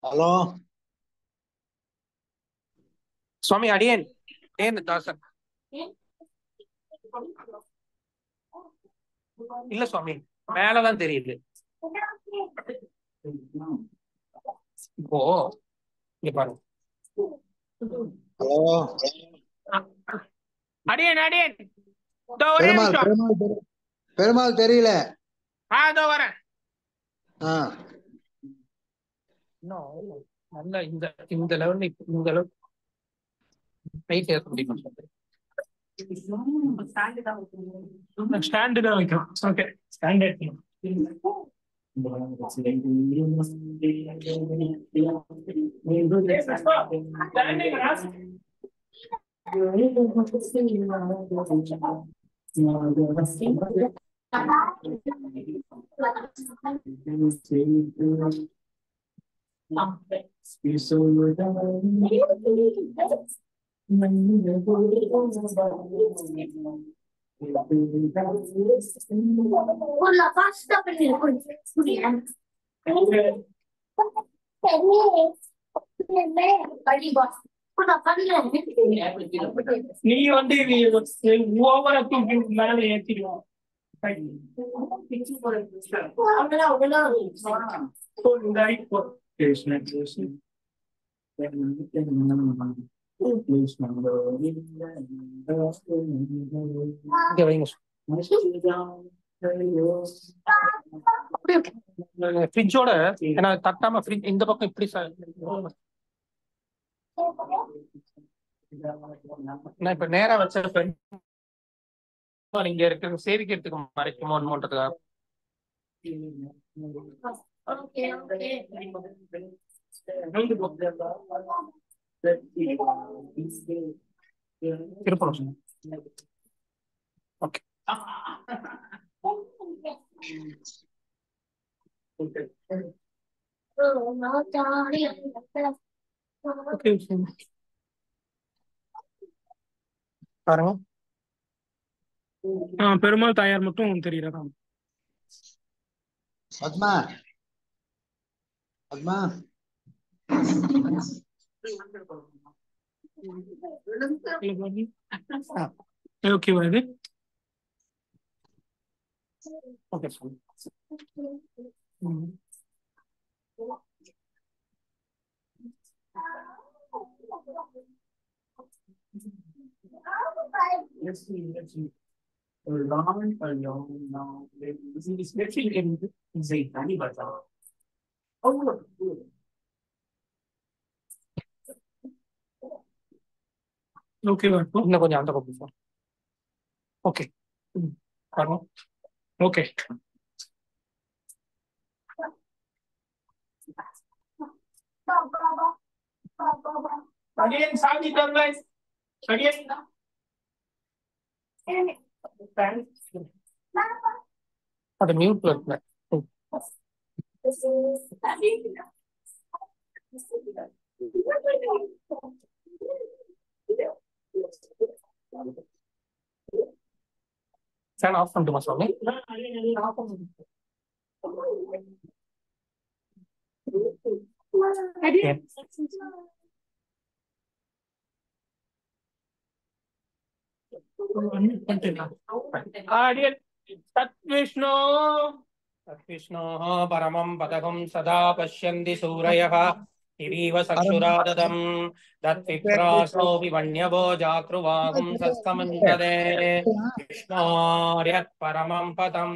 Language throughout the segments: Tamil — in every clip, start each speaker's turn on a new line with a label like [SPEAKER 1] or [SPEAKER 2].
[SPEAKER 1] ஹலோ
[SPEAKER 2] சுவாமி அடியேன் ஏன் தாசன் இல்ல சுவாமி மேலதான் தெரியுது இப்போ இங்க பாருங்க
[SPEAKER 1] ஹலோ
[SPEAKER 2] அடியேன் அடியேன் இதோ ஒரே
[SPEAKER 1] பெருமாள்
[SPEAKER 2] நிமிஷம்
[SPEAKER 1] பெருமாள் தெரி- பெருமாள் தெரியல
[SPEAKER 2] ஆ இதோ வரேன்
[SPEAKER 1] ஆ
[SPEAKER 2] இன்னும் நல்ல இந்த இந்த லெவல் இந்த லெவல் வெயிட் ஏற்ற முடியுமா ஸ்டாண்டு தான் வைக்கும் okay standard
[SPEAKER 3] Una pasta per il consigliere.
[SPEAKER 2] நீ வந்து ஓவரா தூக்கி மேல ஏத்திடுவோம் இங்க வைங்க ஃப்ரிட்ஜோட ஏன்னா தட்டாம ஃப்ரிட்ஜ் இந்த பக்கம் இப்படி ச- நான் இப்ப நேரா வச்ச இங்க இருக்கு சேவிக்கிறதுக்கு மறைக்குமோன்றதுக்காக திருப்பணும் ஓகே ஓகே பாருங்க
[SPEAKER 4] ஆ பெருமாள் தாயார் மட்டும் தெரியறதா
[SPEAKER 1] பத்மா பத்மா
[SPEAKER 4] ஓகேவா இது
[SPEAKER 2] ஓகே சார்
[SPEAKER 4] ஓகேவா இப்போ
[SPEAKER 2] இன்னும் கொஞ்சம் அந்த பக்கம் சார் ஓகே பாருங்க
[SPEAKER 4] ஓகே
[SPEAKER 2] அடியேன் சாந்தி தந்தாய் அடியேன் அது மியூட்ல இருக்கு ஃபேன் ஆஃப் பண்ணிட்டுமா சுவாமி अडियन् तद्विष्णो तद्विष्णोः परमं पदकं सदा पश्यन्ति सूरयः इवीव चक्षुराददम् तद्विप्रासोऽपि वन्यवो जाकृवाहुं सस्तमन्तदे विष्णोर्यत् परमं पदम्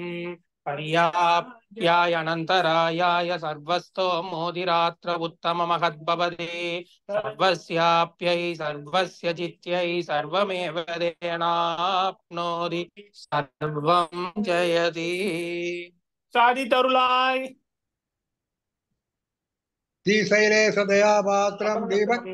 [SPEAKER 2] पर्याप्यायनन्तरायाय सर्वस्तो मोदिरात्र उत्तममहद्भवति सर्वस्याप्यै सर्वस्य चित्यै सर्वमेव देनाप्नोति सर्वं जयति சாதித்தருளாய்
[SPEAKER 1] தீசைலே சதயா பாத்திரம் தீபக்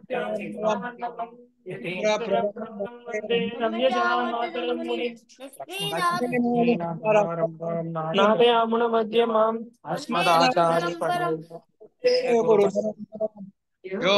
[SPEAKER 2] நாதயாமுன மத்தியமாம் அஸ்மதாச்சாரி
[SPEAKER 1] குரு யோ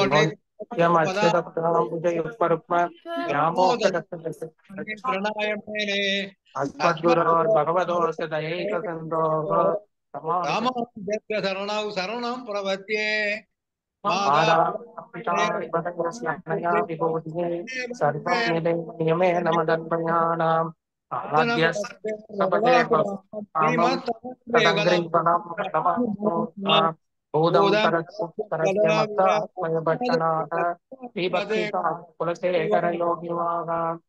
[SPEAKER 1] பிரணாயமேனே
[SPEAKER 2] भगवतोऽस्य दयैकसन्दोः
[SPEAKER 1] ராமானுஜஸ்ய சரணௌ சரணம் பிரபத்யே
[SPEAKER 2] மாதா பிதா விபதயஸ்யனயா விபூதியே சர்வம் யதே நியமேன மதன்மயானாம் ஆராத்ய சபதே பவம் ததங்கிரீபணம் தவம் பூதம் தரஸ்ய மத்தாத்மயபட்டனாக தீபக்திதா குலசேகர யோகிவாக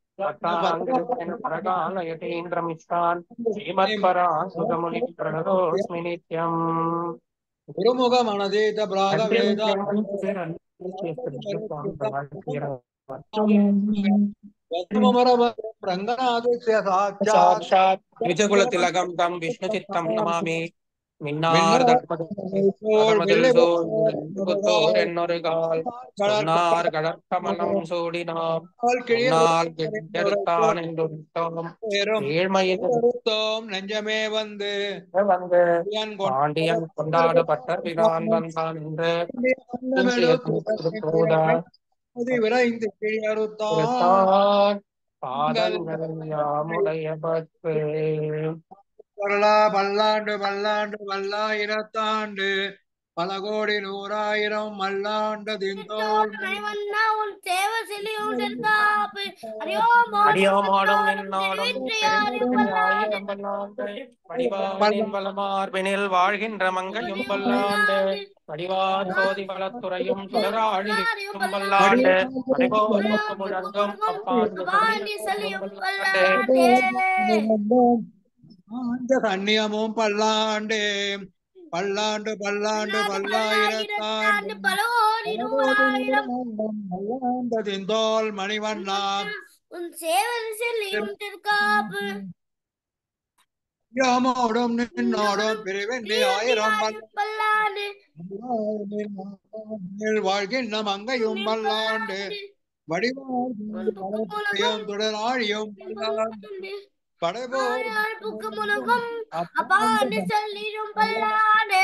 [SPEAKER 2] பரகாலயதீந்திரமிஷ்டான் ஸ்ரீமத்பரா சுகமுனி பிரணதோஸ்மி நித்யம்
[SPEAKER 1] குருமுக மனதீத பிராக வேத ரங்கநாதஸ்ய சாட்சாத்
[SPEAKER 2] சாட்சாத் விஜகுலதிலகம் தம் விஷ்ணுசித்தம் நமாமி மின்னார் தர்மதில் என்னொரு கால் சொன்னார் கடற்கமலம் சூடினாம் சொன்னால் கெடுத்தான் என்றும் ஏழ்மையில்
[SPEAKER 1] தோம் நெஞ்சமே வந்து
[SPEAKER 2] வந்து
[SPEAKER 1] என்
[SPEAKER 2] பாண்டியன் கொண்டாடப்பட்ட பிரான் வந்தான் என்று
[SPEAKER 1] கொண்டு விரைந்து கீழறுத்தான்
[SPEAKER 2] கொடுத்தான். பாதங்கள் யாமுடைய பற்று
[SPEAKER 1] பரலா பல்லாண்டு பல்லாண்டு பல்லாயிரத்தாண்டு பல கோடி நூறாயிரம் மல்லாண்டு திந்தோள்
[SPEAKER 3] மணிவண்ணா உன் சேவ சிலி உண்டிருக்காப்பு அடியோம்
[SPEAKER 2] அடியோமாடும் நின்னாடும் பெருமையாயிரம் பல்லாண்டு வடிவானின் வளமார்பினில் வாழ்கின்ற மங்கையும் பல்லாண்டு வடிவார் சோதி வளத்துறையும் சுடராழியும் பல்லாண்டு அடிபோருக்கு முழங்கும் அப்பாண்டு
[SPEAKER 3] வாணி சலியும்
[SPEAKER 2] பல்லாண்டு
[SPEAKER 3] பல்லாண்டே
[SPEAKER 1] சன்னியமும் பல்லாண்டு பல்லாண்டு பல்லாண்டு பல்லாயிரத்தாண்டு
[SPEAKER 3] பல்லாயிரத்தாண்டு பல கோடி நூறாயிரம்
[SPEAKER 1] மல்லாண்டு திந்தோள் மணிவண்ணா
[SPEAKER 3] உன் சேவல் செல்லி உண்டிருக்காப்பு
[SPEAKER 1] யாமோடும் நின்னோடும் பிரிவெண்ணி ஆயிரம்
[SPEAKER 3] பல்லாண்டு
[SPEAKER 1] பல்லாண்டு வாழ்கின்ற மங்கையும் பல்லாண்டு வடிவாயும் தொடராழியும் பல்லாண்டு படைபோர்
[SPEAKER 3] புக்கு முனகும் அப்பாண்டு சொல்லிடும் பல்லாண்டே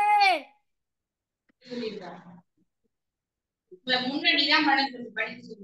[SPEAKER 5] முன்னாடிதான் படம் படிச்சு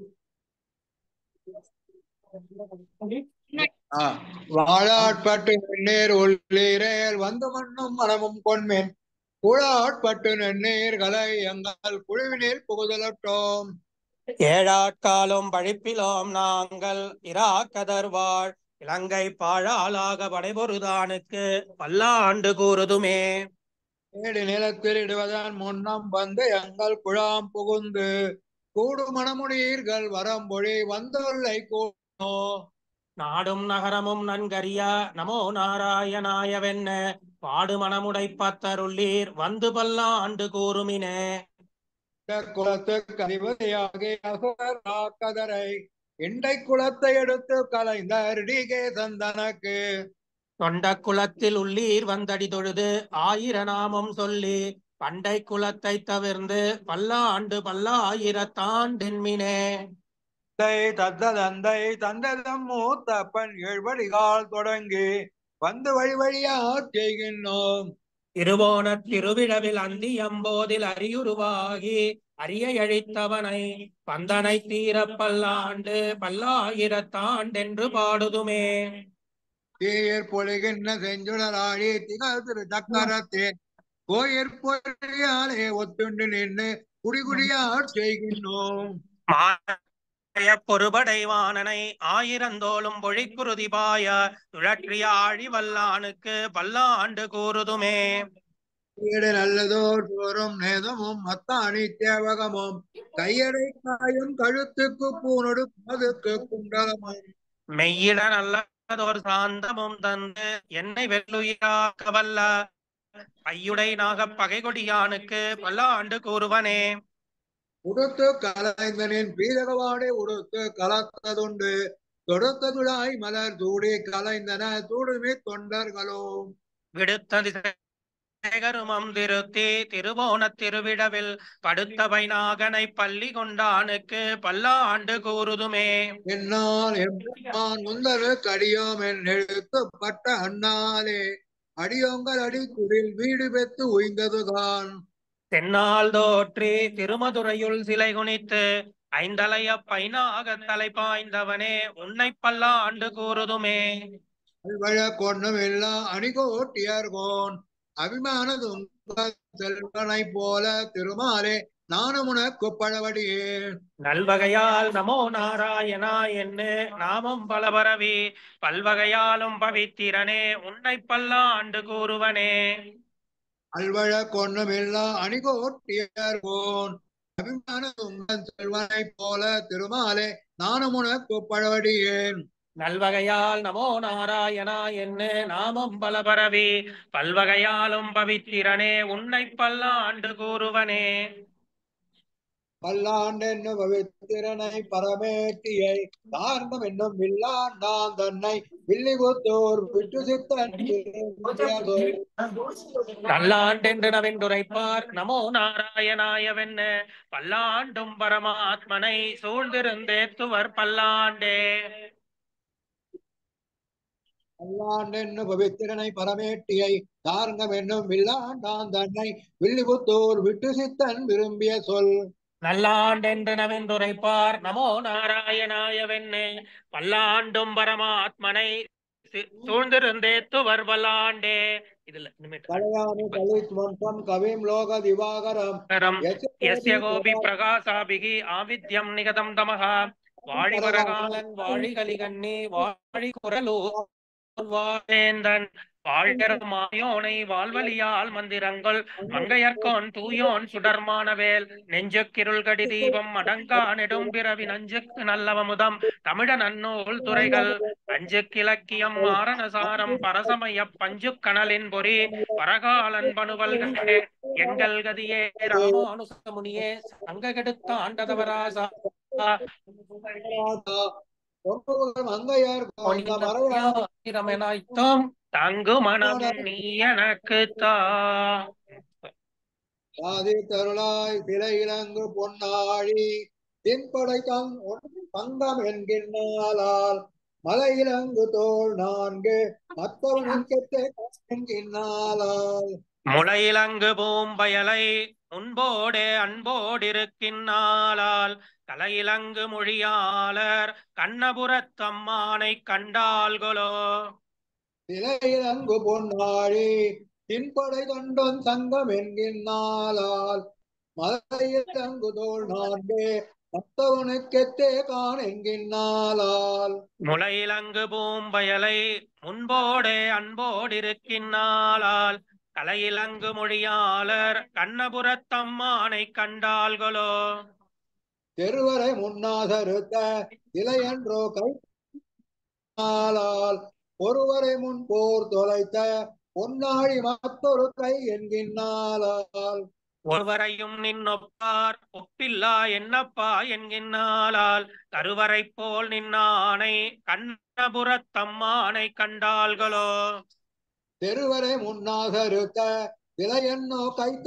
[SPEAKER 1] ஆ, வாழாட்பட்டு நன்னீர் உள்ளீரேல் வந்து மண்ணும் மனமும் கொண்மேன் குழாட்பட்டு நன்னீர்களை எங்கள் குழுவினில் புகுதலட்டோம்
[SPEAKER 2] ஏழாட்காலும் பழிப்பிலோம் நாங்கள் இராக்கதர்வாள் இலங்கை பாழாளாக படைபொருதானுக்கு பல்லாண்டு கூறுதுமே
[SPEAKER 1] ஏடு நிலத்தில் இடுவதன் முன்னம் வந்து எங்கள் குழாம் புகுந்து கூடு மணமுடீர்கள் வரம்பொழி வந்துள்ளை கூடோ
[SPEAKER 2] நாடும் நகரமும் நன்கறிய நமோ நாராயணாயவென்ன பாடு மணமுடை பத்தருள்ளீர் வந்து பல்லாண்டு கூறுமினே
[SPEAKER 1] குலத்துக்கு அதிபதியாகிய அசுரர் ராக்கதரை இண்டை குலத்தை எடுத்து கலைந்த ரிடிகேசன் தனக்கு
[SPEAKER 2] தொண்ட குலத்தில் உள்ளீர் வந்தடி தொழுது ஆயிர நாமம் சொல்லி பண்டை குலத்தை தவிர்ந்து பல்லாண்டு பல்லாயிரத்தாண்டென்மினே
[SPEAKER 1] தந்தை தத்த தந்தை தந்ததம் மூத்தப்பன் ஏழ்வழிகால் தொடங்கி வந்து வழி வழியா செய்கின்றோம்
[SPEAKER 2] திருவோண திருவிழவில் அந்தியம்போதில் அரியுருவாகி அரிய அழித்தவனை பந்தனை தீர பல்லாண்டு பல்லாயிரத்தாண்டென்று பாடுதுமே
[SPEAKER 1] தீயர் பொழிகின்ற செஞ்சுடராழி திகழ் திரு சக்கரத்தேன் கோயிற் பொழியாலே ஒத்துண்டு நின்று குடிகுடியார் செய்கின்றோம்
[SPEAKER 2] மாய பொறுபடைவானனை ஆயிரந்தோளும் பொழிக்குருதி பாய சுழற்றிய ஆழி வல்லானுக்கு பல்லாண்டு கூறுதுமே
[SPEAKER 1] வீடு நல்லதோர் சோறும் நேதமும் மத்தாணி தேவகமும் கையடை காயும் கழுத்துக்கு பூனொடு பாதுக்கு குண்டலமும்
[SPEAKER 2] மெய்யிட நல்லதொரு சாந்தமும் தந்து என்னை வெள்ளுயிராக்க வல்ல ஐயுடை நாகப் பகைகொடியானுக்கு பல்லாண்டு கூறுவனே
[SPEAKER 1] உடுத்து கலைந்தனின் பீதகவாடை உடுத்து கலத்ததுண்டு தொடுத்த துழாய் மலர் தூடி கலைந்தன தூடுமி தொண்டர்களும்
[SPEAKER 2] விடுத்த திசைகருமம் திருத்தி திருவோணத் திருவிழவில் படுத்த வைநாகனை பள்ளி கொண்டானுக்கு பல்லாண்டு கூறுதுமே
[SPEAKER 1] என்னால் எம்மான் முந்தரு கடியோம் என் எழுத்துப்பட்ட அண்ணாலே அடியோங்கள் அடிக்குடில் வீடு பெற்று உய்ந்ததுதான்
[SPEAKER 2] தென்னால் தோற்றி திருமதுரையுள் சிலை குனித்து ஐந்தலைய பைனாக தலை பாய்ந்தவனே உன்னை பல்லாண்டு கூறுதுமே
[SPEAKER 1] அல்வழ கொண்ணும் எல்லா அணிகோட்டியர்கோன் அபிமான துங்க செல்வனை போல திருமாலே நானும் உனக்கு பழவடியேன்
[SPEAKER 2] நல்வகையால் நமோ நாராயணா என்று நாமம் பலபரவி பல்வகையாலும் பவித்திரனே உன்னை பல்லாண்டு கூறுவனே
[SPEAKER 1] அல்வழ கொன்னமில்லா அணிகோட்டியர்கோன் அபிமான உங்கள் செல்வனை போல திருமாலே நானும் உனக்கு பழவடியேன்
[SPEAKER 2] நல்வகையால் நமோ நாராயணா என்று நாமம் பலபரவி பல்வகையாலும் பவித்திரனே உன்னை பல்லாண்டு கூறுவனே
[SPEAKER 1] பல்லாண்டென்னு பவித்திரனை பரமேட்டியை காரணம் என்னும் வில்லாண்டான் தன்னை வில்லிபுத்தூர் விட்டு சித்தன்
[SPEAKER 2] நல்லாண்டென்று நவென்றுரைப்பார் நமோ நாராயணாயவென்ன பல்லாண்டும் பரமாத்மனை சூழ்ந்திருந்தேத்துவர் பல்லாண்டே
[SPEAKER 1] பல்லாண்டென்னு பவித்திரனை பரமேட்டியை காரணம் என்னும் வில்லாண்டான் தன்னை வில்லிபுத்தூர் விட்டு சித்தன் விரும்பிய சொல்
[SPEAKER 2] நல்லாண்டென்று நவென்றுரைப்பார் நமோ நாராயணாயவென்னு பல்லாண்டும் பரமாத்மனை சி- சூழ்ந்திருந்தேத்துவர் பல்லாண்டே இதுல இனிமேட்டு
[SPEAKER 1] கலையாமி கலித் மன்றம் கவிம் லோக திவாகரம்
[SPEAKER 2] பரம் यस्य கோபி பிரகாசாபிகி ஆவித்யம் நிகதம் தமஹ வாழி வரகாலன் வாழி கலிகண்ணி வாழி குரலூ வாழேந்தன் வாழ்கர மாயோனை வாழ்வலியால் மந்திரங்கள் மங்கையர்கோன் தூயோன் சுடர்மானவேல் நெஞ்சுக்கிருள் கடி தீபம் அடங்கா நெடும் பிறவி நஞ்சுக்கு நல்லவமுதம் தமிழ நன்னூல் துறைகள் அஞ்சு கிழக்கியம் மாரணசாரம் பரசமய பஞ்சு கனலின் பொறி பரகாலன் பணுவல்களே எங்கள் கதியே ராமானுசமுனியே சங்க கெடுத்த ஆண்டதவராசா
[SPEAKER 1] மங்கையர்
[SPEAKER 2] இரமெனாய்த்தோம் தங்கு மனம் நீ எனக்கு தா
[SPEAKER 1] சாதி தருளாய் சிலை இலங்கு பொன்னாழி தென்படை தங் தங்கம் என்கின்றாளால் மலை இலங்கு தோல் நான்கு மற்றவனுக்கு என்கின்றாளால்
[SPEAKER 2] முளையிலங்கு பூம்பயலை முன்போடே அன்போடிருக்கின்னாளால் கலையிலங்கு மொழியாளர் கண்ணபுரத்தம்மானை கண்டாள்களோ
[SPEAKER 1] சிலை இலங்கு பொன்னாழி தின்படை தண்டன் சங்கம் என்கின்றாளால் மலை இலங்கு தோல் நான்கு மற்றவனுக்கெத்தே காண் என்கின்றாளால்
[SPEAKER 2] முளையிலங்கு பூம்பயலை முன்போடே அன்போடிருக்கின்னாளால் கலையிலங்கு மொழியாளர் கண்ணபுரத்தம்மானை கண்டாள்களோ
[SPEAKER 1] தெருவரை முன்னாதருத்த இலையன்றோ கை ஆளால் ஒருவரை முன் போர் தொலைத்த பொன்னாழி மற்றொரு கை என்கின்றாளால்
[SPEAKER 2] ஒருவரையும் நின்னொப்பார் ஒப்பில்லா என்னப்பா என்கின்னாளால் கருவறை போல் நின்னானை கண்ணபுரத்தம்மானை கண்டாள்களோ
[SPEAKER 1] தெருவரை முன்னாதருத்த இலையன்னோ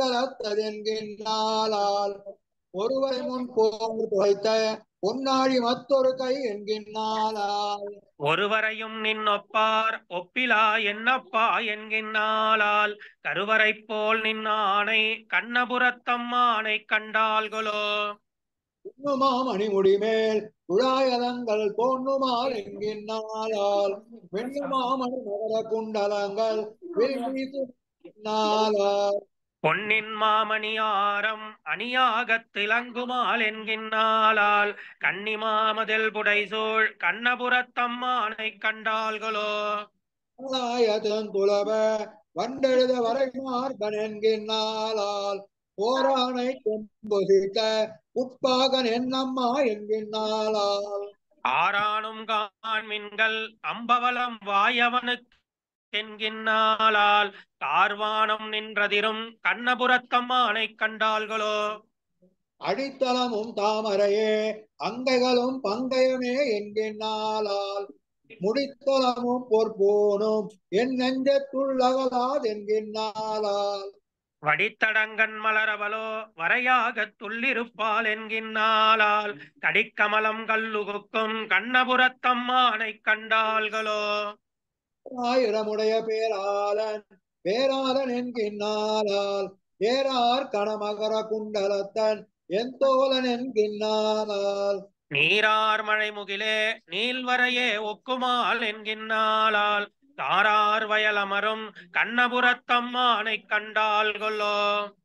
[SPEAKER 1] கைத்தலத்ததென்கின்றாளால் ஒருவரை முன் போர் தொலைத்த பொன்னாழி மற்றொரு கை என்கின்றாளால்
[SPEAKER 2] ஒருவரையும் நின்னொப்பார் ஒப்பிலா என்னப்பா என்கின்னாளால் கருவறை போல் நின்னானை கண்ணபுரத்தம்மானை கண்டாள்களோ
[SPEAKER 1] இன்னுமா மணிமுடி மேல் குழாயலங்கள் தோன்றுமால் என்கின்றாளால் வெண்ணுமா மணி நகர குண்டலங்கள் வில் வீசுகின்றாளால்
[SPEAKER 2] பொன்னின் மாமணியாரம் அணியாகத் திலங்குமால் என்கின்னாளால் கன்னிமாமதில் புடைசூழ் கண்ணபுரத்தம்மானை கண்டாள்களோ
[SPEAKER 1] ஆலாயதன் துளவ வண்டெழுத வரைமார்பன் என்கின்றாளால் போரானை கொம்புசித்த உட்பாகன் என்னம்மா என்கின்றாளால்
[SPEAKER 2] ஆரானும் காண்மின்கள் அம்பவலம் வாயவனுக்கு என்கின்னாளால் கார்வானம் நின்றதிரும் கண்ணபுரத்தம்மானை கண்டாள்களோ
[SPEAKER 1] அடித்தளமும் தாமரையே அங்கைகளும் பங்கயமே என்கின்றாளால் முடித்தளமும் பொற்போனும் என் நெஞ்சத்துள்ளகலாது என்கின்றாளால்
[SPEAKER 2] வடித்தடங்கன் மலரவளோ வரையாகத் துள்ளிருப்பாள் என்கின்னாளால் கடிக்கமலம் கல்லுகுக்கும் கண்ணபுரத்தம்மானை கண்டாள்களோ
[SPEAKER 1] ஆயிரமுடைய பேராளன் பேராளன் என்கின்றாளால் பேரார் கணமகர குண்டலத்தன் என் தோழன் என்கின்றாளால்
[SPEAKER 2] நீரார் மழை முகிலே நீள்வரையே ஒக்குமால் என்கின்னாளால் தாரார் வயலமரும் கண்ணபுரத்தம்மானை கண்டாள்களோ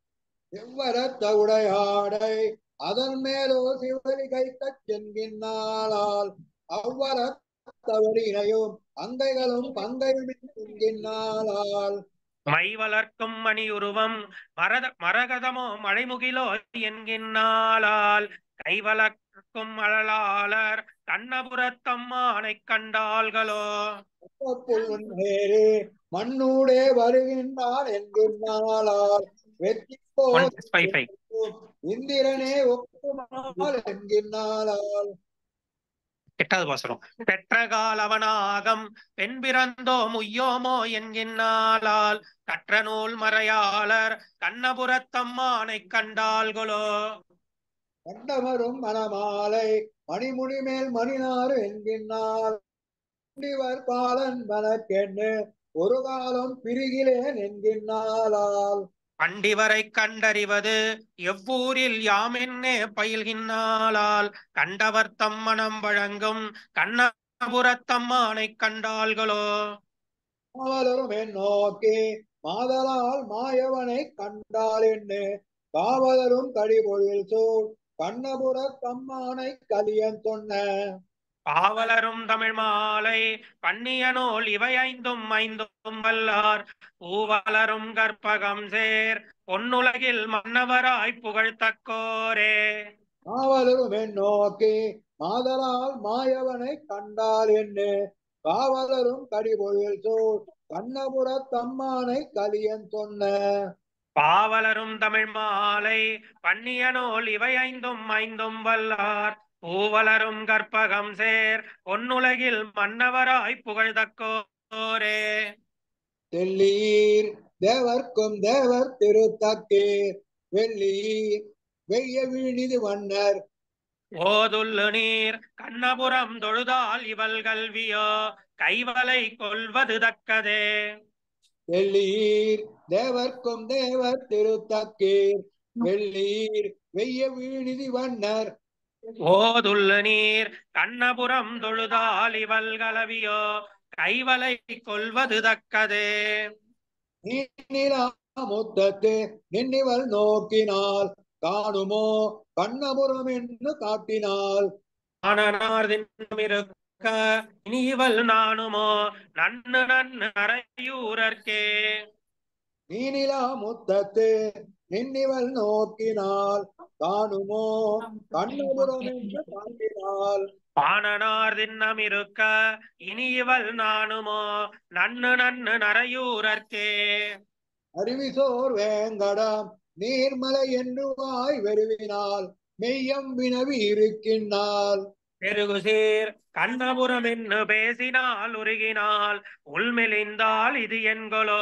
[SPEAKER 1] எவ்வரத்த உடையாடை அதன் மேலோ சிவலி கைக்கச் சென்கின்றாளால் அவ்வரத்தவரினையும் அங்கைகளும் பங்கையும் என்கின்றாளால்
[SPEAKER 2] மை வளர்க்கும் மணியுருவம் மரத மரகதமோ மழைமுகிலோ என்கின்றாளால் கை வளர்க்கும் அழலாளர் கண்ணபுரத்தம்மானைக் கண்டாள்களோ
[SPEAKER 1] புல்வேறு மண்ணூடே வருகின்றான் என்கின்றாளால் வெற்றி
[SPEAKER 2] ஒன் ஃபைவ் ஃபைவ்
[SPEAKER 1] இந்திரனே ஒப்புமாள் என்கின்றாளால்
[SPEAKER 2] எட்டாவது பாசனம் பெற்ற காலவனாகம் பெண் பிறந்தோ முய்யோமோ என்கின்றாளால் கற்ற நூல் மறையாளர் கண்ணபுரத்தம்மானைக் கண்டாள்களோ
[SPEAKER 1] கண்டவரும் மணமாலை மணிமுடி மேல் மணினாறு என்கின்றார் முனிவர் பாலன் மனக்கெண்ணு ஒரு காலம் பிரிகிலேன் என்கின்றாளால்
[SPEAKER 2] பண்டிவரை கண்டறிவது எவ்வூரில் யாமென்னே பயில்கின்றாளால் கண்டவர் தம்மனம் வழங்கும் கண்ணபுரத்தம்மானைக் கண்டாள்களோ
[SPEAKER 1] காவலரும் என் நோக்கி மாதலால் மாயவனை கண்டாள் என்று காவலரும் கடிபொழில் சூழ் கண்ணபுர தம்மானை கலியன் சொன்ன
[SPEAKER 2] பாவலரும் தமிழ் மாலை பண்ணிய நூல் இவை ஐந்தும் ஐந்தும் வல்லார் பூவலரும் கற்பகம் சேர் பொன்னுலகில் மன்னவராய் புகழ்த்தக்கோரே
[SPEAKER 1] காவலரும் என் நோக்கி மாதலால் மாயவனை கண்டாள் என்று காவலரும் கடிபொழில் சூழ் கண்ணபுர தம்மானை கலியன் சொன்ன
[SPEAKER 2] பாவலரும் தமிழ் மாலை பண்ணிய நூல் இவை ஐந்தும் ஐந்தும் வல்லார் பூவலரும் கற்பகம் சேர் பொன்னுலகில் மன்னவராய் புகழ்தக்கோரே
[SPEAKER 1] தெல்லீர் தேவர்க்கும் தேவர் திருத்தக்கீர் வெள்ளீர் வெய்ய வீணிது வண்ணர்
[SPEAKER 2] ஓதுள்ளு நீர் கண்ணபுரம் தொழுதால் இவள் கல்வியோ கைவலை கொள்வது தக்கதே
[SPEAKER 1] வெள்ளீர் தேவர்க்கும் தேவர் திருத்தக்கீர் வெள்ளீர் வெய்ய வீணிதி வண்ணர்
[SPEAKER 2] ஓதுள்ளு நீர் கண்ணபுரம் தொழுதால் இவள் கலவியோ கைவலை கொள்வது தக்கதே
[SPEAKER 1] நீனிலா முத்தத்து நின்னிவள் நோக்கினால் காணுமோ கண்ணபுரம் என்று காட்டினாள்
[SPEAKER 2] ஆனனார் திண்ணமிருக்க இனிவல் நானுமோ நன்னு நன்னு அறையூரர்க்கே
[SPEAKER 1] நீனிலா முத்தத்து நின்னிவள் நோக்கினால் காணுமோ கண்ணபுரம் என்று காட்டினாள்
[SPEAKER 2] பாணனார் திண்ணமிருக்க இனிவல் நானுமோ நன்னு நன்னு நரையூரர்க்கே
[SPEAKER 1] அருவிசோர் வேங்கடம் நீர்மலை என்று வாய் வெறுவினால் மெய்யம் வினவி இருக்கின்றாள்
[SPEAKER 2] பெருகுசீர் கண்ணபுரம் என்று பேசினால் உருகினால் உள்மெலிந்தால் இது என்கொலோ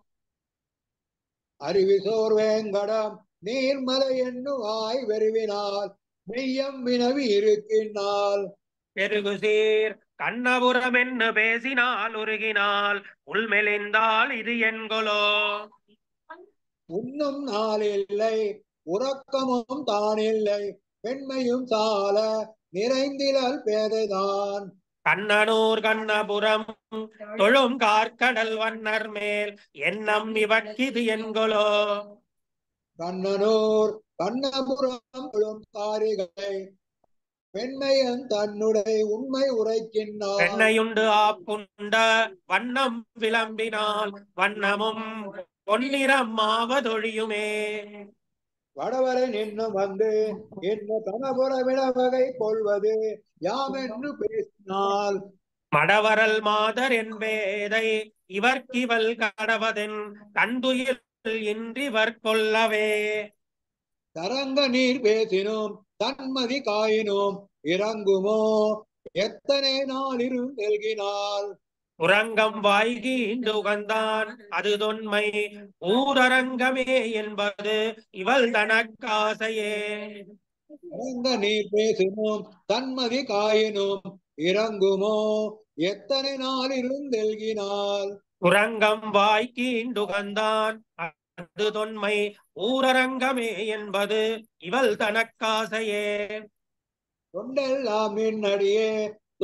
[SPEAKER 1] அருவிசோர் வேங்கடம் நீர்மலை என்று வாய் வெறுவினால் மெய்யம் வினவி இருக்கின்றாள்
[SPEAKER 2] பெருகுசீர் கண்ணபுரம் என்று பேசினால் உருகினால் உள்மெலிந்தால் இது என்கொலோ
[SPEAKER 1] உண்ணும் நாளில்லை உறக்கமும் தானில்லை பெண்மையும் சால நிறைந்திலல் பேதைதான்
[SPEAKER 2] கண்ணனூர் கண்ணபுரம் தொழும் கார்க்கடல் வண்ணர் மேல் எண்ணம் இவக்கிது என்கொலோ
[SPEAKER 1] கண்ணனூர் கண்ணபுரம் தொழும் காரிகை பெண்மையன் தன்னுடைய உண்மை உரைக்கின்றார்
[SPEAKER 2] வெண்ணையுண்டு ஆப்புண்ட வண்ணம் விளம்பினால் வண்ணமும் பொன்னிறம் ஆவதொழியுமே
[SPEAKER 1] வடவரை நின்று வந்து என்ன கணபுர விடவகை கொள்வது யாமென்று பேசினால்
[SPEAKER 2] மடவரல் மாதர் என்பேதை இவர்க்கிவல் கடவதென் கண்டுயில் இன்றிவர் கொல்லவே
[SPEAKER 1] தரங்க நீர் பேசினோம் தன்மதி காயினோம் இறங்குமோ எத்தனை நாள் இருந்தெல்கினால்
[SPEAKER 2] உறங்கம் வாய்கீண்டு உகந்தான் அது தொன்மை ஊரரங்கமே என்பது இவள் தனக்காசையே
[SPEAKER 1] தரங்க நீர் பேசினோம் தன்மதி காயினோம் இறங்குமோ எத்தனை நாள் இருந்தெல்கினால்
[SPEAKER 2] உறங்கம் வாய்க்கீண்டு உகந்தான் அது தொன்மை ஊரரங்கமே என்பது இவள் தனக்காசையே
[SPEAKER 1] தொண்டெல்லாம் மின்னடியே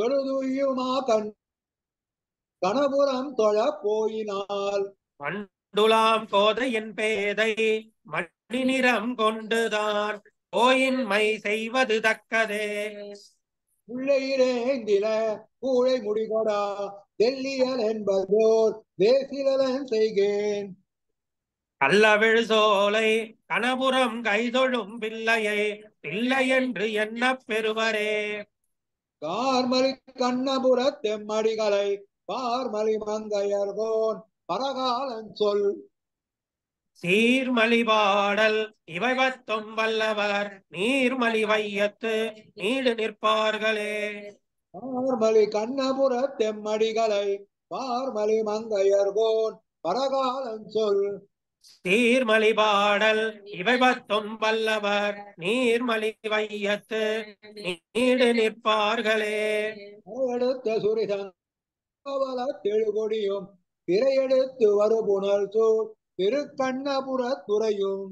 [SPEAKER 1] தொழுதுயுமா கண் கணபுரம் தொழ போயினால்
[SPEAKER 2] கொண்டுலாம் கோதையின் பேதை மணி நிறம் கொண்டுதான் கோயின்மை செய்வது தக்கதே
[SPEAKER 1] உள்ளையிலேந்தில கூழை முடிகொடா தெல்லியல் என்பதோர் வேசிலன் செய்கேன்
[SPEAKER 2] கள்ளவிழ் சோலை கணபுரம் கைதொழும் பிள்ளையை பிள்ளை என்று எண்ணப் பெறுவரே
[SPEAKER 1] கார்மலி கண்ணபுர தெம்மடிகளை பார்மலி மங்கையர்கோன் பரகாலன் சொல்
[SPEAKER 2] சீர்மலி பாடல் இவை பத்தும் வல்லவர் நீர்மலி வையத்து நீடு நிற்பார்களே
[SPEAKER 1] பார்மலி கண்ணபுர தெம்மடிகளை பார்மலி மங்கையர்கோன் பரகாலன் சொல்
[SPEAKER 2] சீர்மலி பாடல் இவை பத்தும் வல்லவர் நீர்மலி வையத்து நீடு நிற்பார்களே
[SPEAKER 1] எடுத்த சுரிசன் தெழுகொடியும் திரையெடுத்து வருபுணல் சூழ் திருக்கண்ணபுர துறையும்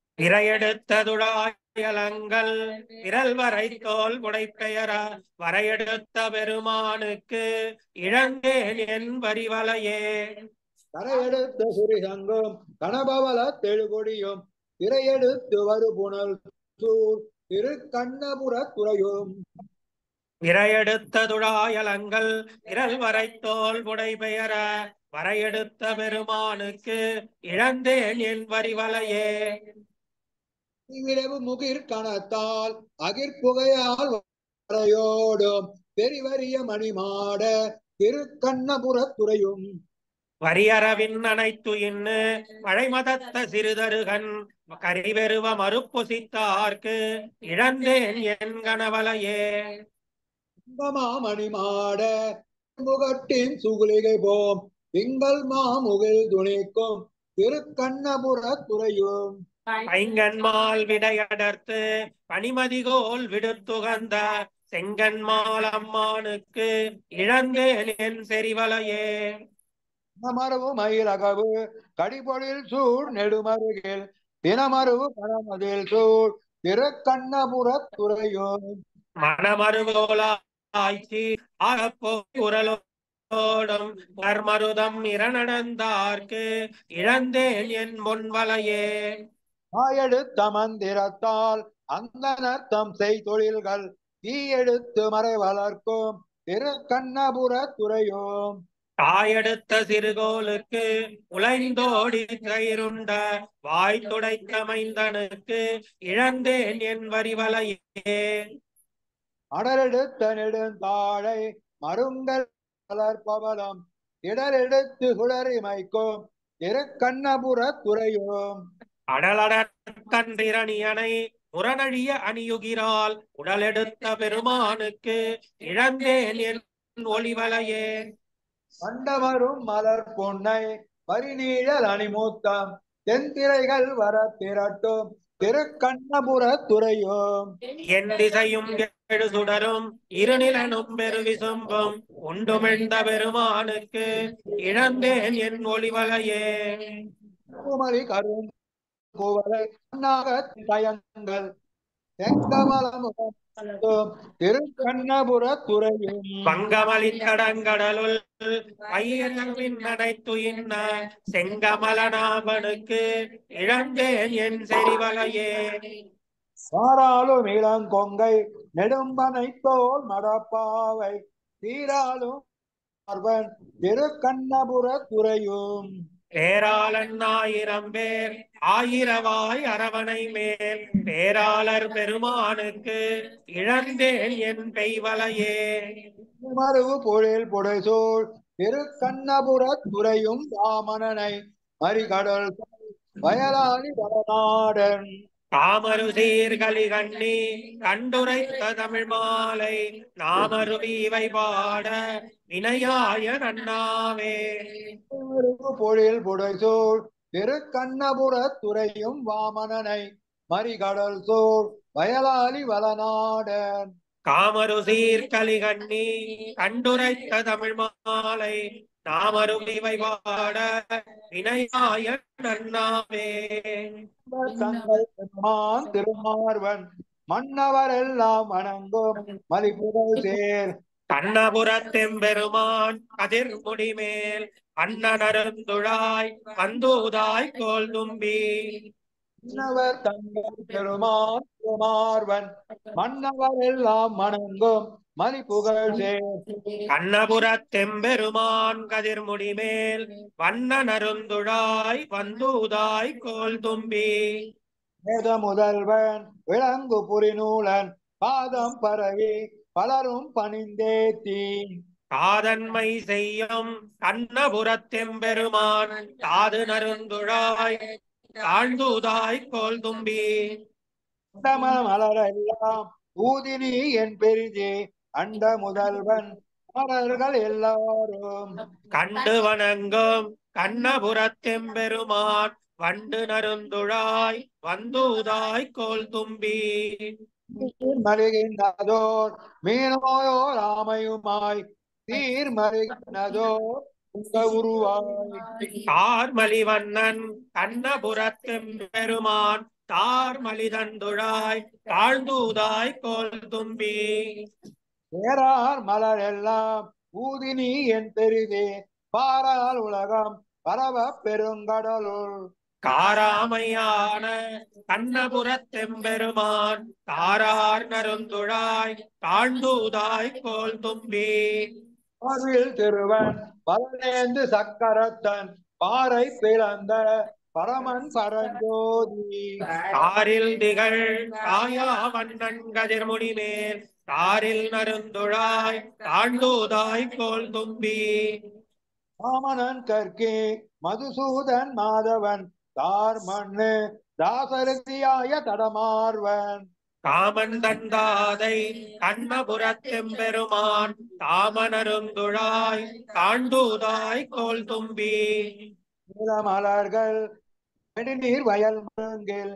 [SPEAKER 2] திரையெடுத்ததுழாயலங்கள் விரல் வரை தோல் புடைப்பெயர வரையெடுத்த பெருமானுக்கு இழந்தேன் என் வரிவலையே
[SPEAKER 1] கரையெடுத்த சுரிசங்கும் கணபவல தெழுகொடியும் திரையெடுத்து வருபுணல் சூழ் திருக்கண்ணபுர துறையும்
[SPEAKER 2] விரையெடுத்ததுழாயலங்கள் விரல் வரை தோல் புடைபெயர வரையெடுத்த பெருமானுக்கு இழந்தேன் என் வரிவலையே
[SPEAKER 1] விரைவு முகிர் கணத்தால் அகிர்புகையால் வரையோடும் பெரிவரிய மணிமாட திருக்கண்ணபுர துறையும்
[SPEAKER 2] வரியறவின் அனைத்து இன்னு மழைமதத்த சிறுதருகன் கரிவெருவ மறுப்பொசித்தார்க்கு இழந்தேன் என் கணவலையே
[SPEAKER 1] மணிமாட முகட்டின் சுகுலிகை போம் திங்கள் மாமுகில் துணிக்கும் திருக்கண்ணபுர துறையும்
[SPEAKER 2] பைங்கன்மால் விடையடர்த்து பனிமதிகோல் விடுத்துகந்த செங்கன்மால் அம்மானுக்கு இழந்தேன் என் செறிவலையே
[SPEAKER 1] மரபு மயிலகவு கடிபொழில் சூழ் நெடுமருகில் தினமருவு பரமதில் சூழ் திருக்கண்ணபுர துறையும்
[SPEAKER 2] மணமருகோலாய்ச்சி ஆகப்போ குரலோடும் மர்மருதம் இரணடந்தார்க்கு இழந்தேன் என் பொன்வலையே
[SPEAKER 1] ஆயெடுத்த மந்திரத்தால் அந்த நர்த்தம் செய் தொழில்கள் தீயெடுத்து மறை வளர்க்கும் திருக்கண்ணபுர துறையும்
[SPEAKER 2] தாயெடுத்த சிறுகோலுக்கு உழைந்தோடி கயிறுண்ட வாய் துடைத்த மைந்தனுக்கு இழந்தேன் என் வரிவலையே
[SPEAKER 1] அடரெடுத்த நெடுந்தாழை மருங்கல் வளர்ப்பவலம் இடரெடுத்து சுடரிமைக்கும் திருக்கண்ணபுர துறையும்
[SPEAKER 2] அடலடற்கன்றிரணியனை முரணழிய அணியுகிறாள் உடலெடுத்த பெருமானுக்கு இழந்தேன் என் ஒளிவலையே
[SPEAKER 1] கண்டவரும் மலர் பொன்னை பரிநீழல் அணிமூத்தம் தென்திரைகள் வர திரட்டும் திருக்கண்ணபுர துறையும்
[SPEAKER 2] என் திசையும் எழு சுடரும் இருநிலனும் பெருவிசும்பும் உண்டுமிழ்ந்த பெருமானுக்கு இழந்தேன் என் ஒளிவலையே
[SPEAKER 1] குமரி கரும் குவலை தயங்கள் செங்கமலமுகம் திருக்கண்ணபுர துறையும்
[SPEAKER 2] பங்கமலி கடங்கடலுள் பையனவின் அனைத்து இன்ன செங்கமலநாபனுக்கு இழந்தேன் என் செறிவலையே
[SPEAKER 1] சாராலும் இளங்கொங்கை நெடும்பனை தோல் மடப்பாவை சீராலும் பார்வன் திருக்கண்ணபுர துறையும்
[SPEAKER 2] பேராளன் ஆயிரம் பேர் ஆயிரவாய் அரவணை மேல் பேராளர் பெருமானுக்கு இழந்தேன் என் பெய்வலையே
[SPEAKER 1] மருவு பொழில் புடைசூழ் திருக்கண்ணபுர துறையும் வாமனனை மறிகடல் வயலாளி வடநாடன்
[SPEAKER 2] காமரு சீர்கலி கண்ணி கண்டுரைத்த தமிழ் மாலை நாமருவிவை பாட வினையாய நன்னாவே
[SPEAKER 1] மருவு பொழில் புடைசூழ் திருக்கண்ணபுர துறையும் வாமனனை மறிகடல் சூழ் வயலாளி வளநாடன்
[SPEAKER 2] காமரு சீர்கலி கண்ணி கண்டுரைத்த தமிழ் மாலை நாமருவிவை பாட வினையாய நன்னாவே
[SPEAKER 1] தங்கள் பெருமான் திருமார்வன் மன்னவர் எல்லாம் வணங்கும் மலிபுகழ் சேர்
[SPEAKER 2] கண்ணபுரத்தெம்பெருமான் கதிர்முடி மேல் அண்ணனருந்துழாய் வந்தூதாய் கோல் தும்பி
[SPEAKER 1] மன்னவர் தங்கள் பெருமான் குமார்வன் மன்னவர் எல்லாம் வணங்கும் மலிப்புகழ் சேர்
[SPEAKER 2] கண்ணபுரத் தெம்பெருமான் கதிர்முடி மேல் வண்ணனருந்துழாய் வந்தூதாய் கோல் தும்பி
[SPEAKER 1] வேத முதல்வன் விளங்கு புரிநூலன் பாதம் பரவி பலரும் பணிந்தேத்தி
[SPEAKER 2] காதன்மை செய்யும் கண்ணபுரத் தெம்பெருமான் தாது நருந்துழாய் தாழ்ந்தூதாய் கோல் தும்பி
[SPEAKER 1] அண்டம மலரெல்லாம் ஊதினி என் பெரிதே அண்ட முதல்வன் அமரர்கள் எல்லாரும்
[SPEAKER 2] கண்டு வணங்கும் கண்ணபுரத் தெம்பெருமான் வண்டு நருந்துழாய் வந்தூதாய் கோல் தும்பி
[SPEAKER 1] மருகின்றதோர் மீனோயோர் ஆமையுமாய் தீர் மருகின்றதோர் உங்க உருவாய்
[SPEAKER 2] தார்மலிவண்ணன் கண்ணபுரத் தெம்பெருமான் தார்மலிதந்துழாய் தாழ்ந்தூதாய் கோல் தும்பி
[SPEAKER 1] வேறார் மலர் எல்லாம் ஊதினி என் பெரிதே பாரால் உலகம் பரவ பெருங்கடலுள்
[SPEAKER 2] காராமையான கண்ணபுரத் தெம்பெருமான் தாரார் நருந்துழாய் தாழ்ந்தூதாய் கோல் தும்பி
[SPEAKER 1] பார்வில் திருவன் பதினைந்து சக்கரத்தன் பாறை பிளந்த பரமன் பரஞ்சோதி
[SPEAKER 2] தாரில் திகழ் காயா வண்ணன் கதிர்முடி மேல் தாரில் நருந்துழாய் தாழ்ந்தூதாய் கோல் தும்பி
[SPEAKER 1] வாமனன் கற்கே மதுசூதன் மாதவன் தார் மண்ணு தாசரதியாய தடமார்வன்
[SPEAKER 2] காமன் தந்தாதை கண்ணபுரத் தெம்பெருமான் தாமனருந்துழாய் தாழ்ந்தூதாய் கோல் தும்பி
[SPEAKER 1] மலர்கள் நெடுநீர் வயல் மருங்கில்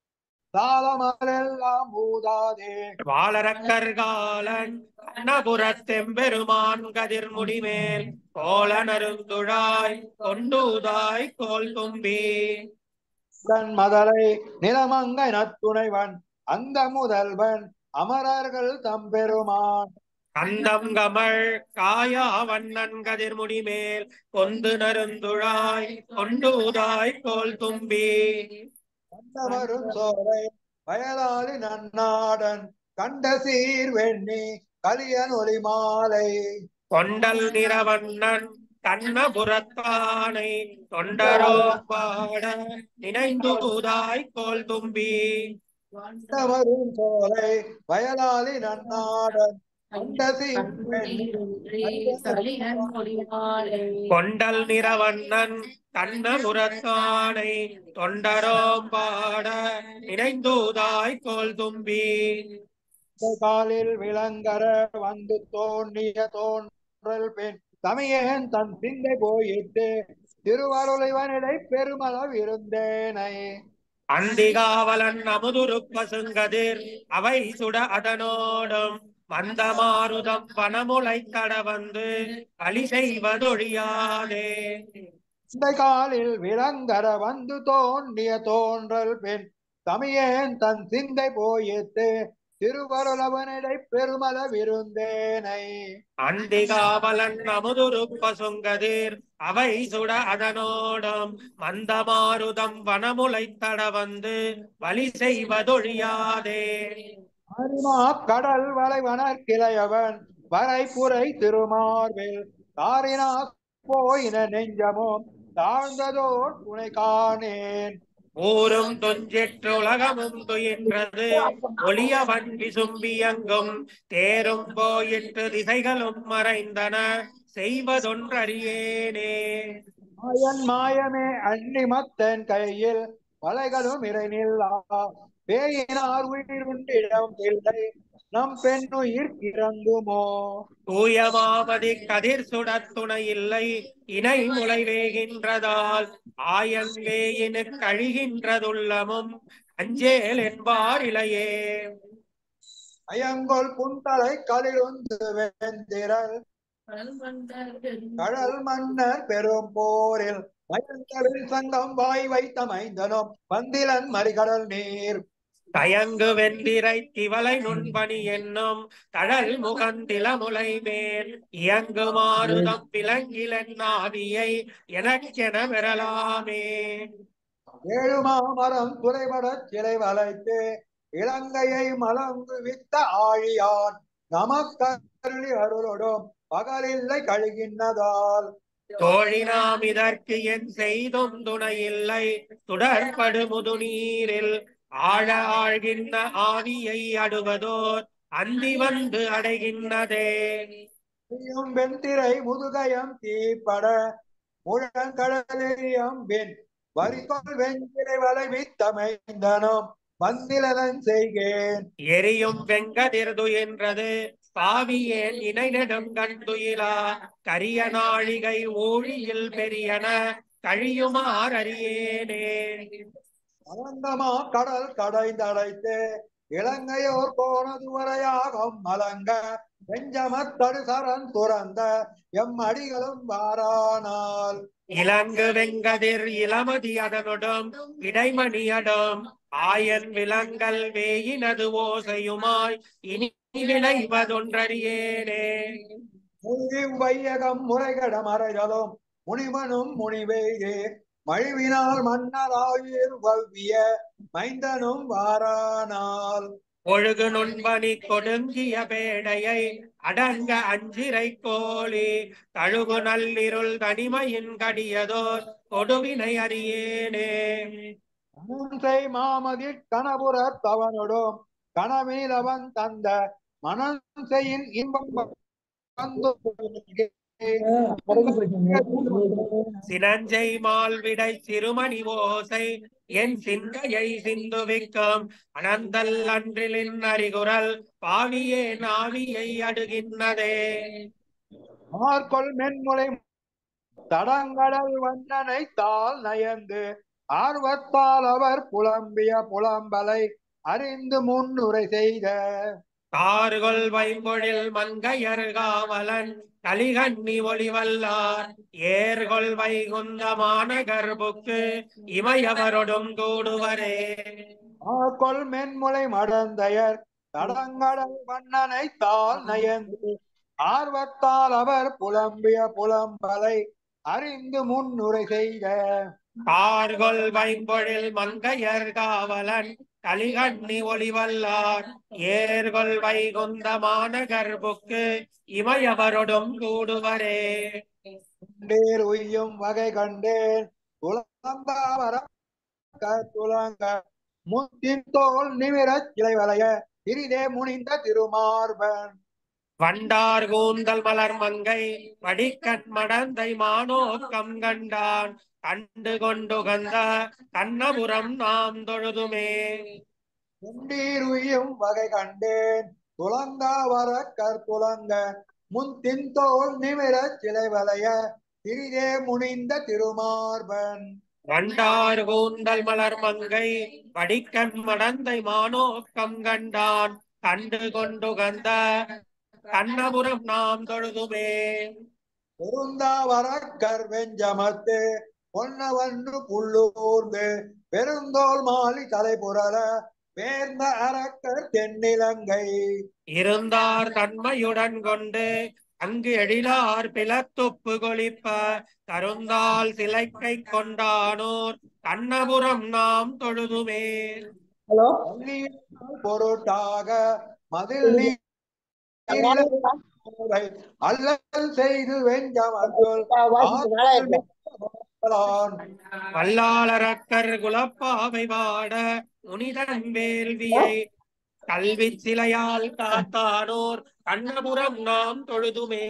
[SPEAKER 1] சாலமலெல்லாம் ஊதாதே
[SPEAKER 2] வாளரக்கர்காலன் கண்ணபுரத் தெம்பெருமான் கதிர்முடி மேல் கோலனருந்துழாய் கொண்டூதாய் கோல் தும்பி
[SPEAKER 1] தன் மதலை நிலமங்கை நத்துணைவன் அந்த முதல்வன் அமரர்கள் தம்பெருமான்
[SPEAKER 2] கந்தம் கமழ் காயா வண்ணன் கதிர்முடி மேல் கொந்து நருந்துழாய் கொண்டூதாய் கோல் தும்பி
[SPEAKER 1] கண்டவரும் சோலை வயலாளி நன்னாடன் கண்ட சீர் வெண்ணி கலியன் ஒளி மாலை
[SPEAKER 2] கொண்டல் நிறவண்ணன் கண்ணபுரத்தானை தொண்டரோ பாட நினைந்தூதாய் கோல் தும்பி
[SPEAKER 1] கண்டவரும் சோலை வயலாளி நன்னாடன் கண்ட சீர் வெண்ணி
[SPEAKER 2] கொண்டல் நிறவண்ணன் கண்ணபுரத்தானை தொண்டரோம் பாட நினைந்தூதாய் கோல் தும்பி
[SPEAKER 1] காலில் விளங்கர வந்து தோன்றிய தோன்றல் பெண் தமியன் தன் சிந்தை போயிட்டு திருவருளைவனிடை பெருமளவு இருந்தேனை
[SPEAKER 2] அந்திகாவலன் அமுதுரு பசுங்கதிர் அவை சுட அதனோடும் மந்தமாருதம் வனமுலை கடவந்து களி செய்வதொழியாதே
[SPEAKER 1] இந்த காலில் விளங்கர வந்து தோன்றிய தோன்றல் பெண் தமியேன் தன் சிந்தை போயிட்டு திருவருளவனிடை பெருமளவு இருந்தேனை
[SPEAKER 2] அந்திகாவலன் அமுதுரு பசுங்கதிர் அவை சுட அதனோடும் மந்தமாருதம் வனமுலை தடவந்து வழி செய்வதொழியாதே
[SPEAKER 1] அரிமா கடல் வளைவனர் கிளையவன் வரைப்புரை திருமார்பில் தாரினா போயின நெஞ்சமும் தாழ்ந்ததோர் துணை காணேன்
[SPEAKER 2] ஊரும் தொஞ்சிற்று உலகமும் துயின்றது ஒளிய வண்டி சும்பியங்கும் தேரும் போயிற்று திசைகளும் மறைந்தன செய்வதொன்றறியேனே
[SPEAKER 1] மாயன் மாயமே அண்ணி மத்தன் கையில் வலைகளும் இறைநில்லா பேயினார் உயிர் உண்டிடம் இல்லை நம் பெண்ணுயிர் இறங்குமோ
[SPEAKER 2] தூயமாமதி கதிர் சுடத் துணை இல்லை இணை முளை வேகின்றதால் ஆயங்கேயினு கழிகின்றதுள்ளமும் அஞ்சேல் என்பார் இளையே
[SPEAKER 1] அயங்கொல் புந்தலை களிலுந்து வேந்திரல் கடல் மன்னர் பெரும் போரில் வயல்களில் சங்கம் வாய் வைத்த மைந்தனும் பந்திலன் மறிகடல் நீர்
[SPEAKER 2] தயங்கு வெந்திரை திவலை நுண்பணி என்னும் தழல் முகந்தில முலை மேல் இயங்கு மாறுதம் விலங்கிலன் ஆவியை எனக்கென பெறலாமே
[SPEAKER 1] ஏழுமா மரம் துறைபடச் சிலை வளைத்து இலங்கையை மலங்கு வித்த ஆழியான் நமக்கருளி அருளொடும் பகலில்லை கழுகின்றதால்
[SPEAKER 2] தோழி நாம் இதற்கு என் செய்தும் துணையில்லை துடர்படு முதுநீரில் ஆழ ஆழ்கின்ற ஆவியை அடுவதோர் அந்தி வந்து அடைகின்றதே
[SPEAKER 1] நீயும் வெண்திரை முதுகயம் தீப்பட முழங்கடலியம் வெண் வரிகொள் வெஞ்சிலை வளைவித்தமைந்தனும் வந்திலதன் செய்கேன்
[SPEAKER 2] எரியும் வெங்கதிர்து என்றது பாவியேன் இணை நெடும் கண்டுயிலா கரிய நாழிகை ஊழியில் பெரியன கழியுமார் அறியேனே
[SPEAKER 1] அலங்கமா கடல் கடைந்தடைத்து இலங்கையோர் போனது வரையாகும் மலங்க வெஞ்சமத்தடு சரண் துறந்த எம் அடிகளும் வாரானால்
[SPEAKER 2] இலங்கு வெங்கதிர் இளமதி அதனுடும் இடைமணியடும் ஆயன் விலங்கல் வேயினது ஓசையுமாய் இனி விளைவதொன்றறியேனே
[SPEAKER 1] முழுதும் வையகம் முறைகட மறைகளும் முனிவனும் முனிவெய்தே மழிவினால் மன்னராயிர் வவ்விய மைந்தனும் வாரானால்
[SPEAKER 2] ஒழுகு நுண்பனி கொடுங்கிய பேடையை அடங்க அஞ்சிரை கோழி தழுகு நள்ளிருள் தனிமையின் கடியதோர் கொடுவினை அறியேனே
[SPEAKER 1] அனந்தை மாமதிற் கணபுரத் தவனொடும் கனவிலவன் தந்த மனந்தையின் இன்பம் வந்து
[SPEAKER 2] சினஞ்சை மால்விடை சிறுமணி ஓசை என் சிந்தையை சிந்துவிக்கும் அனந்தல் அன்றிலின் அறிகுரல் பாவியே நாவியை அடுகின்றதே
[SPEAKER 1] மார்கொள் மென்முலை தடங்கடல் வண்ணனை தாள் நயந்து ஆர்வத்தால் அவர் புலம்பிய புலம்பலை அறிந்து முன்னுரை செய்த
[SPEAKER 2] கார்கொள் வைம்பொழில் மங்கையர் காவலன் கலிகண்ணி ஒளிவல்லார் ஏர்கொள் வைகுந்தமான கர்ப்புக்கு இமையவரொடும் கூடுவரே
[SPEAKER 1] மார்கொள் மென்முலை மடந்தையர் தடங்கடல் வண்ணனை தாள் நயந்து ஆர்வத்தால் அவர் புலம்பிய புலம்பலை அறிந்து முன்னுரை செய்த
[SPEAKER 2] கார்கொள் வைம்பொழில் மங்கையர் காவலன் கலிகண்ணி ஒளிவல்லார் ஏர்கொள் வைகுந்தமான கர்ப்புக்கு இமையவரொடும் கூடுவரே
[SPEAKER 1] கண்டேர் உய்யும் வகை கண்டேன் துலங்காவர துலங்க முத்தின் தோல் நிமிரச் சிலை வளைய திரிதே முனிந்த திருமார்பன்
[SPEAKER 2] வண்டார் கூந்தல் மலர் மங்கை வடிக்கண் மடந்தை மானோக்கம் கண்டான் கண்டு கொண்டுகந்த கண்ணபுரம் நாம் தொழுதுமே
[SPEAKER 1] கொண்டீர் உய்யும் வகை கண்டேன் துலங்காவர கற்புலங்க முன்தின் தோல் நிமிரச் சிலை வளைய திரிதே முனிந்த திருமார்பன்
[SPEAKER 2] வண்டார் கூந்தல் மலர் மங்கை வடிக்கண் மடந்தை மானோக்கம் கண்டான் கண்டு கொண்டுகந்த கண்ணபுரம் நாம் தொழுதுமே
[SPEAKER 1] பொருந்தாவர கர்வெஞ்சமத்து பொன்னவன்று புள்ளூர்ந்து பெருந்தோல் மாலி தலைபுரல பேர்ந்த அரக்கர் தென்னிலங்கை
[SPEAKER 2] இருந்தார் தன்மையுடன் கொண்டு அங்கு எழிலார் பிளத்துப்பு கொளிப்ப கருந்தால் சிலைக்கை கொண்டானோர் கண்ணபுரம் நாம் தொழுதுமே
[SPEAKER 1] பள்ளியினால் பொருட்டாக மதில் நீரை அல்லல் செய்து வெஞ்சமத்துள்
[SPEAKER 2] வல்லாளரக்கர் குலப்பாவை வாட முனிதன் வேள்வியை கல்வி சிலையால் காத்தானோர் கண்ணபுரம் நாம் தொழுதுமே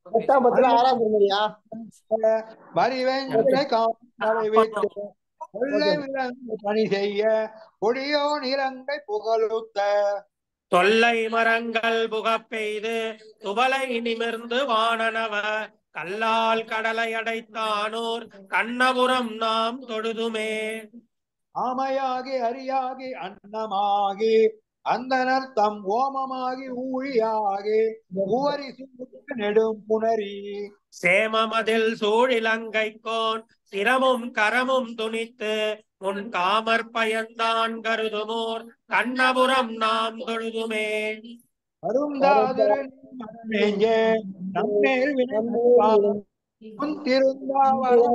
[SPEAKER 1] வரிவெஞ்சை காமரை வைத்து கொள்ளை விலங்கு பணி செய்ய கொடியோன் இலங்கை புகழுத்த
[SPEAKER 2] தொல்லை மரங்கள் புகப்பெய்து துவலை நிமிர்ந்து வானனவ கல்லால் கடலை அடைத்தானோர் கண்ணபுரம் நாம் தொழுதுமே
[SPEAKER 1] ஆமையாகி அரியாகி அன்னமாகி அந்தனர் தம் ஓமமாகி ஊழியாகி உவரி சூழ்ந்து நெடும் புனரி
[SPEAKER 2] சேமமதில் சூழிலங்கைக்கோன் சிரமும் கரமும் துணித்து உன் காமற் பயந்தான் கருதுமோர் கண்ணபுரம் நாம் தொழுதுமே
[SPEAKER 1] அருந்தாதிரு மனமேஞ்சே நம்மேல் வினைப்பான் உன் திருந்தாவரம்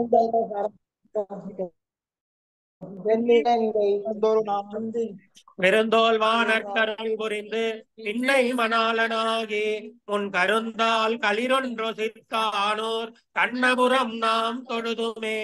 [SPEAKER 1] வந்தொரு நாம்
[SPEAKER 2] பெருந்தோல் வானற்கருள் புரிந்து பின்னை மணாளனாகி உன் கருந்தால் களிரொன்று சித்தானோர் கண்ணபுரம் நாம் தொழுதுமே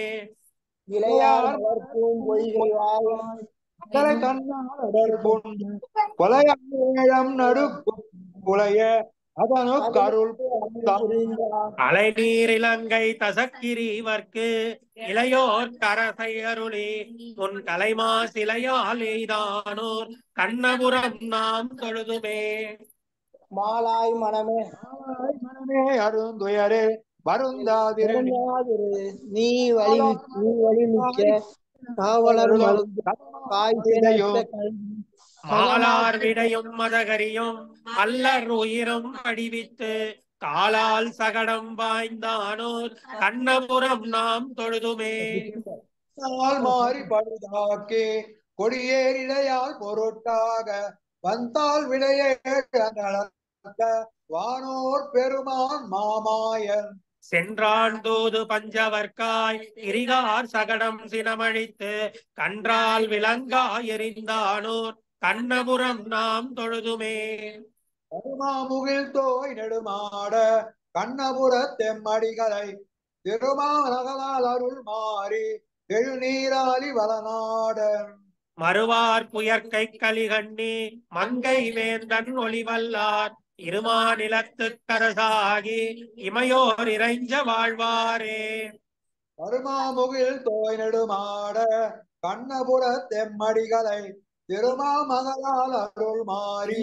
[SPEAKER 1] தலை தன்னால் அடர்கொண்டு கொலையாழம் நடு குலைய அதனு கருள்
[SPEAKER 2] அலைநீர் இலங்கை தசக்கிரீவர்க்கு இளையோர் கரசை அருளி உன் கலைமா சிலையால் எய்தானோர் கண்ணபுரம் நாம் தொழுதுமே
[SPEAKER 6] மாலாய் மனமே
[SPEAKER 1] ஆய் மனமே அருந்துயரே வருந்தாதிரு
[SPEAKER 6] நீ வழி நீ வழி மிக்க காவலர் மருந்து காய்
[SPEAKER 1] இதையோ
[SPEAKER 2] மாலார் விடையும் மதகரியும் அல்லர் உயிரும் அடிவித்து காலால் சகடம் வாய்ந்தானோர் கண்ணபுரம் நாம் தொழுதுமே
[SPEAKER 1] நாள் மாறி படுதாக்கே கொடியேறிடையால் பொருட்டாக வந்தால் விடையேழக்க வானோர் பெருமான் மாமாயன்
[SPEAKER 2] சென்றான் தூது பஞ்சவர்க்காய் இரிகார் சகடம் சினமழித்து கன்றால் விலங்காய் எறிந்தானோர் கண்ணபுரம் நாம் தொழுதுமே
[SPEAKER 1] கருமாமுகில் தோய் நெடுமாட கண்ணபுர தெம்மடிகளை திருமாநகலால் அருள் மாறி எழுநீராலி வளநாடன்
[SPEAKER 2] மறுவார் புயற்கை கலிகண்ணி மங்கை வேந்தன் ஒளிவல்லார் இருமாநிலத்துக் கரசாகி இமையோர் இறைஞ்ச வாழ்வாரே
[SPEAKER 1] கருமாமுகில் தோய் நெடுமாட கண்ணபுர தெம்மடிகளை திருமாமகளால் அருள் மாறி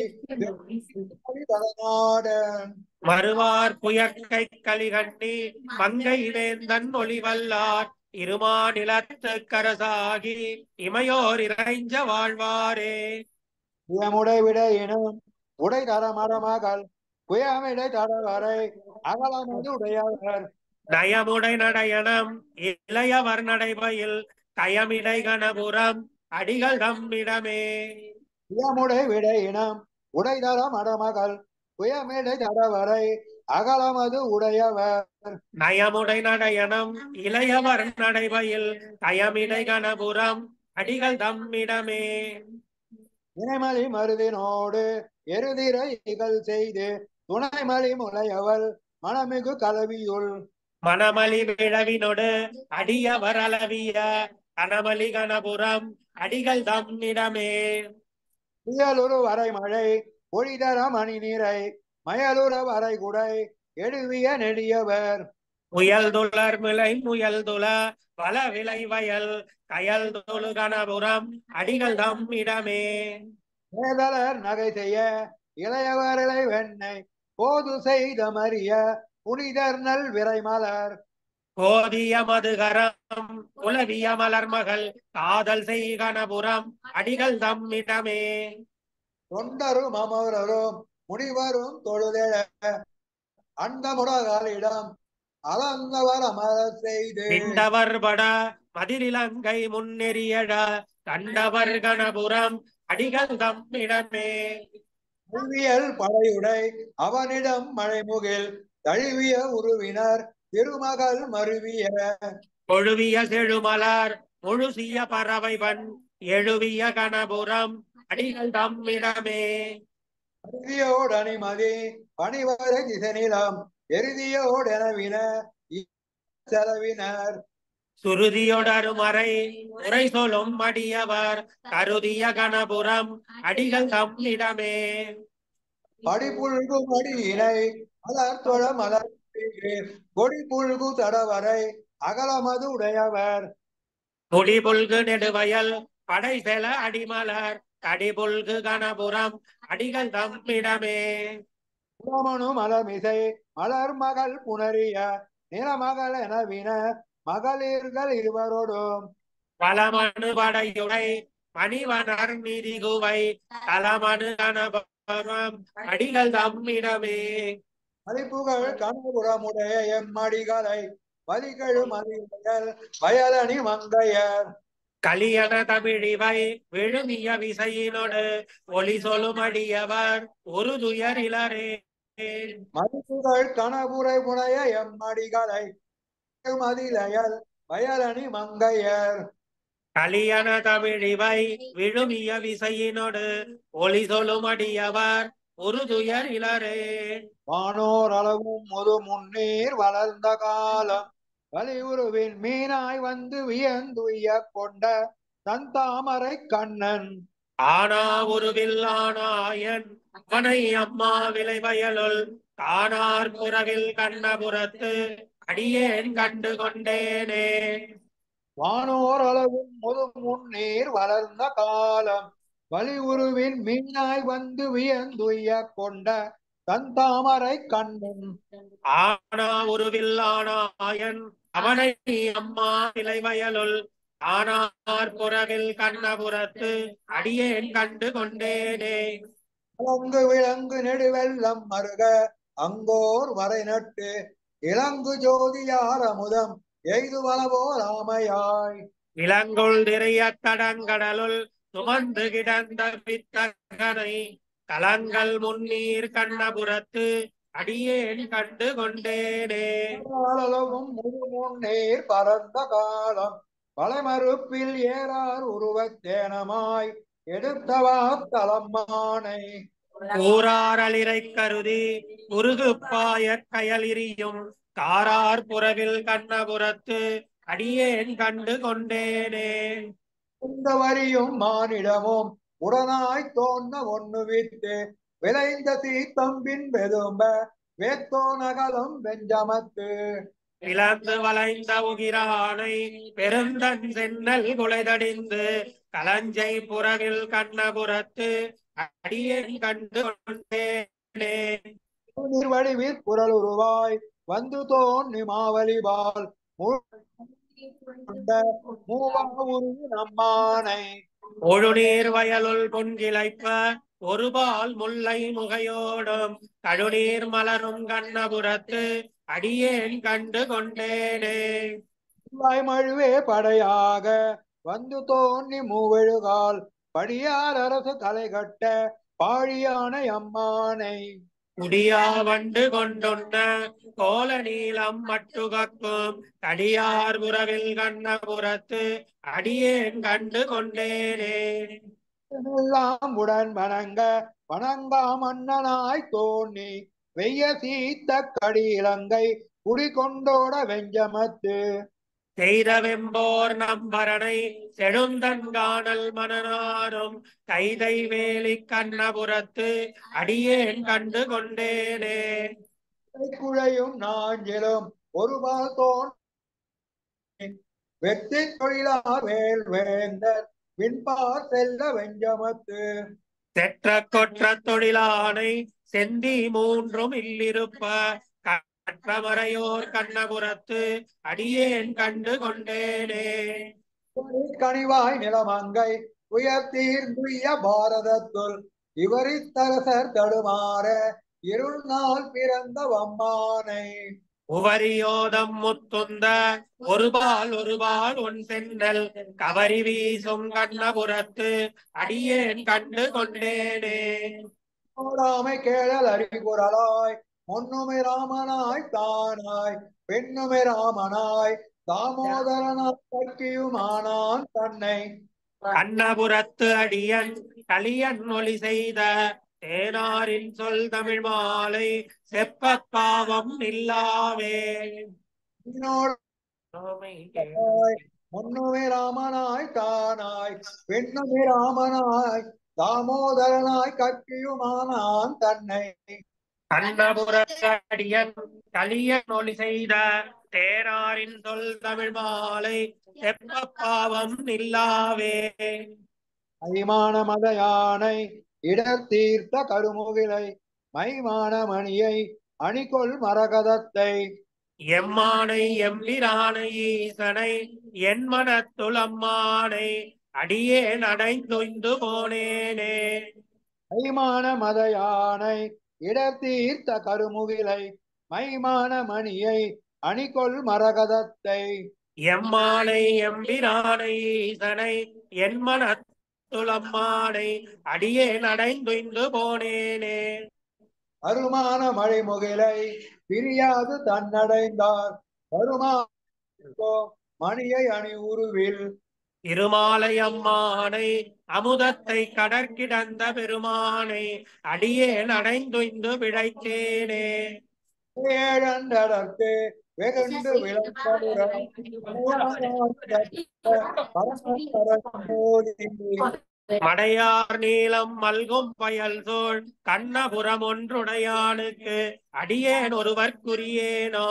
[SPEAKER 1] வளநாடன்
[SPEAKER 2] மறுவார் புயற்கை கலிகண்ணி மங்கை வேந்தன் ஒளிவல்லார் இருமாநிலத்துக் கரசாகி இமையோர் இறைஞ்ச வாழ்வாரே
[SPEAKER 1] புயமுடை விடையினும் உடை தர மரமகள் புயமிடை தடவரை அகலமது உடையவர்
[SPEAKER 2] நயமுடை நடையணம் இளையவர் நடைபயில் கயமிடை கணபுரம் அடிகள் தம்மிடமே
[SPEAKER 1] புயமுடை விடையினம் உடை தர மடமகள் புயமிடை தடவரை அகலமது உடையவர்
[SPEAKER 2] நயமுடை நடையணம் இளையவர் நடைபயில் கயமிடை கணபுரம் அடிகள் தம்மிடமே
[SPEAKER 1] இணைமலி மருதினோடு எருதிரை இகழ் செய்து துணைமலி முளையவள் மணமிகு கலவியுள்
[SPEAKER 2] மணமலி விழவினொடு அடியவர் அளவிய கனமலி கணபுரம் அடிகள் தம்மிடமே
[SPEAKER 1] புயலுரு வரைமழை பொழிதர மணி நீரை மயலுற வரைகுடை எழுவிய நெடியவர்
[SPEAKER 2] முயல் துளர் மிளை முயல் துள பல விளை வயல் கயல் தொழு கணபுரம் அடிகள் தம்மிடமே
[SPEAKER 1] வேதலர் நகை செய்ய இளையவர் இளை வெண்ணை போது செய்த மறிய புனிதர் நல் விரைமலர்
[SPEAKER 2] கோதிய மதுகரம் உலவிய மலர் மகள் காதல் செய் கணபுரம் அடிகள் தம்மிடமே
[SPEAKER 1] தொண்டரும் அமரரும் முனிவரும் தொழுதெழ அந்த முடகாலிடம் அளந்தவர் அமர செய்து
[SPEAKER 2] பிண்டவர் பட மதிரிலங்கை முன்னெறியட கண்டவர் கணபுரம் அடிகள் தம்மிடமே
[SPEAKER 1] புவியல் படையுடை அவனிடம் மழைமுகில் தழுவிய உருவினர் திருமகள் மருவிய
[SPEAKER 2] கொழுவிய செழுமலர் முழுசிய பறவைவன் எழுவிய கணபுரம் அடிகள் தம்மிடமே
[SPEAKER 1] அருதியோடு அணிமதி பணிவரை திசைநிலம் எருதியோடெனவின செலவினர்
[SPEAKER 2] சுருதியொடருமறை உரை சொல்லும் அடியவர் கருதிய கணபுரம் அடிகள் தம்மிடமே
[SPEAKER 1] படிப்புல்கு மடியினை மலர் தொழ மலர் கொடி புல்கு தடவரை அகலமது உடையவர்
[SPEAKER 2] முடிபுல்கு நெடுவயல் படை செல அடிமலர் கடிபுல்கு கணபுரம் அடிகள் தம்மிடமே
[SPEAKER 1] புறமனு மலமிசை மலர் மகள் புணரிய நிறமகள் எனவின மகளிர்கள் இருவரோடும்
[SPEAKER 2] பலமனு படையுடை மணிவனர் நிதிகுவை தலமனு கணபரம் அடிகள் தம்மிடமே
[SPEAKER 1] மதிப்புகள் கனபுரமுடைய எம்மடிகளை வலிகழும் அறிவுகள் வயலணி மங்கையர்
[SPEAKER 2] கலியன தமிழிவை விழுமிய விசையினோடு ஒளி சொல்லுமடியவர் ஒரு துயரிலரே
[SPEAKER 1] மதிப்புகள் கனபுரை முனைய எம்மடிகளை மதிலையல் வயலணி மங்கையர்
[SPEAKER 2] கலியன தமிழிவை விழுமிய விசையினோடு ஒளி சொல்லுமடியவர் ஒரு துயரிலரே
[SPEAKER 1] வானோர் அளவும் முது முன்னீர் வளர்ந்த காலம் வலியுருவின் மீனாய் வந்து வியந்துய கொண்ட தன் தாமரை கண்ணன்
[SPEAKER 2] ஆனா ஒரு வில்லானாயன் அவனை அம்மா விலை வயலுள் தானார் புறவில் கண்ணபுரத்து அடியேன் கண்டு கொண்டேனே
[SPEAKER 1] வானோர் அளவும் முது முன்னீர் வளர்ந்த காலம் வலியுருவின் மீனாய் வந்து வியந்துய கொண்ட தன் தாமரை கண்ணன்
[SPEAKER 2] ஆனா ஒரு வில்லானாயன் அவனை அம்மா விலை வயலுள் தானார் புறவில் கண்ணபுரத்து அடியேன் கண்டு கொண்டேனே
[SPEAKER 1] அலங்கு விலங்கு நெடுவெல்லம் மருக அங்கோர் வரை நட்டு இளங்கு ஜோதியார் அமுதம் எய்துவளவோ ராமையாய்
[SPEAKER 2] இளங்குள் நிறைய தடங்கடலுள் சுமந்து கிடந்த பித்தகனை கலங்கள் முன்னீர் கண்ணபுரத்து அடியேன் கண்டு கொண்டேனே
[SPEAKER 1] அளவும் முழு முன்னேர் பரந்த காலம் பலமறுப்பில் ஏறார் உருவத்தேனமாய் எடுத்தவா தலம்மானை
[SPEAKER 2] கூறாரலிரை கருதி உருகுப்பாயற் கயலிரியும் காரார் புறவில் கண்ணபுரத்து அடியேன் கண்டு கொண்டேனே
[SPEAKER 1] இந்த வரியும் மானிடமும் உடனாய் தோன்ற ஒண்ணு விட்டு விளைந்த தீத்தம்பின் வெதும்ப வேத்தோ நகலம் வெஞ்சமத்து
[SPEAKER 2] இழந்து வளைந்த உகிரானை பெருந்தன் சென்னல் குலைதடிந்து கலஞ்சை புறவில் கண்ணபுரத்து அடியேன் கண்டு கொண்டேனே
[SPEAKER 1] நீர்வடிவில் குரல் உருவாய் வந்து தோன்றி மாவலிபால் மூவாவுரு நம்மானை
[SPEAKER 2] ஒழுநீர் வயலுள் பொன்கிளைப்ப ஒருபால் முல்லை முகையோடும் கழுநீர் மலரும் கண்ணபுரத்து அடியேன் கண்டு கொண்டேனே
[SPEAKER 1] மழுவே படையாக வந்து தோன்றி மூவெழுகால் படியார் அரசு தலை கட்ட பாழியானை அம்மானை
[SPEAKER 2] குடியா வண்டு கொண்டுண்ண கோல நீளம் மட்டுகக்கும் கடியார் புறவில் கண்ணபுரத்து அடியேன் கண்டு கொண்டேனே
[SPEAKER 1] எல்லாம் உடன் வணங்க வணங்கா மன்னனாய் தோன்றி வெய்ய சீத்த கடியிலங்கை குடிகொண்டோட வெஞ்சமத்து
[SPEAKER 2] செய்த வெம்போர் நம்பரனை செழுந்தன் காணல் மனநாரும் கைதை வேலி கண்ணபுரத்து அடியேன் கண்டு கொண்டேனே
[SPEAKER 1] குழையும் நாஞ்சிலும் ஒருபால் தோன் வெற்றி தொழிலார் வேல் வேந்தர் விண்பார் செல்ல வெஞ்சமத்து
[SPEAKER 2] செற்ற கொற்ற தொழிலானை செந்தி மூன்றும் இல்லிருப்ப கற்றமறையோர் கண்ணபுரத்து அடியேன் கண்டு கொண்டேனே
[SPEAKER 1] கனிவாய் நிலமங்கை உயர்த்தீர்ந்துய பாரதத்துள் இவரித்தரசர் தடுமாற இருள் நாள் பிறந்த வம்மானை
[SPEAKER 2] உவரியோதம் முத்துந்த ஒருபால் ஒருபால் ஒன் சென்னல் கவரி வீசும் கண்ணபுரத்து அடியேன் கண்டு கொண்டேனே
[SPEAKER 1] ஓடாமை கேழல் அறிகுறலாய் பொன்னுமை ராமனாய் தானாய் பெண்ணுமை ராமனாய் தாமோதரனாய் கட்டியுமானான் தன்னை
[SPEAKER 2] கண்ணபுரத்து அடியன் கலியன் ஒளி செய்த தேனாரின் சொல் தமிழ் மாலை செப்பப் பாவம் இல்லாவே
[SPEAKER 1] என்னோடு பொன்னுமை ராமனாய் தானாய் பெண்ணுமை ராமனாய் தாமோதரனாய் கட்டியுமானான் தன்னை
[SPEAKER 2] கண்ணபுரத்து அடியன் கலியன் ஒளி செய்த தேனாரின் சொல் தமிழ் மாலை செப்பப் பாவம் இல்லாவே
[SPEAKER 1] மைமான மத யானை இடர் தீர்த்த கருமுகிலை மைமான மணியை அணிகொள் மரகதத்தை
[SPEAKER 2] எம்மானை எம்பிரானை ஈசனை என் மனத்துள் அம்மானை அடியேன் அடைந்துய்ந்து போனேனே
[SPEAKER 1] மைமான மத யானை இடத்தீர்த்த கருமுகிலை மைமான மணியை அணிகொள் மரகதத்தை
[SPEAKER 2] எம்மானை எம்பிரானை ஈசனை என் மனத்துளம்மானை அடியேன் அடைந்துய்ந்து போனேனே
[SPEAKER 1] அருமான மழைமுகிலை பிரியாது தன்னடைந்தார் வருமா மணியை அணி உருவில்
[SPEAKER 2] திருமாலை அம்மானை அமுதத்தை கடற்கிடந்த பெருமானை அடியேன் அடைந்துய்ந்து பிழைத்தேனே
[SPEAKER 1] ஏழண்டடர்க்கு வெகுண்டு விளக்கமுற
[SPEAKER 2] மடையார் நீளம் மல்கும் பயல் சோழ் கண்ணபுரம் ஒன்றுடையானுக்கு அடியேன் ஒருவர்க்குரியேனோ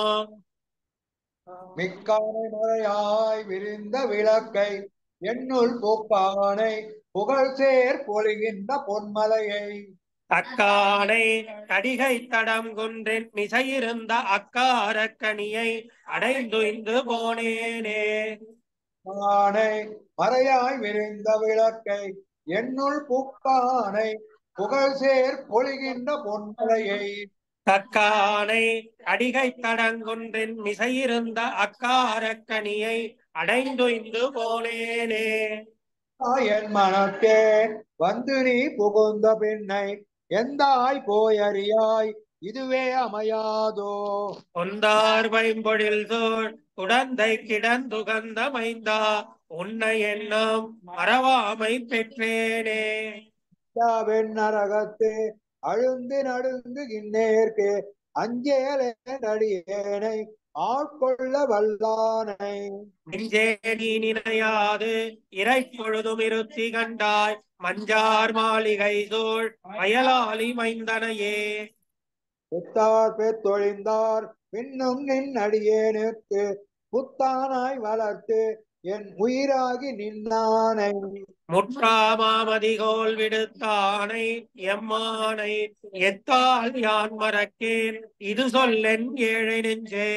[SPEAKER 1] மிக்கானை மறையாய் விரிந்த விளக்கை என்னுள் போக்கானை புகழ் சேர் பொழிகின்ற பொன்மலையை
[SPEAKER 2] அக்கானை கடிகை தடம் குன்றின் மிசையிருந்த அக்காரக்கனியை அடைந்துய்ந்து போனேனே
[SPEAKER 1] ஆனை மறையாய் விரிந்த விளக்கை என்னுள் புக்கானை புகழ் சேர் பொழிகின்ற பொன்மலையை
[SPEAKER 2] தக்கானை அடிகை தடங்குன்றின் மிசையிருந்த அக்காரக்கனியை அடைந்துய்ந்து போனேனே
[SPEAKER 1] என் மனக்கே வந்து நீ புகுந்த பின்னை எந்தாய் போயறியாய் இதுவே அமையாதோ
[SPEAKER 2] கொந்தார் பைம்பொழில் சோழ் குடந்தை கிடந்துகந்த மைந்தா உன்னை எண்ணம் மறவாமை பெற்றேனே
[SPEAKER 1] வெண் நரகத்து அழுந்து நடுங்குகின்றேற்கு அஞ்சேலடியேனை ஆட்கொள்ள வல்லானை
[SPEAKER 2] நெஞ்சே நீ நினையாது இறை பொழுதும் இருத்தி கண்டாய் மஞ்சார் மாளிகை சோழ் வயலாளி மைந்தனையே
[SPEAKER 1] பெத்தார் பெத்தொழிந்தார் பின்னும் நின் அடியேனுக்கு புத்தானாய் வளர்த்து என் உயிராகி நின்னானை
[SPEAKER 2] முற்றாமாமதிகோல் விடுத்தானை எம்மானை எத்தால் யான் மறக்கேன் இது சொல்லென் ஏழை நெஞ்சே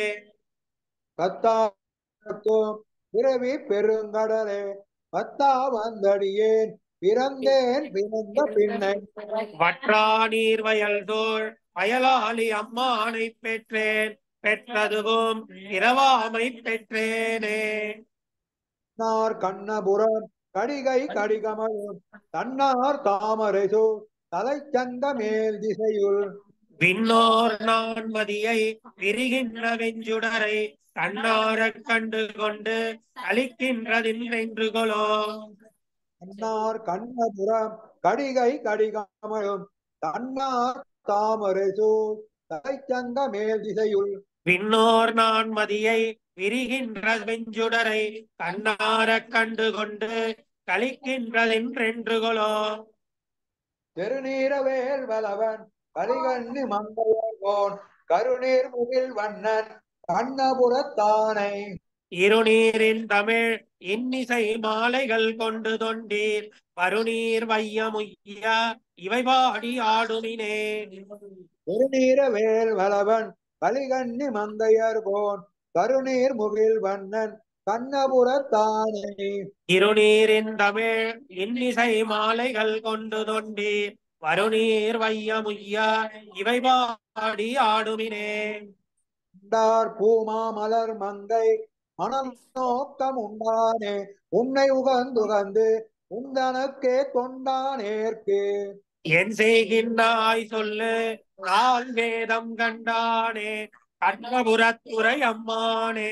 [SPEAKER 1] கத்தாக்கும் பிறவி பெருங்கடலே பத்தா வந்தடியேன் பிறந்தேன் பிறந்த பின்னை
[SPEAKER 2] வற்றா நீர் வயல் சோழ் வயலாளி அம்மானை பெற்றேன் பெற்றதுவும் இரவாமை பெற்றேனே
[SPEAKER 1] தன்னார் கண்ணபுரம் கடிகை கடிகமழும் தன்னார் தாமரை சூழ் தலைச்சங்க மேல் திசையுள்
[SPEAKER 2] விண்ணோர் நான்மதியை விரிகின்ற வெஞ்சுடரை கண்ணாரக் கண்டு கொண்டு அளிக்கின்றதின்று கொலோ
[SPEAKER 1] தன்னார் கண்ணபுரம் கடிகை கடிகமழும் தன்னார் தாமரை சூழ் தலைச்சங்க மேல் திசையுள்
[SPEAKER 2] விண்ணோர் நான்மதியை விரிகின்ற வெஞ்சுடரை கண்ணாரக் கண்டு கொண்டு கலிக்கின்றதென்றென்று கொலோ
[SPEAKER 1] பெருநீரவேல் வலவன் கலிகண்ணி மங்கையோன் கருநீர் முகில் வண்ணன் கண்ணபுரத்தானை
[SPEAKER 2] இருநீரின் தமிழ் இன்னிசை மாலைகள் கொண்டு தொண்டீர் பருநீர் வையமுய்ய இவை பாடி ஆடுமினே
[SPEAKER 1] பெருநீரவேல் வலவன் கலிகண்ணி மங்கையர்கோன் கருநீர் முகில் வண்ணன் கண்ணபுரத்தானை
[SPEAKER 2] இருநீரின் தமிழ் இன்னிசை மாலைகள் கொண்டு தொண்டீர் வருநீர் வையமுய்ய இவை பாடி ஆடுமினே
[SPEAKER 1] உண்டார் பூமா மலர் மங்கை மனம் நோக்கம் உண்டானே உன்னை உகந்துகந்து உந்தனக்கே தொண்டானேற்கு
[SPEAKER 2] என் செய்கின்றாய் சொல்லு நாள் வேதம் கண்டானே கண்ணபுரத்துறை அம்மானே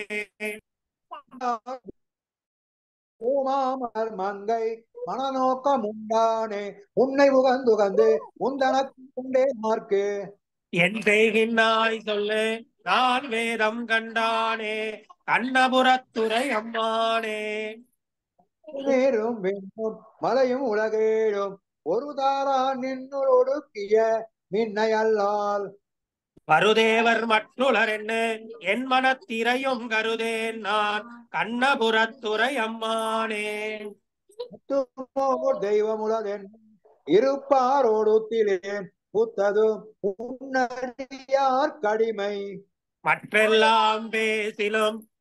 [SPEAKER 1] பூமா மலர் மங்கை மனநோக்கம் உண்டானே உன்னை உகந்துகந்து உந்தனக்கு உண்டே மார்க்கு
[SPEAKER 2] என் செய்கின்றாய் சொல்லு நான் வேதம் கண்டானே கண்ணபுரத்துறை அம்மானே
[SPEAKER 1] நேரும் வெண்ணும் மலையும் உலகேடும் ஒரு தாரா நின்னுள் ஒடுக்கிய நின்னை அல்லால்
[SPEAKER 2] வருதேவர் மற்றுளர் என்ன என் மனத்திரையும் கருதேன் நான் கண்ணபுரத்துறை அம்மானே
[SPEAKER 1] முத்துமோர் தெய்வமுளதென் இருப்பாரோடுத்திலேன் புத்ததும் உன்னடியார் கடிமை
[SPEAKER 2] மற்றெல்லாம் பேசிலும்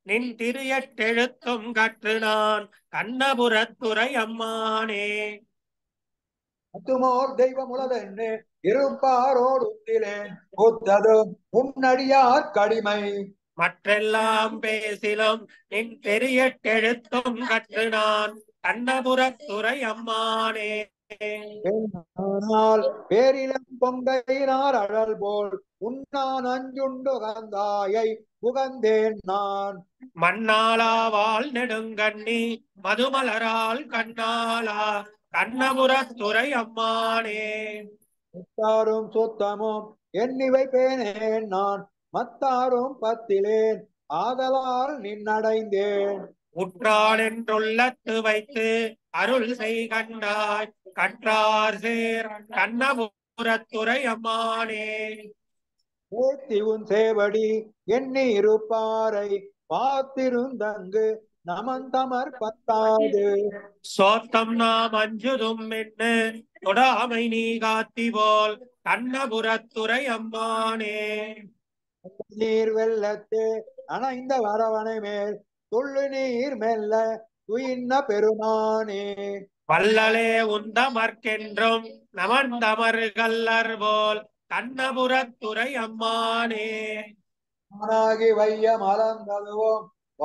[SPEAKER 2] நின் திரியட்டெழுத்தும் கற்று நான் கண்ணபுரத்துறை அம்மானே
[SPEAKER 1] அத்துமோர் தெய்வம் உளதென்று இருப்பாரோடுத்திலேன் ஒத்ததும் உன்னடியார் கடிமை
[SPEAKER 2] மற்றெல்லாம் பேசிலும் நின் தெரியட்டெழுத்தும் கற்று நான் கண்ணபுரத்துறை அம்மானே
[SPEAKER 1] ஆனால் பேரிலம் பொங்கையினார் அழல் போல் உன்னான் அஞ்சுண்டு கந்தாயை புகந்தேன் நான்
[SPEAKER 2] மண்ணாளாவால் நெடுங்கண்ணி மதுமலரால் கண்ணாளா கண்ணபுரத்துறை அம்மானே
[SPEAKER 1] முத்தாரும் சுத்தமும் எண்ணிவை பேனேன் நான் மத்தாரும் பத்திலேன் ஆதலால் நின்னடைந்தேன்
[SPEAKER 2] உற்றான் என்றுள்ளத்து வைத்து அருள் செய் கண்டாய் கற்றார் சேர் கண்ணபுரத்துறை அம்மானே
[SPEAKER 1] ஏத்தி உன் சேவடி எண்ணி இருப்பாரை பார்த்திருந்தங்கு நமந்தமர் பத்தாது
[SPEAKER 2] சோத்தம் நாம் அஞ்சுதும் என்று தொடாமை நீ காத்தி போல் கண்ணபுரத்துறை அம்மானே
[SPEAKER 1] நீர் வெள்ளத்தே அணைந்த வரவனை மேல் துள்ளு நீர் மெல்ல துயின்ன பெருமானே
[SPEAKER 2] வல்லலே உந்தமர்க்கென்றும் நமந்தமர்கள்லர் போல் கண்ணபுரத்துறை அம்மானே
[SPEAKER 1] ஆனாகி வைய மலர்ந்ததுவோம்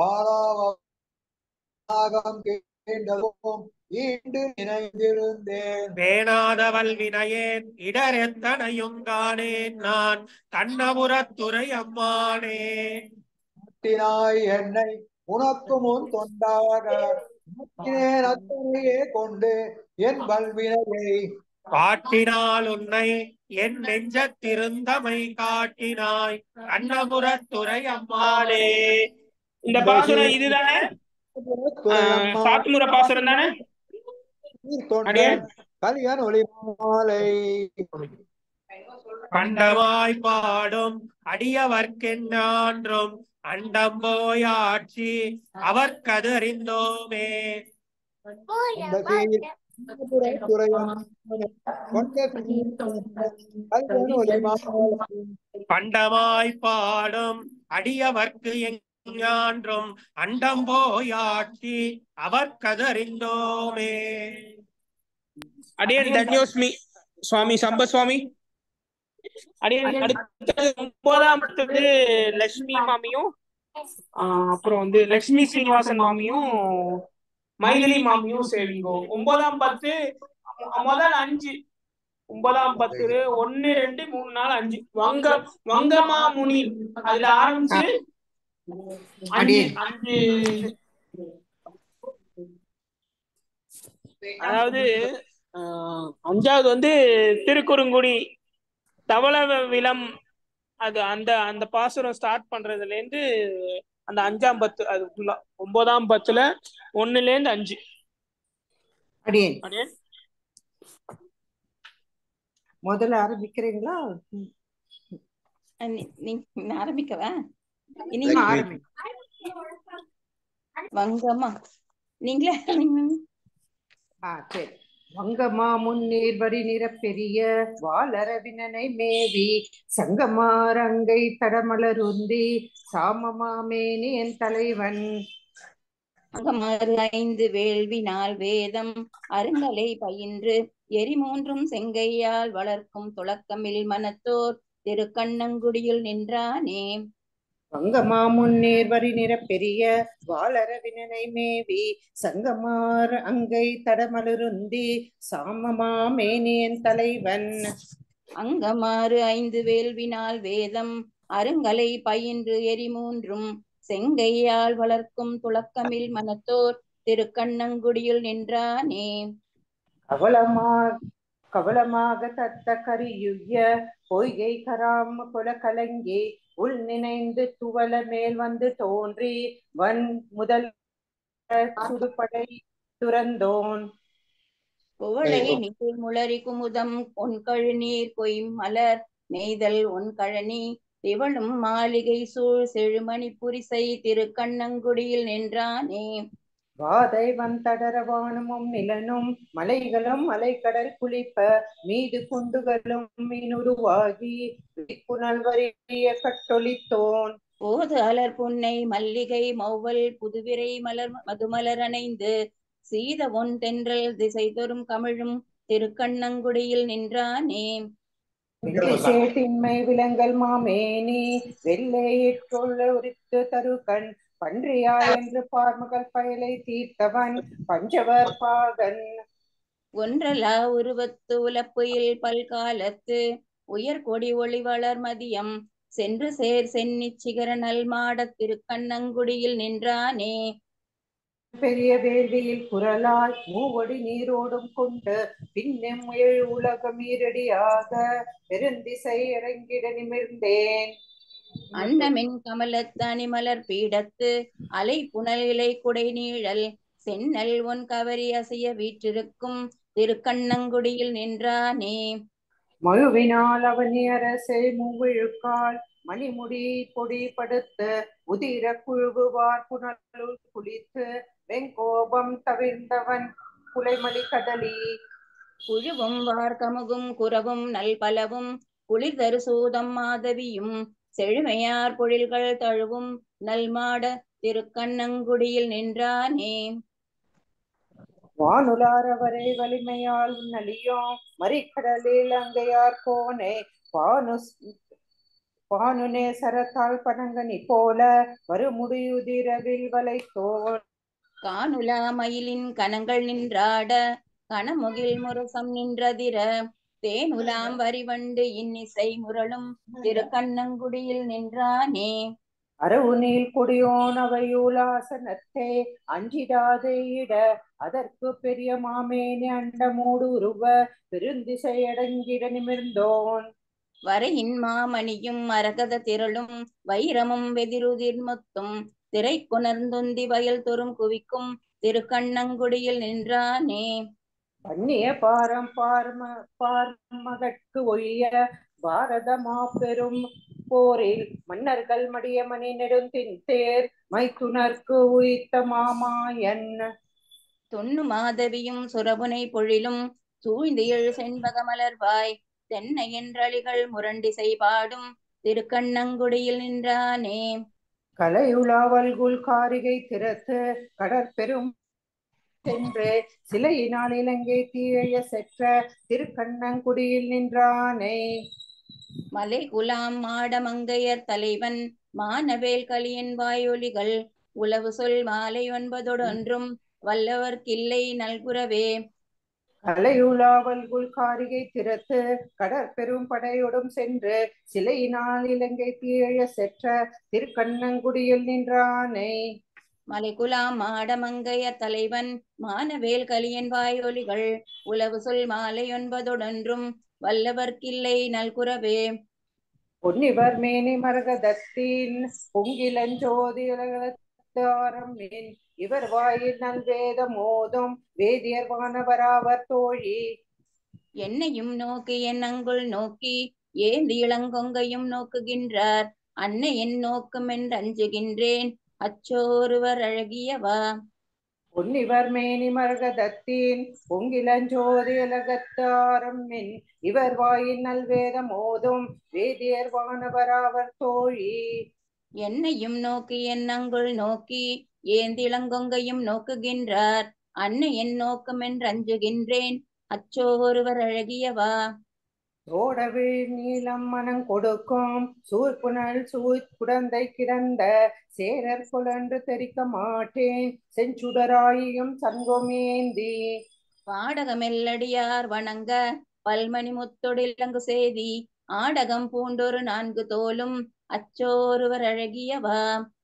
[SPEAKER 1] வாராகம் கேண்டதுவோம் ஈண்டு நினைந்திருந்தேன்
[SPEAKER 2] பேணாதவள் வினையேன் இடரெத்தனையும் காணேன் நான் கண்ணபுரத்துறை அம்மானே
[SPEAKER 1] முத்தினாய் என்னை உனக்கு முன் தொண்டாக முத்தினேன் அத்தனையே கொண்டு என் வல்வினையை
[SPEAKER 2] காட்டினால் உன்னை என் நெஞ்சத்திருந்தமை காட்டினாய் கண்ணபுரத்துறை அம்மானே
[SPEAKER 7] இந்த பாசுரம் இதுதானே ஆஹ், சாத்துமுறை பாசுரம் தானே
[SPEAKER 1] தொண்டன் கலியன் ஒளி மாலை
[SPEAKER 2] கண்டமாய் பாடும் அடியவர்க்கென்னான்றும் அண்டம் போயாட்சி அவர் கதறிந்தோமே
[SPEAKER 1] இந்த சீர் துறையம் கொண்ட கலியன் ஒளி மாலை
[SPEAKER 2] பண்டமாய் பாடும் அடியவர்க்கு எஞ்ஞான்றும் அண்டம் போயாட்சி அவர் கதறிந்தோமே
[SPEAKER 7] அடியன் தன்யோஸ்மி சுவாமி சம்ப சுவாமி அடியன் அடுத்தது ஒன்பதாம் பத்து லட்சுமி மாமியும் ஆஹ், அப்புறம் வந்து லட்சுமி சீனிவாசன் மாமியும் மைதிலி மாமியும் சேவிங்கோ ஒன்பதாம் பத்து மு- முதல் அஞ்சு ஒன்பதாம் பத்து ஒன்னு ரெண்டு மூணு நாலு அஞ்சு வங்க வங்கமா முனி அதுல ஆரம்பிச்சு அஞ்சு அஞ்சு அதாவது ஆஹ், அஞ்சாவது வந்து திருக்குறுங்குடி தவள விலம் அது அந்த அந்த பாசுரம் ஸ்டார்ட் பண்றதுல இருந்து அந்த அஞ்சாம் பத்து அது ஃபுல்லா ஒன்பதாம் பத்துல ஒண்ணுல இருந்து அஞ்சு
[SPEAKER 8] அடியேன்
[SPEAKER 7] அப்படியே
[SPEAKER 8] முதல்ல ஆரம்பிக்கிறீங்களா
[SPEAKER 9] நீ- நீ- நான் ஆரம்பிக்கவா இனி
[SPEAKER 8] ஆ, ஆரம்பி
[SPEAKER 9] வங்கம்மா நீங்களே ஆரம்பிங்க.
[SPEAKER 8] ஆ சரி வங்கமா முன்னீர் வரி நிறப்பெரிய வாளரவினனை மேவி சங்கமாரங்கை தடமலருந்தி சாமமாமேனி என் தலைவன்
[SPEAKER 9] அங்கமாறு ஐந்து வேள்வினால் வேதம் அருங்கலை பயின்று எரிமூன்றும் செங்கையால் வளர்க்கும் துளக்கமில் மனத்தோர் திருக்கண்ணங்குடியில் நின்றானே
[SPEAKER 8] வங்கமா முன்னீர் வரி நிறப்பெரிய வாளரவினனை மேவி சங்கமார் அங்கை தடமலருந்தி சாமமாமேனி என் தலைவன்
[SPEAKER 9] அங்கமாறு ஐந்து வேள்வினால் வேதம் அருங்கலை பயின்று எரிமூன்றும் செங்கையால் வளர்க்கும் துளக்கமில் மனத்தோர் திருக்கண்ணங்குடியில் நின்றானே
[SPEAKER 8] கவலமா கவலமாக தத்த கரியுய்ய பொய்கை கராம கொல கலங்கி உள் நினைந்து துவல மேல் வந்து தோன்றி வன் முதல் சுடுபடை துறந்தோன்
[SPEAKER 9] குவளை நீர் முளரி குமுதம் உன் கழுநீர் கொய் மலர் நெய்தல் உன் கழனி திவளும் மாளிகை சூழ் செழுமணி புரிசை திருக்கண்ணங்குடியில் நின்றானே
[SPEAKER 8] வாதை வந்தடரவானமும் நிலனும் மலைகளும் அலைக்கடல் குளிப்ப மீது குண்டுகளும் மீனுருவாகி புனல் வரிய கட்டொளித்தோன்
[SPEAKER 9] போது அலர் புன்னை மல்லிகை மௌவல் புதுவிரை மலர் மதுமலர் அணைந்து சீத ஒன் தென்றல் திசை தோறும் கமிழும் திருக்கண்ணங்குடியில் நின்றானே
[SPEAKER 8] திண்மை விலங்கல் மாமேனி வெள்ளையிற்றுள்ள உரித்து தருகண் பன்றியா என்று பார்மகள் பயலை தீர்த்தவன் பஞ்சவர் பாகன்
[SPEAKER 9] ஒன்றலா உருவத்து உலப்புயில் பல்காலத்து உயர் கொடி ஒளி வளர் மதியம் சென்று சேர் சென்னி சிகர நல்மாடத் திருக்கண்ணங்குடியில் நின்றானே
[SPEAKER 8] பெரிய வேள்வியில் குரலாய் மூவடி நீரோடும் கொண்டு பின்னும் ஏழு உலகம் ஈரடியாக பெருந்திசை இறங்கிட நிமிர்ந்தேன்
[SPEAKER 9] அன்னமென் கமலத்தனி மலர் பீடத்து அலை புனல் இலை குடை நீழல் சென்னல் ஒன் கவரி அசைய வீற்றிருக்கும் திருக்கண்ணங்குடியில் நின்றானே
[SPEAKER 8] மழுவினால் அவனி அரசை மூவிழுக்கால் மணிமுடி பொடி படுத்து உதிர குழுகுவார் புனலுள் குளித்து வெங்கோபம் தவிர்ந்தவன் குலைமலி கடலி
[SPEAKER 9] குழுவும் வார்கமுகும் குரவும் நல்பலவும் குளிர்தரு சூதம் மாதவியும் செழுமையார் பொழில்கள் தழுவும் நல்மாட திருக்கண்ணங்குடியில் நின்றானே
[SPEAKER 8] வானுலாரவரை வலிமையால் நலியோம் மறிக்கடலில் அங்கையார் கோனே பானு பானுனே சரத்தால் பனங்கனி போல வருமுடியுதிரவில் வளைத்தோன்
[SPEAKER 9] காணுலா மயிலின் கனங்கள் நின்றாட கனமுகில் முரசம் நின்றதிர தேனுலாம் வரிவண்டு இன்னிசை முரளும் திருக்கண்ணங்குடியில் நின்றானே
[SPEAKER 8] அரவுனில் கொடியோன் அவையுலாசனத்தே அஞ்சிடாதே இட அதற்கு பெரிய மாமேனி அண்டமூடு உருவ பெருந்திசை அடங்கிட நிமிர்ந்தோன்
[SPEAKER 9] வரையின் மாமணியும் மரகத திரளும் வைரமும் வெதிருதிர் முத்தும் திரை குணர்ந்துந்தி வயல் தோறும் குவிக்கும் திருக்கண்ணங்குடியில் நின்றானே
[SPEAKER 8] பண்ணிய பாரம் பார்ம பார்மகட்கு ஒழிய பாரத மாபெரும் போரில் மன்னர்கள் மடிய மணி நெடுந்தின் தேர் மைத்துனர்க்கு உயித்த மாமாயன்
[SPEAKER 9] தொன்னு மாதவியும் சுரபுனை பொழிலும் சூழ்ந்து எழு செண்பக மலர்வாய் தென்னை என்றழிகள் முரண்டிசை பாடும் திருக்கண்ணங்குடியில் நின்றானே
[SPEAKER 8] கலையுலாவல்குல் காரிகை திறத்து கடற்பெரும் சென்று சிலையினால் இலங்கை தீழைய செற்ற திருக்கண்ணங்குடியில் நின்றானே
[SPEAKER 9] மலை குலாம் மாடமங்கையர் தலைவன் மானவேல் கலியன் வாயொலிகள் உளவு சொல் மாலை ஒன்பதொடொன்றும் வல்லவர்க்கில்லை நல்குரவே
[SPEAKER 8] கலையுலாவல்குல் காரிகை திறத்து கடற்பெரும் படையோடும் சென்று சிலையினால் இலங்கை தீழைய செற்ற திருக்கண்ணங்குடியில் நின்றானே
[SPEAKER 9] மலைகுலாம் மாடமங்கையர் தலைவன் மானவேல் கலியன் வாயொலிகள் உளவு சொல் மாலை ஒன்பதொடொன்றும் வல்லவர்க்கில்லை நல்குரவே
[SPEAKER 8] பொன்னிவர் மேனி மரகதத்தின் பொங்கிலஞ்சோதி உலகத்தாரம் மீன் இவர் வாயில் நல்வேத மோதும் வேதியர் வானவராவர் தோழி
[SPEAKER 9] என்னையும் நோக்கி என் அங்குள் நோக்கி ஏந்தி இளங்கொங்கையும் நோக்குகின்றார் அன்னை என் நோக்கும் என்று அஞ்சுகின்றேன் அச்சோருவர் அழகியவா
[SPEAKER 8] பொன்னிவர் மேனி மரகதத்தின் பொங்கிலஞ்சோதி உலகத்தாரம் மின் இவர் வாயில் நல்வேத மோதும் வேதியர் வானவராவர் தோழி
[SPEAKER 9] என்னையும் நோக்கி என் அங்குள் நோக்கி ஏந்தி இளங்கொங்கையும் நோக்குகின்றார் அன்னை என் நோக்கும் என்று அஞ்சுகின்றேன் அச்சோருவர் அழகியவா
[SPEAKER 8] ஓடவிழ் நீளம் மனம் கொடுக்கும் சூர்புணல் சூழ் குடந்தை கிடந்த சேரர் புலன்று தெரிக்க மாட்டேன் செஞ்சுடராயும் சங்கோமேந்தி
[SPEAKER 9] பாடகமெல்லடியார் வணங்க பல்மணி முத்தொடிலங்கு சேதி ஆடகம் பூண்டொரு நான்கு தோலும் அச்சோருவர் அழகியவா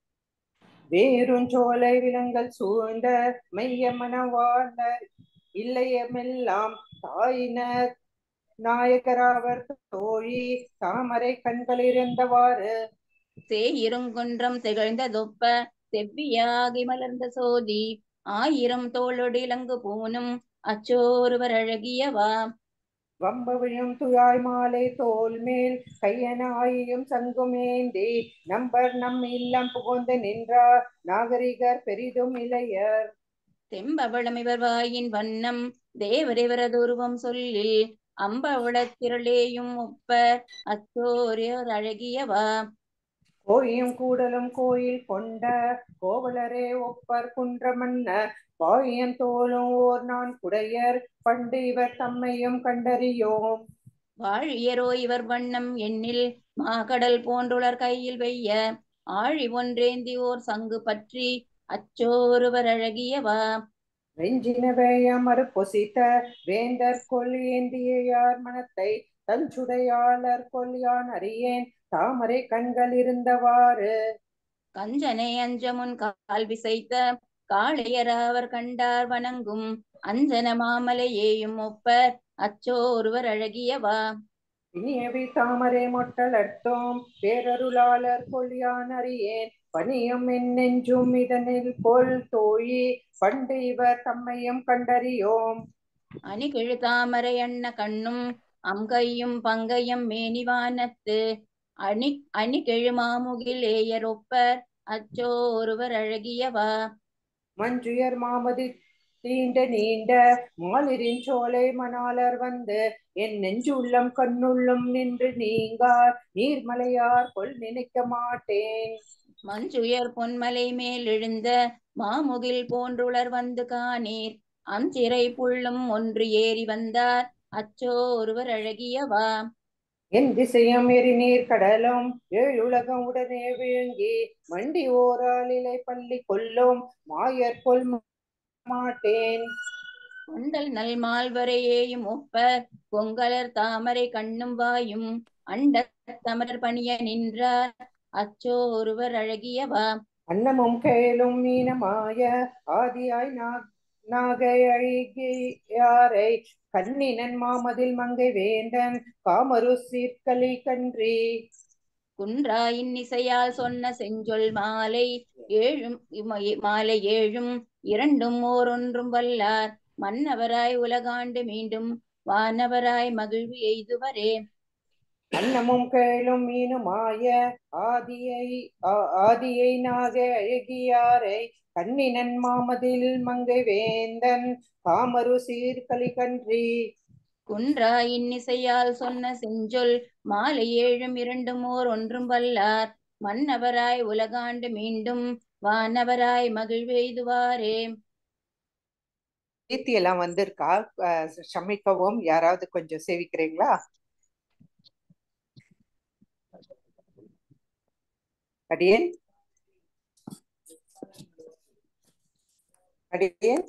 [SPEAKER 8] வேறுஞ்சோலை விலங்கல் சூழ்ந்த மைய மனவாளர் இல்லையமெல்லாம் தாயினர் நாயகராவர் தோழி தாமரை கண்கள் இருந்தவாறு
[SPEAKER 9] சேயிருங்குன்றம் திகழ்ந்ததொப்ப செவ்வியாகி மலர்ந்த சோதி ஆயிரம் தோளொடு இலங்கு பூணும் அச்சோருவர் அழகியவா
[SPEAKER 8] வம்பவிழும் துயாய் மாலை தோல் மேல் கையனாயும் சங்குமேந்தி நம்பர் நம் இல்லம் புகுந்து நின்றார் நாகரிகர் பெரிதும் இளையர்
[SPEAKER 9] தெம்பவளம் இவர் வாயின் வண்ணம் தேவரிவரதுருவம் சொல்லில் அம்பவளத் திரளேயும் ஒப்ப அச்சோரியர் அழகியவா
[SPEAKER 8] கோயும் கூடலும் கோயில் கொண்ட கோவலரே ஒப்பர் குன்றமன்ன பாயம் தோலும் ஓர் நான் குடையர் பண்டு இவர் தம்மையும் கண்டறியோம்
[SPEAKER 9] வாழியரோ இவர் வண்ணம் எண்ணில் மாகடல் போன்றுளர் கையில் வெய்ய ஆழி ஒன்றேந்தி ஓர் சங்கு பற்றி அச்சோருவர் அழகியவா
[SPEAKER 8] வெஞ்சினவேயமறு பொசித்த வேந்தர் கொல் ஏந்திய யார் மனத்தை தஞ்சுடையாளர் கொல் யான் அறியேன் தாமரை கண்கள் இருந்தவாறு
[SPEAKER 9] கஞ்சனை அஞ்சமுன் கால் விசைத்த காளையராவர் கண்டார் வணங்கும் அஞ்சன மாமலையேயும் ஒப்பர் அச்சோருவர் அழகியவா
[SPEAKER 8] இனியவி தாமரை மொட்டலர்த்தோம் பேரருளாளர் கொல்யான் அறியேன் பணியும் என் நெஞ்சும் இதனில் கொல் தோழி பண்டு இவர் தம்மையும் கண்டறியோம்
[SPEAKER 9] அணிகிழு தாமரை அண்ண கண்ணும் அம்கையும் பங்கையும் மேனிவானத்து அணி அணிகெழு மாமுகில் ஏயர் ஒப்பர் அச்சோருவர் அழகியவா
[SPEAKER 8] மஞ்சுயர் மாமதி தீண்ட நீண்ட மாலிரின் சோலை மணாலர் வந்து என் நெஞ்சுள்ளம் கண்ணுள்ளும் நின்று நீங்கார் நீர்மலையார் கொல் நினைக்க மாட்டேன்
[SPEAKER 9] மஞ்சுயர் பொன்மலை மேல் எழுந்த மாமுகில் போன்றுளர் வந்து காணீர் அஞ்சிறை புள்ளும் ஒன்று ஏறி வந்தார் அச்சோ ஒருவர் அழகியவா
[SPEAKER 8] என் திசையும் எரிநீர் கடலும் ஏழுலகம் உடனே விழுங்கி மண்டி ஓரால் இலை பள்ளி கொல்லும் மாயர் கொல் மாட்டேன்
[SPEAKER 9] கொண்டல் நல் மால்வரையேயும் ஒப்பர் பொங்கலர் தாமரை கண்ணும் வாயும் அண்ட தமர் பணிய நின்றார் அச்சோ ஒருவர் அழகியவா
[SPEAKER 8] அன்னமும் கேளும் மீனமாய ஆதியாய் நா- நாகை அழகியாரை கண்ணினன் மாமதில் மங்கை வேந்தன் காமரு சீர்கலி கன்றி
[SPEAKER 9] குன்றா இன்னிசையால் சொன்ன செஞ்சொல் மாலை ஏழும் இம- மாலை ஏழும் இரண்டும் ஓரொன்றும் வல்லார் மன்னவராய் உலகாண்டு மீண்டும் வானவராய் மகிழ்வு எய்துவரே
[SPEAKER 8] அன்னமும் கேளும் மீனுமாய ஆதியை ஆ- ஆதியை நாகை அழகியாரை கண்ணினன் மாமதில் மங்கை வேந்தன் காமரு சீர்கலி கன்றி
[SPEAKER 9] குன்றா இன்னிசையால் சொன்ன செஞ்சொல் மாலை ஏழும் இரண்டும் ஓர் ஒன்றும் வல்லார் மன்னவராய் உலகாண்டு மீண்டும் வானவராய் மகிழ்வு எய்துவாரே
[SPEAKER 8] கீர்த்தி எல்லாம் வந்திருக்கா அஹ் சமிக்கவும் யாராவது கொஞ்சம் சேவிக்கிறீங்களா அடியேன் அடியேன்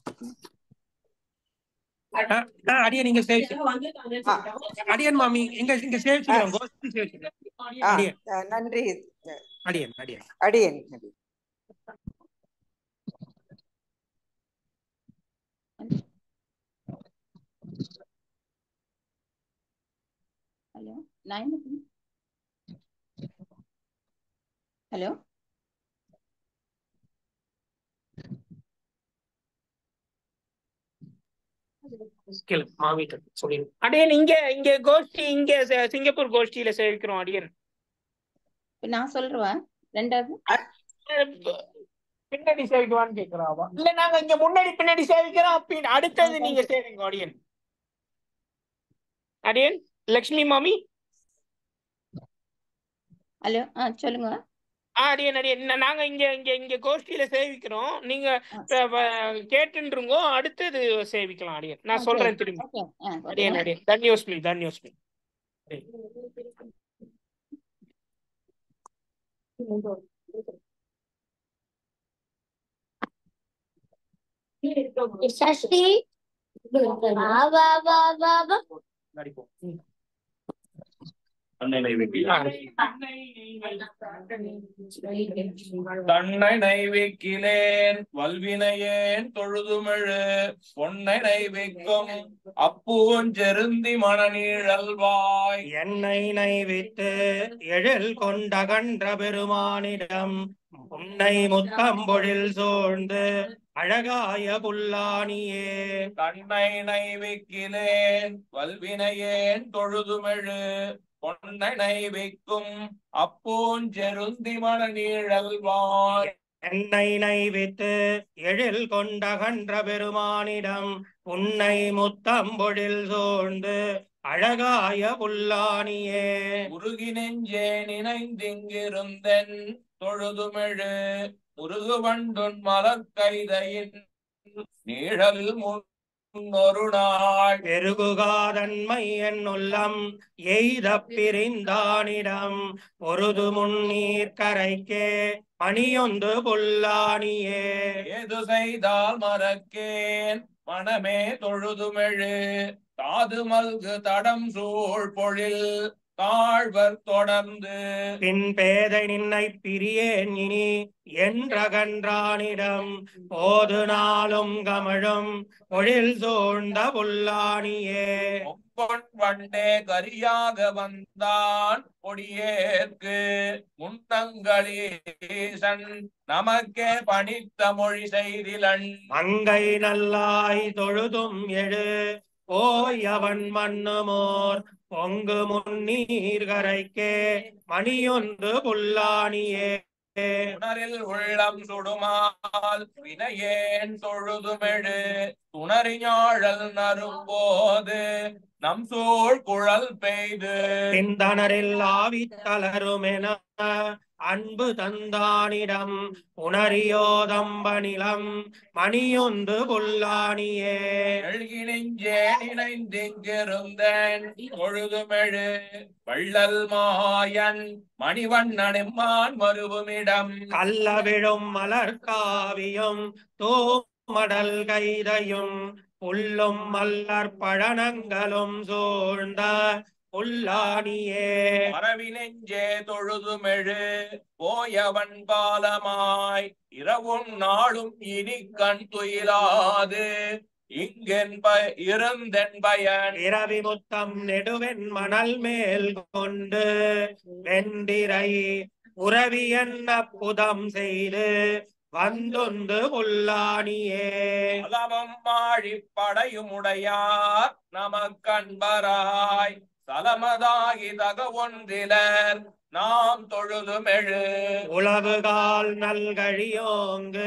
[SPEAKER 2] ஆ, ஆ, அடியே நீங்க சேவிச்சு
[SPEAKER 8] ஆ,
[SPEAKER 2] அடியன் மாமி எங்க இங்க சேவிச்சுக்கிறோம் கோஷ்டி சேவிச்சுக்கிறோம்
[SPEAKER 8] ஆ,
[SPEAKER 2] அடியன்
[SPEAKER 8] அஹ் நன்றி
[SPEAKER 2] அடியன் அடியன்
[SPEAKER 8] அடியேன் அடியேன்.
[SPEAKER 9] ஹலோ நான் என்ன பண்ண- ஹலோ
[SPEAKER 2] கேளு மாமிட்ட சொல்லிடு
[SPEAKER 7] அடியன் இங்க இங்க கோஷ்டி இங்க ச- சிங்கப்பூர் கோஷ்டியில சேவிக்கிறோம் அடியன்
[SPEAKER 9] இப்ப நான் சொல்றவா ரெண்டாவது
[SPEAKER 7] அஹ் பின்னாடி சேவிக்குவான்னு கேக்குறாவா இல்ல நாங்க இங்க முன்னாடி பின்னாடி சேவிக்கிறோம் பின் அடுத்தது நீங்க சேவிங்க அடியன் அடியன் லக்ஷ்மி மாமி
[SPEAKER 9] ஹலோ ஆ சொல்லுங்க
[SPEAKER 7] ஆ அடியன் அடியன் நா- நாங்க இங்க இங்க இங்க கோஷ்டியில சேவிக்கிறோம் நீங்க கேட்டுருங்கோ அடுத்தது சேவிக்கலாம் அடியன்
[SPEAKER 9] ஆ,
[SPEAKER 7] நான்
[SPEAKER 9] சரி
[SPEAKER 7] சொல்றேன் திரும்பி
[SPEAKER 9] ஓகே ஆ
[SPEAKER 7] அடியன்
[SPEAKER 9] ஓகே
[SPEAKER 7] அடியன் தன்யோஸ்மி தன்யோஸ்மி
[SPEAKER 3] சஷ்டி வா வா வா வா வா
[SPEAKER 2] நடிப்போம்
[SPEAKER 10] தன்னை நைவிக்கிலேன் வல்வினையேன் தொழுதுமெழு பொன்னை நைவிக்கும் அப்பூஞ்செருந்தி மணநீழல்வாய்
[SPEAKER 2] என்னை நைவித்து எழில் கொண்ட கன்ற பெருமானிடம் உன்னை முத்தம்பொழில் சூழ்ந்து அழகாய புல்லானியே
[SPEAKER 10] தன்னை நைவிக்கிலேன் வல்வினையேன் தொழுதுமெழு பொன்னை நைவிக்கும் அப்பூஞ்செருந்தி மணநீழல்வாய்
[SPEAKER 2] என்னை நைவித்து எழில் கொண்ட கன்ற பெருமானிடம் உன்னை முத்தம்பொழில் சூழ்ந்து அழகாய புல்லானியே
[SPEAKER 10] உருகி நெஞ்சே நினைந்திங்கிருந்தன் தொழுதுமெழு முருகு வண்டுன் மலர்கைதையின் நீழல் முன்னொரு நாள்
[SPEAKER 2] பெருகுகாதன்மை என் உள்ளம் எய்த பிரிந்தானிடம் பொருது முன்னீர் கரைக்கே மணியொன்று புல்லானியே
[SPEAKER 10] ஏது செய்தால் மறக்கேன் மனமே தொழுதுமெழு தாது மல்கு தடம் சூழ் பொழில் தாழ்வர் தொடர்ந்து
[SPEAKER 2] பின் பேதை நின்னை பிரியேன் இனி என்றகன்றானிடம் போது நாளும் கமழும் பொழில் சூழ்ந்த புல்லானியே
[SPEAKER 10] பொன் வண்டே கரியாக வந்தான் கொடியேற்கு முன்னங்களீசன் நமக்கே பணித்த மொழி செய்திலன்
[SPEAKER 2] மங்கை நல்லாய் தொழுதும் எழு போய் அவன் மண்ணுமோர் பொங்கு முன்னீர் கரைக்கே மணியொன்று புல்லானியே
[SPEAKER 10] உணரில் உள்ளம் சுடுமால் வினையேன் தொழுதுமெழு துணறிஞாழல் நரும்போது நம் சூழ் குழல் பெய்து
[SPEAKER 2] பிந்தனரில் ஆவி தளருமென அன்பு தந்தானிடம் உணரியோதம்பனிலம் மணியொன்று புல்லானியே
[SPEAKER 10] எழுகி நெஞ்சே நினைந்திங்கிருந்தேன் பொழுதுமெழு வள்ளல் மாயன் மணிவண்ணனெம்மான் மருவுமிடம்
[SPEAKER 2] கள்ள விழும் மலர்காவியும் தூமடல் கைதையும் புல்லும் மல்லற் பழனங்களும் சூழ்ந்த புல்லானியே
[SPEAKER 10] மரவி நெஞ்சே தொழுதுமெழு போயவன் பாலமாய் இரவும் நாளும் இனி கண் துயிலாது இங்கென்ப இருந்தென் பயன்
[SPEAKER 2] இரவி முத்தம் நெடுவெண் மணல் மேல் கொண்டு வெண்டிரை உறவி என்ன புதம் செய்து வந்தொந்து புல்லானியே
[SPEAKER 10] அலமம் மாழி படையுமுடையார் நமக்கன்பராய் சலமதாகி தக ஒன்றிலர் நாம் தொழுதுமெழு
[SPEAKER 2] உளவுகால் நல்கழியோங்கு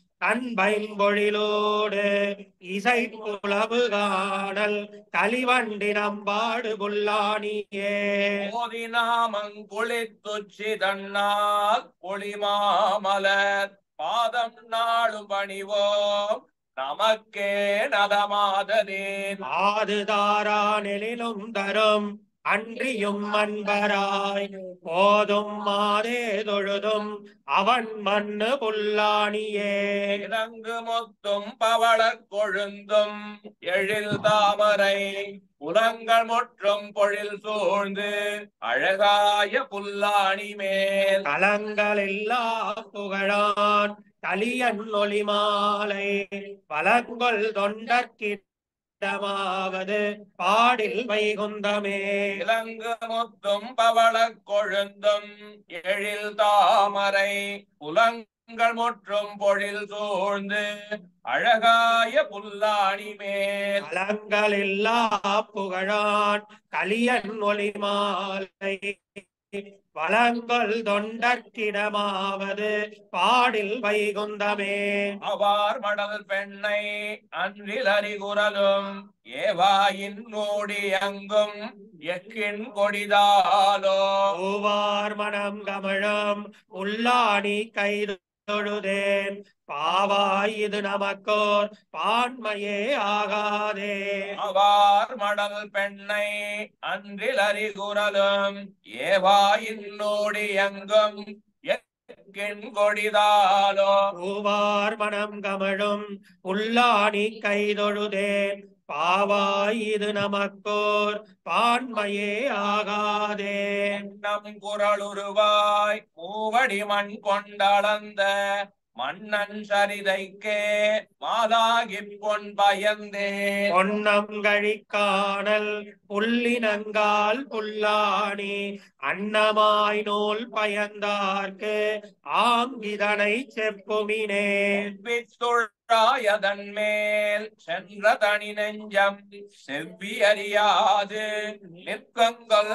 [SPEAKER 2] கண்பைம்பொழிலோடு இசை புலவு காணல் கலிவண்டி நம்பாடு புல்லானியே
[SPEAKER 10] போதி நாமங்குளித்துச்சி தன்னால் ஒளிமாமலர் பாதம் நாளும் பணிவோம் நமக்கே நதமாததேன்
[SPEAKER 2] ஆதுதாரா நெலிலும் தரும் அன்றியும் அன்பராய் போதும் மாதே தொழுதும் அவன் மண்ணு புல்லானியே
[SPEAKER 10] இலங்கு முத்தும் பவளக் கொழுந்தும் எழில் தாமரை புலங்கள் முற்றும் பொழில் சூழ்ந்து அழகாய புல்லாணி மேல்
[SPEAKER 2] கலங்களில்லா புகழான் கலியன் ஒளி மாலை பலங்கொள் தொண்டற்கிடமாவது பாடில் வைகுந்தமே
[SPEAKER 10] இலங்கு முத்தும் பவளக் கொழுந்தும் எழில் தாமரை புலங்கள் முற்றும் பொழில் சூழ்ந்து அழகாய புல்லாணி மேல்
[SPEAKER 2] கலங்களில்லா புகழான் கலியன் ஒளி மாலை வளங்கொள் தொண்டற்கிடமாவது பாடில் வைகுந்தமே
[SPEAKER 10] அவார் மடல் பெண்ணை அன்றில் அறிகுறலும் ஏவாயின் மூடி அங்கும் எக்கின் கொடிதாலோ
[SPEAKER 2] பூவார் மனம் கமழம் உள்ளாணி கைதொழுதேன் பாவாய் இது நமக்கோர் பான்மையே ஆகாதே
[SPEAKER 10] அவார் மடல் பெண்ணை அன்றில் அறிகுறலும் ஏவாயின் மூடி அங்கும் எக்கின் கொடிதாலோ
[SPEAKER 2] பூவார் மனம் கமழும் உள்ளாணி கைதொழுதேன் பாவாய் இது நமக்கோர் பான்மையே ஆகாதே
[SPEAKER 10] நம் குரலுருவாய் மூவடி மண் கொண்டளந்த மன்னன் சரிதைக்கே மாதாகிப் பொன் பயந்தே
[SPEAKER 2] பொன்னம் கழிக்காணல் புல்லினங்கால் புல்லாணி அன்னமாய் நூல் பயந்தார்க்கு ஆங்கிதனை செப்புமினே
[SPEAKER 10] வித்துழாயதன் மேல் சென்ற தனி நெஞ்சம் செவ்வி அறியாது நிற்கங்கள்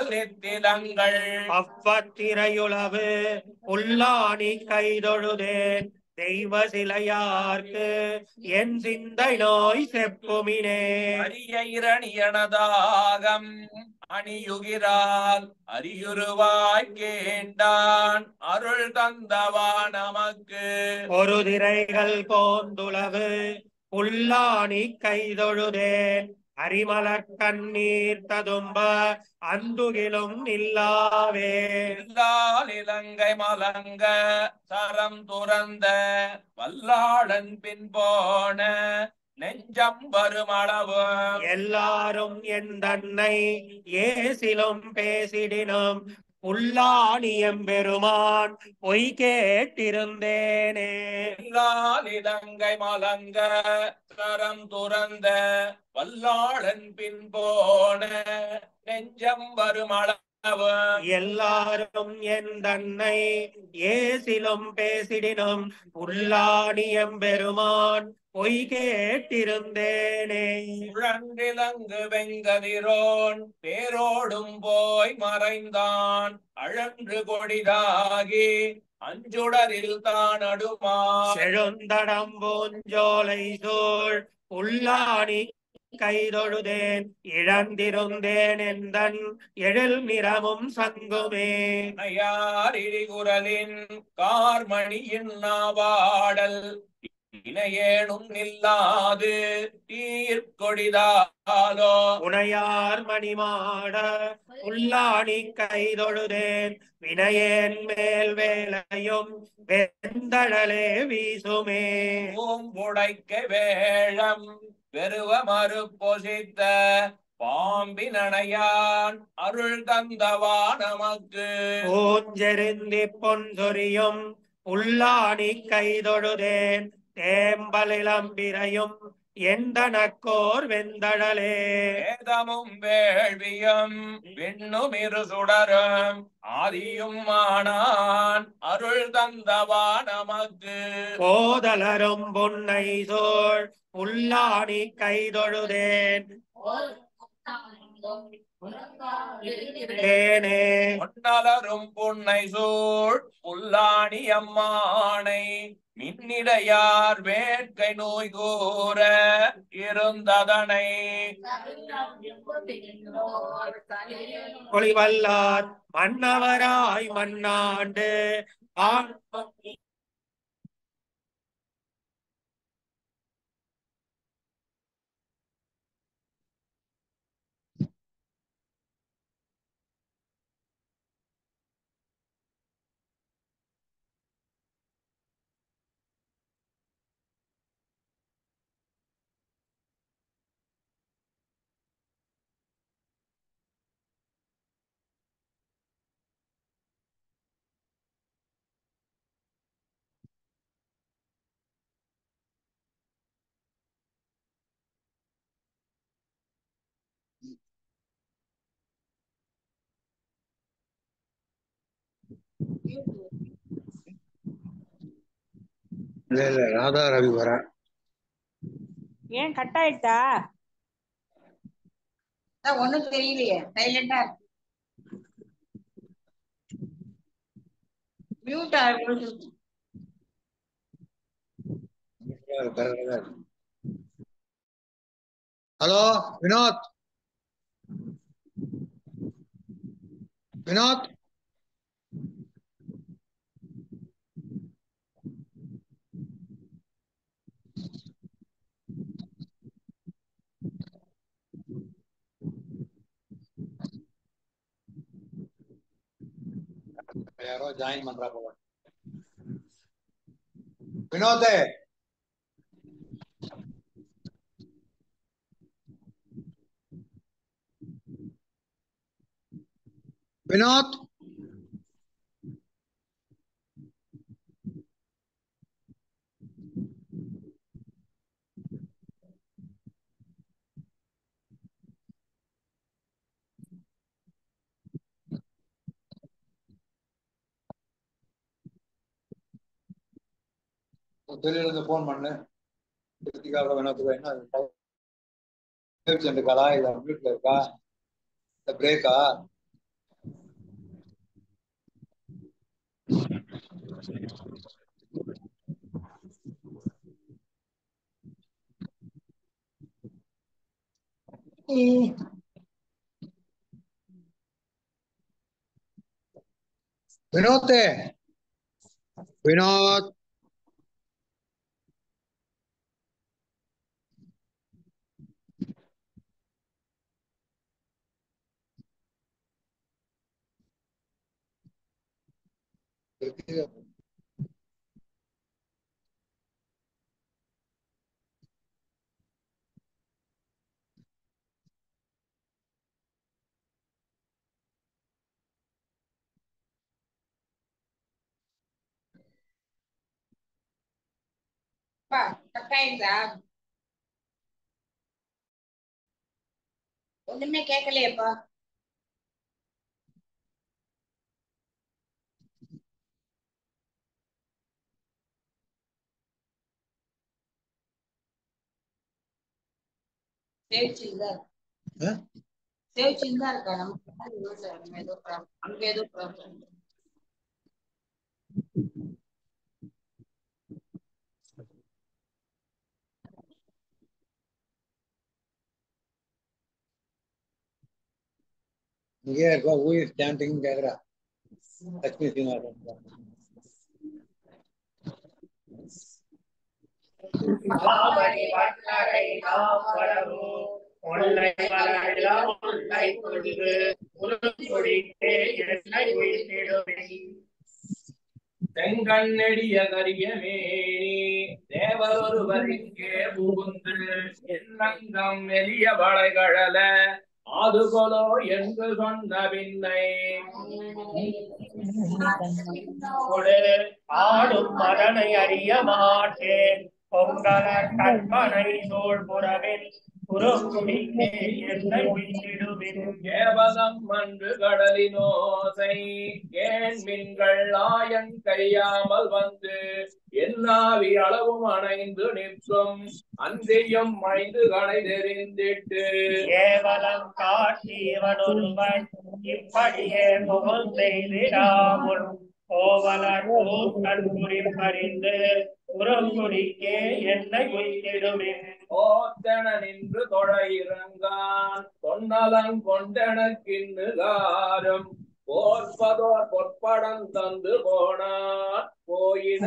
[SPEAKER 10] நித்திலங்கள்
[SPEAKER 2] அவ்வத்திரையுளவு புல்லாணி கைதொழுதேன் தெய்வ சிலையார்க்கு என் சிந்தை நோய் செப்புமினே
[SPEAKER 10] அரிய இரணியனதாகம் அணியுகிறால் அரியுருவாய் கேண்டான் அருள் தந்தவா நமக்கு
[SPEAKER 2] ஒரு திரைகள் போந்துளவு புல்லாணி கைதொழுதேன் அரிமலர் கண்ணீர் ததும்ப அந்துகிலும் நில்லாவே
[SPEAKER 10] இல்லால் இலங்கை மலங்க சரம் துறந்த வல்லாளன் பின் போன நெஞ்சம் வருமளவு
[SPEAKER 2] எல்லாரும் என் தன்னை ஏசிலும் பேசிடினும் புல்லாணியம் பெருமான் பொய் கேட்டிருந்தேனே
[SPEAKER 10] இல்லால் இலங்கை மலங்க சரம் துறந்த வல்லாளன் பின் போன நெஞ்சம் வருமளவு
[SPEAKER 2] எல்லாரும் என் தன்னை ஏசிலும் பேசிடினும் புல்லாணியம் பெருமான் பொய் கேட்டிருந்தேனே
[SPEAKER 10] உழன்றிலங்கு வெங்கதிரோன் பேரோடும் போய் மறைந்தான் அழன்று கொடிதாகி அஞ்சுடரில் தான் அடுமா
[SPEAKER 2] செழுந்தடம் பூஞ்சோலை சூழ் புல்லாணி கைதொழுதேன் இழந்திருந்தேன் எந்தன் எழில் நிறமும் சங்குமே
[SPEAKER 10] யார் இடிகுரலின் கார்மணியின் நாவாடல் இணையேனும் நில்லாது தீர்க்கொடிதாலோ
[SPEAKER 2] உனையார் மணிமாட புல்லாணி கைதொழுதேன் வினையேன் மேல் வேலையும் வெந்தழலே வீசுமே
[SPEAKER 10] பூம்புடைக்க வேழம் பெருவ மறுப்பொசித்த பாம்பினணையான் அருள் தந்தவா நமக்கு
[SPEAKER 2] பூஞ்செருந்தி பொன் சொரியும் புல்லாணி கைதொழுதேன் தேம்பலிளம்பிரையும் எந்தனக்கோர் வெந்தழலே
[SPEAKER 10] வேதமும் வேள்வியும் விண்ணும் இரு சுடரும் ஆதியும் ஆனான் அருள் தந்தவா நமக்கு
[SPEAKER 2] போதலரும் பொன்னை சோழ் புல்லாணி கைதொழுதேன் தேனே
[SPEAKER 10] பொன்னலரும் புன்னை சூழ் புல்லாணி அம்மானை மின்னிடையார் வேட்கை நோய் கூற இருந்ததனை
[SPEAKER 2] ஒளிவல்லார் மன்னவராய் மன்னாண்டு ஆண்
[SPEAKER 1] இல்ல இல்ல ராதா ரவி வரேன்
[SPEAKER 11] ஏன் கட் ஆயிட்டா
[SPEAKER 5] ஒண்ணும் தெரியலையே சைலண்டா இருக்கு மியூட் ஆகுது
[SPEAKER 1] ஹலோ வினோத் வினோத் யாரோ ஜாயின் பண்றா போல வினோதே வினோத் வெளியில இருந்து போன் பண்ணு கிருத்திகாவை வினோத்துக்கு என்ன பேப்சன் இருக்காளா இல்ல மியூட்ல இருக்கா இல்ல பிரேக்கா வினோத் வினோத்
[SPEAKER 5] அப்பா கட் ஆயிடுதா ஒண்ணுமே கேட்கலையேப்பா சேவிச்சுதான் இருக்கு
[SPEAKER 1] ஆ?
[SPEAKER 5] சேவிச்சுதான் இருக்கா நமக்கு முன்னாடி ரோட்ல நம்ம ஏதோ ப்ராப்ளம் அங்க ஏதோ ப்ராப்ளம்
[SPEAKER 1] இங்கே இருக்கா ஊர் ஸ்டாண்டிங் கேக்குறா லட்சுமி சீனிவாசன்
[SPEAKER 10] மாமணி வண்ணரை நாம் வரவும் முல்லை மலரெல்லாம் முல்லை கொண்டு முருகொடிக்கே என்னை உயிர்த்திடுமே செங்கண்ணெடிய கரிய மேனி தேவரொருவர் இங்கே புகுந்து என்னங்கம் எளிய வளைகழல ஆதுகொலோ என்று சொன்ன பின்னை கொடு ஆடும் மதனை அறிய மாட்டேன் பொங்கலர் கற்பனை சோழ் புறவில் புறங்குடிக்கே என்னை உயிரிடுவின் கேவலம் அன்று கடலினோசை ஏன் மின்கள் ஆயன் கையாமல் வந்து என்னாவி அளவும் அணைந்து நிற்கும் அன்றியும் மைந்து கடை தெரிந்திட்டு கேவலம் காட்டியவன் ஒருவன் இப்படியே முகம் செய்திடாமல் கோவலர் கண்புரி பறிந்து புறங்குடிக்கே என்னை உயிரிடுவேன் ஓத்தன நின்று தொழ இறங்கான் பொன்னலங் கொண்டனக்கின்னு காரம் போர்ப்பதோர் பொற்படம் தந்து போனார் போயின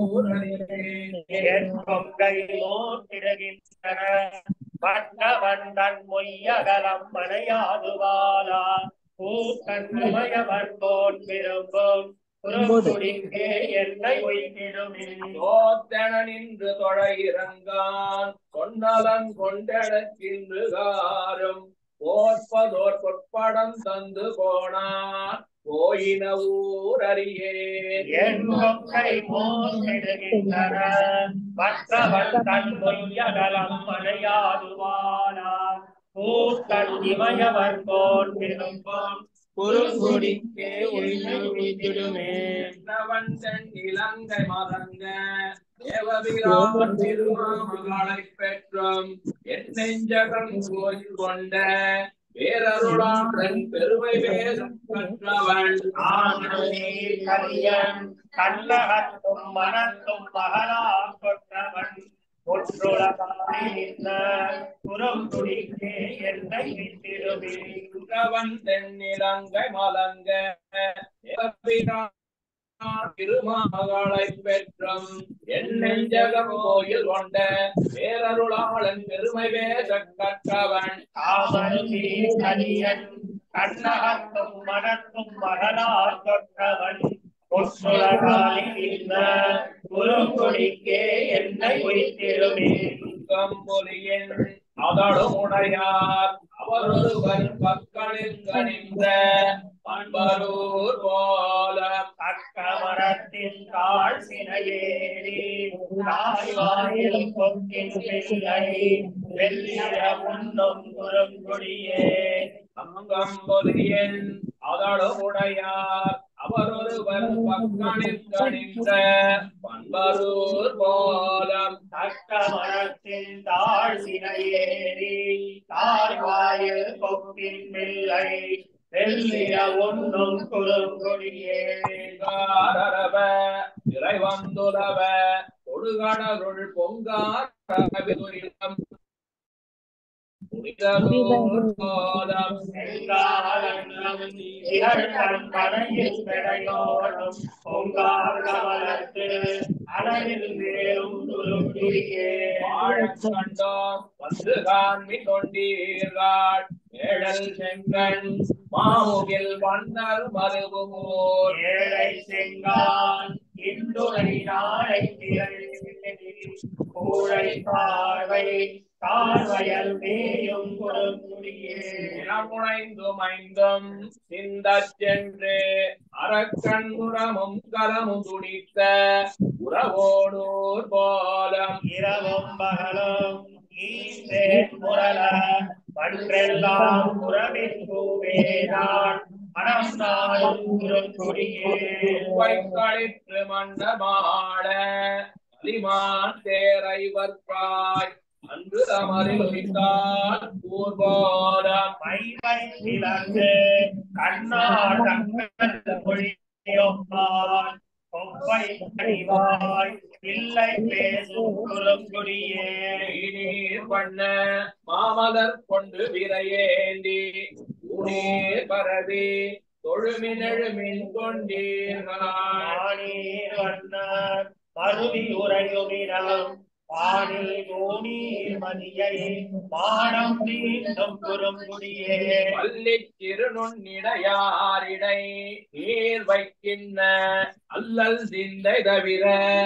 [SPEAKER 10] ஊரே கொங்கை மோட்டிடுகின்றன வண்ண வந்தன் மொய்யகலம் மனையாதுவாலா பூக்கண் மயவன் போன் விரும்பும் புறங்குடிக்கே என்னை ஒய்திடுமே ஓத்தன நின்று தொழ இறங்கான் கொண்டலன் கொண்டெனக்கின்று காரும் போற்பதோர் பொற்படம் தந்து போனார் போயின ஊரறியே என் கொங்கை மோசிடுகின்றன மற்றவன் தன் மொய்யகலம் மனையாதுவானா பூக்கண் இமயவர் போன் விரும்பும் குறுங்குடிக்கே உயிரிடுமே நவந்தன் இலங்கை மதங்க தேவபிரான் திருமாமகளை பெற்றும் என் நெஞ்சகம் கோயில் கொண்ட பேரருளாளன் பெருமை பேசும் கற்றவன் ஆனே கரியன் கண்ணகத்தும் மனத்தும் மகளா கொற்றவன் புறங்குடிக்கே என்னை விட்டிருவன் தென்னிலங்கை மலங்க திருமகளை பெற்றம் என் நெஞ்சகம் கோயில் கொண்ட பேரருளாளன் பெருமை பேச கற்றவன் காமருதி கரியன் கண்ணகத்தும் மனத்தும் மகனார் தொற்றவன் குறுங்குடிக்கே என்னை உயிர்த்திருமே கம்பொலியின் அதழும் உடையார் அவர் ஒருவர் பக்கலில் கணிந்த பண்பரூர் போல அக்கமரத்தின் தாழ் சினையேறி தாய்வாயில் கொக்கின் பிள்ளை வெள்ளிய முன்னும் குறுங்குடியே அங்கம்பொலியின் அதழும் உடையார் அவர் ஒருவர் பக்கனில் கணிந்த பண்பரூர் போலம் தக்க மரத்தில் தாழ் சினையேறி தாய்வாயில் கொக்கின் பிள்ளை வெள்ளிய ஒன்றும் குறுங்குடியே காரரவ இறைவந்துலவ கொடுகடருள் பொங்காரம் புனிதலூர் கோலம் செங்காலன்னம் திகழ்கண் படையில் பெடையோடும் பொங்கார் கமலத்து அழகில் மேலும் துருக்கியே வாழக் கண்டோம் வந்து காண்பி கொண்டீர்கள் ஏழல் செங்கண் மாமுகில் வண்ணர் மருகுமோர் ஏழை செங்கான் இந்துரை நாளை கூழை பார்வை கார்வயல் மேயும் குறுங்குடியேமுனைந்தும் ஐந்தும் சிந்தச் சென்று அரக்கண் உரமும் கலமும் துடித்த உறவோடூர் போலம் இரவும் பகலும் ஈந்தேன் முரல பன்றெல்லாம் உறவின் பூவேதான் மனம் நாளும் குறுங்குடியே வைக்களிற்று மன்னமாட அலிமான் தேரைவர்காய் அன்று அமரில் உதித்தார் பூர்வோரம் மைமை விளங்கு கண்ணாடங்கள் மொழியொப்பான் கொப்பை கனிவாய் இல்லை பேசும் குறுங்குடியே நீர் பண்ண மாமலர் கொண்டு விரையேந்தி ஊனீர் பரவி தொழுமினெழுமின் கொண்டீர்கள் வண்ணர் மருவி உரையுமிடம் வானில் தோணீர் மதியை மானம் நீண்டும் குறுங்குடியே பள்ளி திருநுண்ணிடையாரிடை நீர் வைக்கின்ற அல்லல் சிந்தை தவிர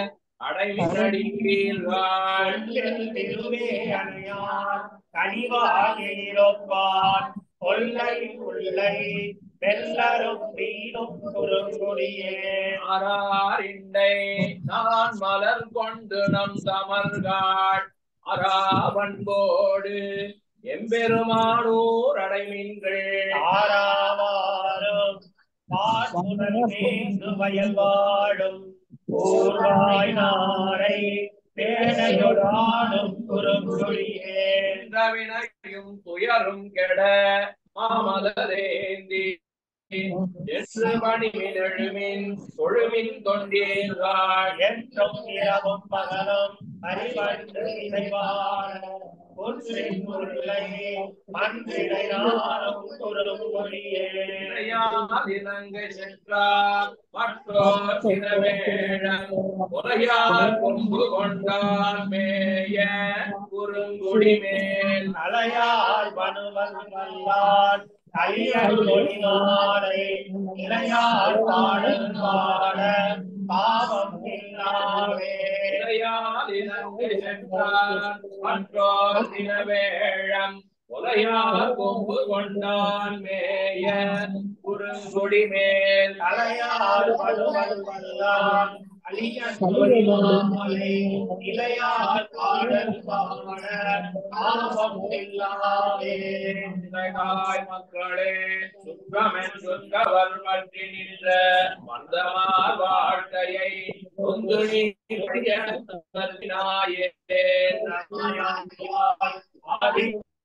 [SPEAKER 10] அடைவினடிக்கீழ்வாழ்வே அணியார் கனிவாகிரொப்பான் கொல்லை உள்ளை வெல்லரும் வீடும் குறுங்குடியே ஆராரிண்டை நான் மலர் கொண்டு நம் தமர்காள் அராவன்போடு எம்பெருமானூர் அடைமீன்கள் ஆராவாரும் பாசுடன் மேந்து வயல் வாழும் ஊர்வாய் நாரை பேனையொடாடும் குறுங்குடியே வினையும் துயரும் கெட மாமலரேந்தி என்று மணிமின் எழுமின் தொழுமின் தொண்டீர்கள் என்றும் இரவும் பகலும் அறிவன்று இசைவான ஒன்றின் முல்லை மன்றிடை நாளும் குறுங்குடியே இணங்கை சென்றார் மற்றோர் சிறவேழம் உரையார் கொம்பு கொண்டார் மேய குறுங்குடி மேல் அலையார் மனுவன் வல்லான் கையொழிமாலை இளையார் பாடல் பாட பாவம் இல்லாவே இளையார் இலங்கை சென்றார் மற்றோர் தினவேழம் உலையார் கொம்பு கொண்டான் மேய குறுங்குடி மேல் அலையார் படுவல் வல்லான் அழியலை இளையார் பாடல் பாட பாவம் இல்லாவே தாய் மக்களே சுற்றமென் சுற்றவர் பற்றி நின்ற மந்தமார் வாழ்க்கையை ஒன்று நீ நாயே ஆதி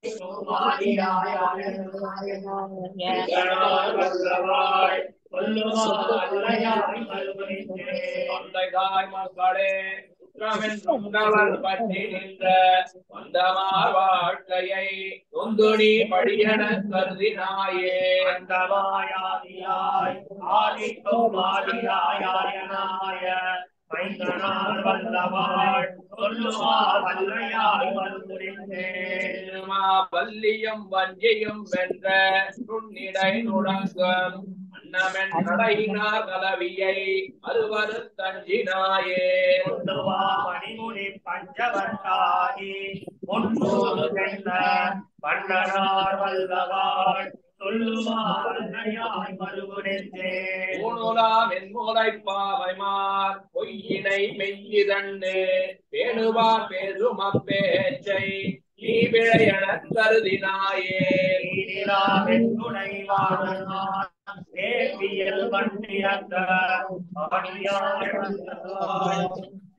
[SPEAKER 10] தொண்டைகாய் மக்களே சுற்றமென் சுற்றவர் பற்றி நின்ற வந்தமார் வாழ்க்கையை தொந்துணி படியன கருதினாயே அந்தமாயாதியாய் ஆதிக்கும் ஆதியாயாயனாய மைந்தனார் வல்லவாள் சொல்லுமா வல்லையாய் வந்துரிந்தேன் பல்லியும் வஞ்சியும் வென்ற நுண்ணிடை நுடங்கம் அன்னமென் கடையினார் கலவியை அறுவரு தஞ்சினாயே ஒன்றுவா மணிமுடி பஞ்சவர்காகி முன்னூறு சென்ற பண்டனார் வல்லவாள் சொல்லுமா வல்லையாய் மறுபுரிந்தே ஊனுலா வெண்முலை பாவைமார் பொய்யினை மெய்யிதண்டு பேணுவார் பேரும் அப்பேச்சை நீ விளையன கருதினாயே நீலா வெண்குடை வாழ்நாள் தேவியல் வண்டியந்த ஆடியாய் வந்ததாய்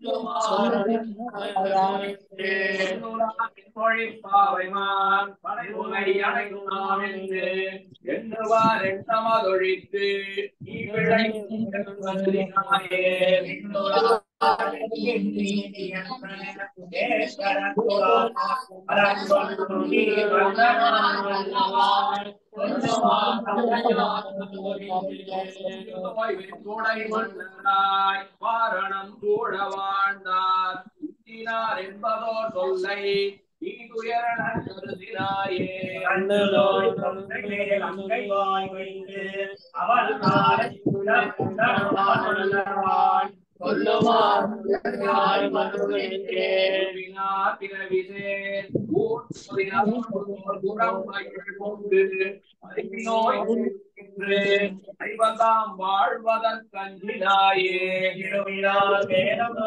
[SPEAKER 10] மொழிப்பாவைமான் படைமுறை அடைந்தாம் என்று எண்ணுவார் எண்ணமதொழித்து வாரணம் கூட வாழ்ந்தார் சுற்றினார் என்பதோ சொல்லை ஈதுயரண கருதினாயே அண்ணலோய் தொல்லையே அங்கை வாய் வைத்து அவள் நாளை குலவான் சொல்லுவார் பிறவிசேர் புறம் கொண்டு நோய் ஐவதாம் வாழ்வதற்கஞ்சினாயே இருவினால் வேதம்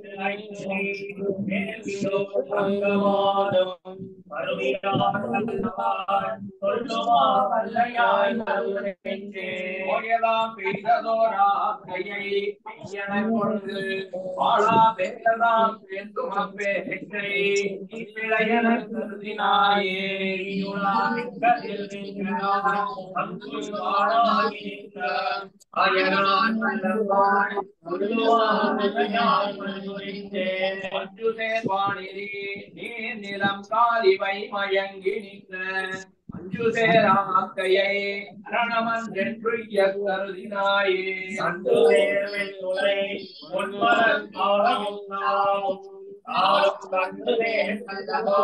[SPEAKER 10] சொல்லுவாய் பெய்ததோரா கையை ஐயனைக் கொண்டு வாழா வேததாம் வேண்டும் அப்பேற்றை இப்பிழையனக் கருதினாயே இயுளாமிக்கதில் நின்றான் அங்கு வாழாகி நின்ற அயனான் வல்லவாய் அஞ்சு சேர்வானிரி நீர் நிலம் காலிவை மயங்கி நின்ற அஞ்சு சேராக்கையை அரணமன்றென்று கருதினாயே அன்று சேர்வில் உரை பொன்மலர் காலையும் நாமும் காலம் கண்டுதே கண்டதோ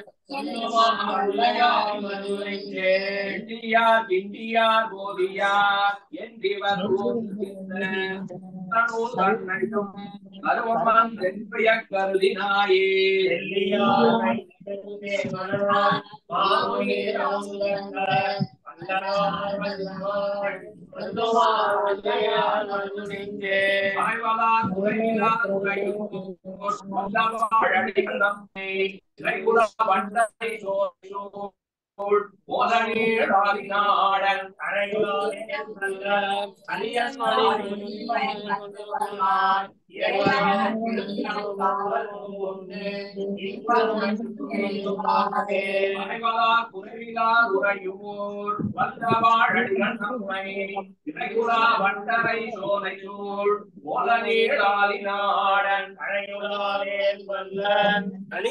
[SPEAKER 10] இந்தியார் இந்தியார் போதியார் என்றிவர் தன்னையும் அருவமன் என்பைய கருதினாயே நாடன் உறையூர் வந்தவாழடிகள் நம்மை இறைகுலா வண்டரை சோலை சூழ் போல நீளாலி நாடன் அழையுளாலேன் வல்லன்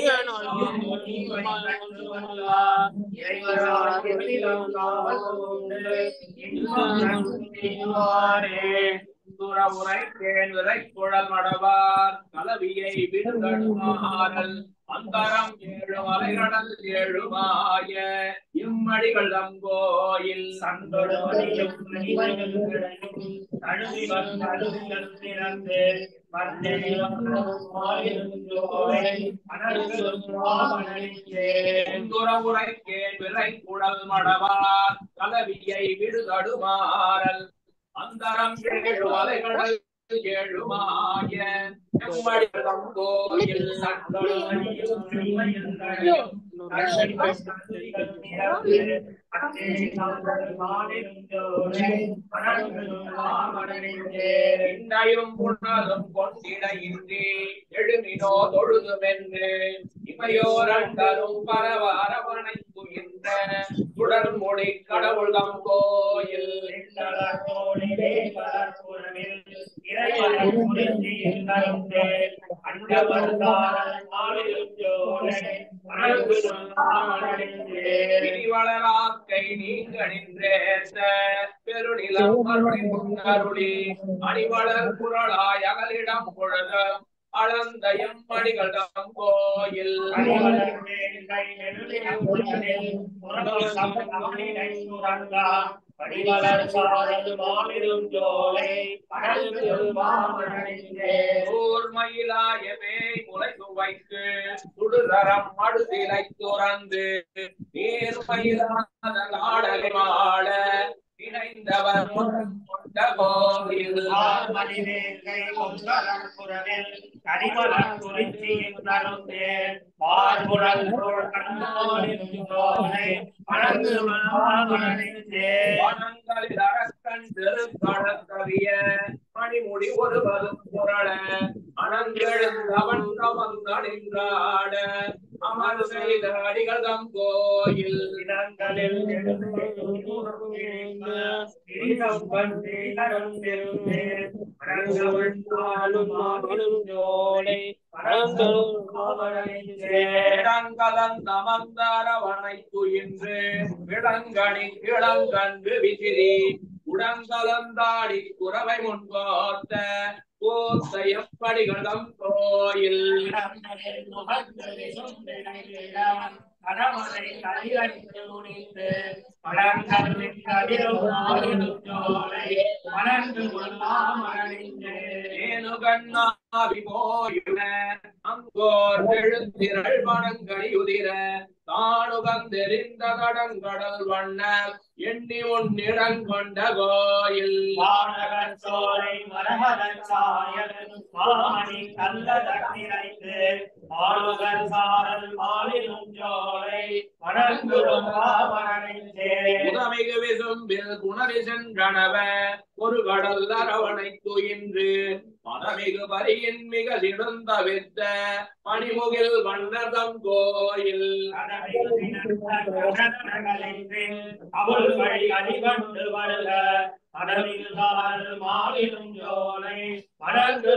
[SPEAKER 10] துறவுரை கேள்விரை குழல் மடவார் கலவியை விடுதடுமாறல் அந்தரம் ஏழு மலைகடல் ஏழுமாய இம்மடிகள் தங்கோயில் சந்தொடுமணியும் தழுவிவன் தழுவிகள் திறந்து துறவுரை கேள்விரை குழல் மடவார் கலவியை விடுதடுமாறல் அந்தரம் ஏழு மலைகடல் ஏழுமாய எம்மடிகள் கோயில் இன்னையும் புனலும் கொண்டிடையின்றி எழுமினோ தொழுதுமென்று இமையோரண்டரும் பரவ அரவணை துயின்ற சுடர்மொழி கடவுள் தம் கோயில் வளராக்கை நீங்க நின்றேத்த பெருநிலம் அருளி முன்னருளி அணிவளர் குரலாய் அகலிடம் பொழுத அளந்த எம்மடிகள் தம் கோயில் படிவளர் சாரல் மாநிலம் ஜோலை ஊர்மயிலாயவே முளை சுவைக்கு சுடுதரம் மடுதிலை துறந்து நீர்மயிலாத நாடலை வாழ இணைந்தவர் கொண்ட கோவில் மணிவேங்கை கொங்கரன் புறவில் கரிமலர் குறிச்சியின் தருந்தே பார்புடல் கண்ணோரின் ஜோலை வணங்கு வனங்களில் அரக்கன் திருக்கடற்கரிய மணிமுடி ஒரு பதும் புரள அனங்கெழுந்தவன் கமந்தணின்றாட அமர் செய்த அடிகளம் கோயில் இடங்களில் இடங்கலந்தமர்ந்தரவனை துயின்று விளங்கணி கிளங்கண்டு விசிறி உடங்கலந்தாடி குறவை முன்கோத்த கோத்த எப்படிகளும் கோயில் கடமலை கலிரடித்து முடிந்து பழங்களின் கதிரும் ஜோலை மலர்ந்து கொள்ளாமணிந்து ஏனு கண்ணாவி போயுன அங்கோர் எழுந்திரள் வனங்கடி உதிர தானுகந்தெறிந்த கடங்கடல் வண்ண எண்ணி உன்னிடம் கொண்ட கோயில் வானகர் சோலை மரகதன் சாயல் மாமணி கல்ல தட்டிரைத்து ஆளுகர் சாரல் மாலிலும் ஜோலை வணங்குறும் ராமணனின்றே உதமிகு விசும்பில் குணரி சென்றனவ ஒரு கடல் அரவணை துயின்று மதமிகு பரியின் மிக சிறந்த வித்த மணிமுகில் வண்ணதம் கோயில் அவள் வழி அடிபண்டு வருக கடலில் மாலிலும் ஜோலை மடங்கு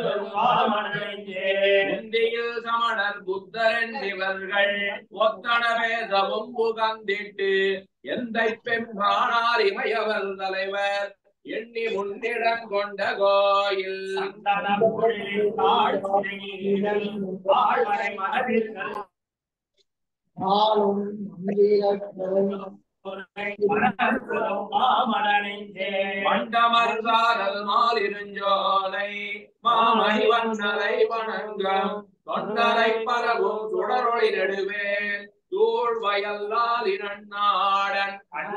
[SPEAKER 10] இந்தியில் சமணர் புத்தரன் இவர்கள் ஒத்தனவே சவும் புகந்திட்டு எந்த பெண்பானார் இமையவர் தலைவர் எண்ணி முன்னிடம் கொண்ட கோயில் ஆழ்வரை மனதிர்கள்
[SPEAKER 6] ஆளும்
[SPEAKER 10] மண்டமர்ந்தாரல் மாலிருஞ்சோலை மாமணி வண்ணலை வணங்கம் தொண்டரை பரவும் சுடரொளி நடுவே தூள் வயல்லால் இரண்டாடன்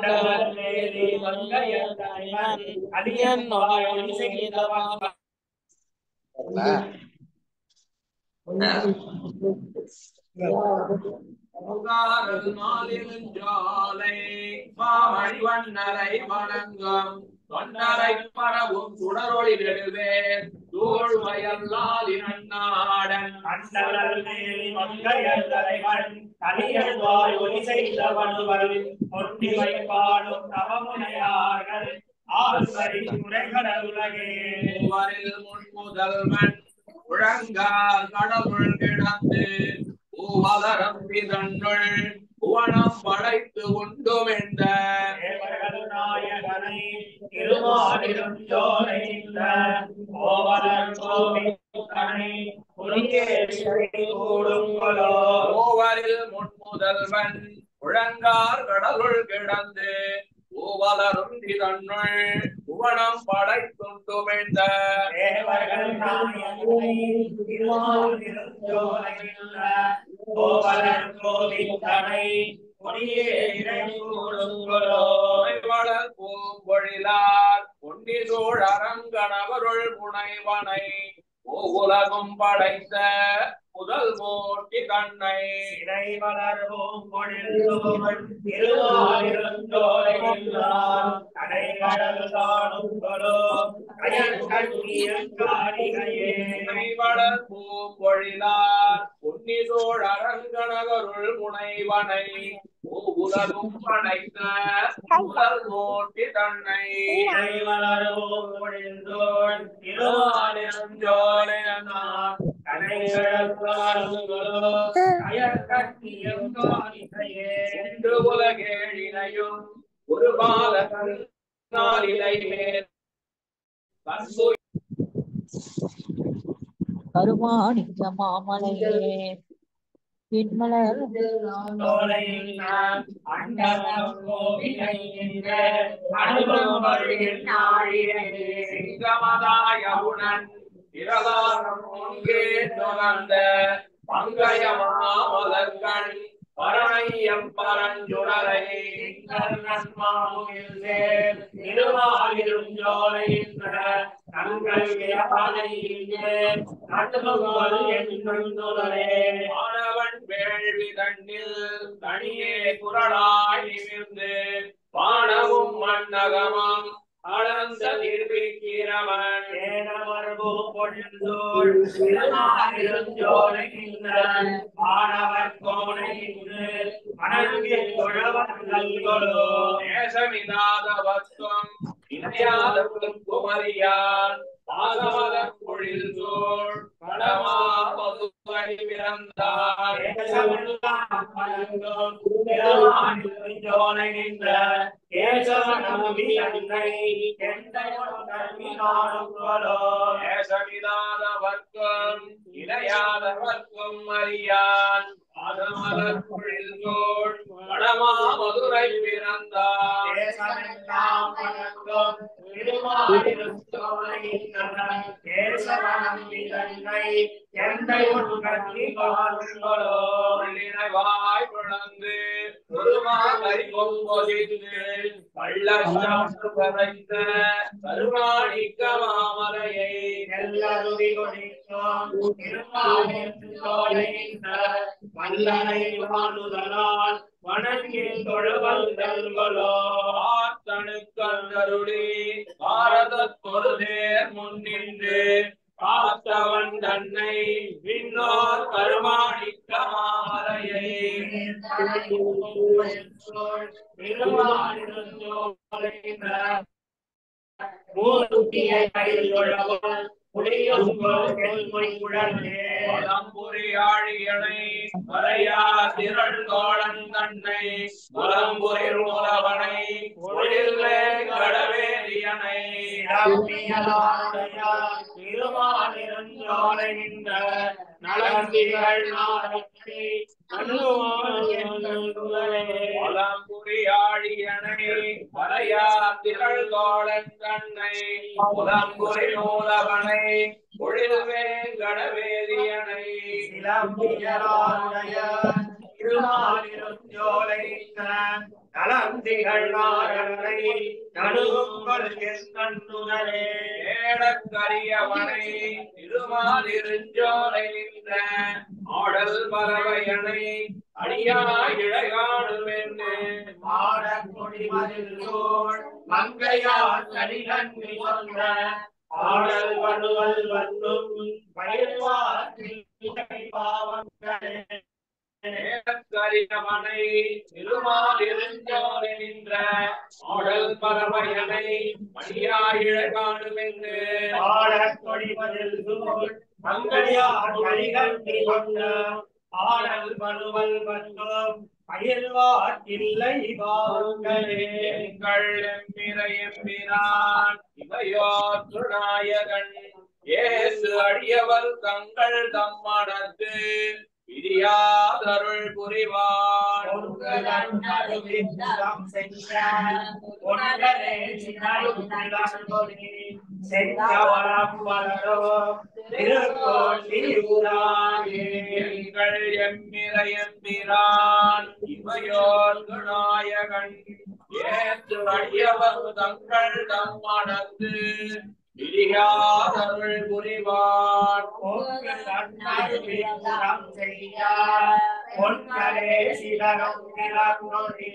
[SPEAKER 10] புகாரல் மாலிருஞ்சோலை மாமணி வண்ணரை வணங்கம் தொண்டரை பரவும் சுடரொளி நடுவே தோல் வயல்லால் இரண்டாடன் அண்டரல் மேலி மங்கையர் தலைவன் கலியல்வாய் ஒலி செய்தவனுவல் பொன்னிலை பாடும் தவமுனையார்கள் ஆறுவரி முறைகடல் உலகே மூவரில் முன் முதல்வன் முழங்கால் கடவுள் கிடந்து பூவலரம் இதனுள் புவனம் படைத்து உண்டும் என்ற நாயகனை திருமாலிரும் ஜோலைந்த கோவலர் கோவித்தனை கூடுங்களோ கோவரில் முன்முதல்வன் முழங்கார் கடலுள் கிடந்து பூவலரும் இதனுள் புவனம் படைத்துண்டுமென்ற தேவர்கள் நாயகனை திருமாலிரும் ஜோலைந்த கோவலர் கோவித்தனை வளர் பூம்பொழிலார் பொன்னி சோழ் அரங்கணவருள் புனைவனை உலகம் படைத்த முதல் மூர்த்தி கண்ணை இறை வளர் பூம்பொழில் திருவாரிருந்தோலைகின்றார் கடைகடல் காணுங்களோ கயல் கண்ணியன் காரிகையே வளர் பூம்பொழிலார் பொன்னி சோழ் அரங்கணவருள் முனைவனை உலகும் படைத்த முதல் மூர்த்தி தன்னை இறை வளரும் பொழிந்தோள் திருவாரிருந்தோலை என்று உலகேழினையும் ஒரு பாலகன் நாளிலை மேல்
[SPEAKER 12] கருமாணிக்க மாமலையே பின்மலர்
[SPEAKER 10] சிங்கமதாயகுணன் இரவாரம் முன்கே நுகர்ந்த பங்கயமாமலர்கண் பரணையம் பரஞ்சுடரை நன்மாமுகில் சேர் திருவாயிரும் ஜோலையின்ற தங்கள் வியாதையிலே நடுமுகல் என்னுள்ளே மாணவன் வேள்வி தண்ணில் தனியே குரலாய் நிமிர்ந்து வானமும் மண்ணகமும் அளந்த நிர்விக்கிறவன் ஏனமோ நல்கொலோ நேசமில்லாத வத்வம் இணையாத குமரியான் பாசமத பொழில் சோழ் படமா மதுரை பிறந்தார் ஜோனை நின்ற கேசவனமி அன்னை நேசமில்லாத வர்க்கம் இணையாத வர்க்கம் அறியான் பாதமலர் பொழில் சோழ் படமா மதுரை பிறந்தார் தேசமெல்லாம் வணக்கம் வாய் பிளந்து ஒருமாதிரி பொங்கொதிந்து பள்ளச்சாற்று பறைந்த கருணாணிக்க மாமலையை நெல்லருவி கொடிக்கும் வல்லனை வாழுதலால் வணங்கில் தொழுவல்களோ ஆத்தனுக்கருளி பாரத பொருதேர் முன்னின்று காத்தவன் தன்னை விண்ணோர் கருமாணிக்க மாமலையை மூர்த்தியை கையில் உழவன் புரியாழியனை மறையா திரள் தோழன் தன்னை முலம்புரில் மூலவனை பொழிலே கடவேரியனை திருமாலிருந்தோலைகின்ற நலந்திகள் நாடத்தை புரியாழியனை மறையா திரள் தோழன் தன்னை முலம்புரி மூலவனை பொழில் வேங்கடவேதியனை கலந்திகள் நாரணனை நடுகுங்கள் கண்ணுதலே ஏடக்கரியவனை திருமாலிருஞ்சோலை நின்ற ஆடல் பறவையனை அடியாய் இழைகாணுமென்று மாடக் கொடிமதில் சோழ் மங்கையார் கடிகண்ணி சொன்ன ஆடல் வடுவல் வந்தும் பயிர்வாற்றில் பாவங்களே கரியவனை திருமாலிருஞ்சோலை நின்ற ஆடல் பறவையனை அடியாயிழ காணுமென்று ஆடக் கொடிமதில் சூழ் மங்கையார் கடிகண்ணி சொன்ன ஆடல் படுவல் வந்தும் பயில்வார் இல்லை பாருங்களே எங்கள் எம்பிர எம்பிரான் இவையோர் துணாயகன் ஏசு அடியவர் தங்கள் தம்மடத்து பிரியாதருள் புரிவான் எங்கள் எம்மிர எம்பிரான் இவையோர் நாயகன் ஏற்று அடியவர் தங்கள் தம்மடத்து பிரியாதருள் புரிவான் பொன்கரே சிதறம் நிலங்கொடி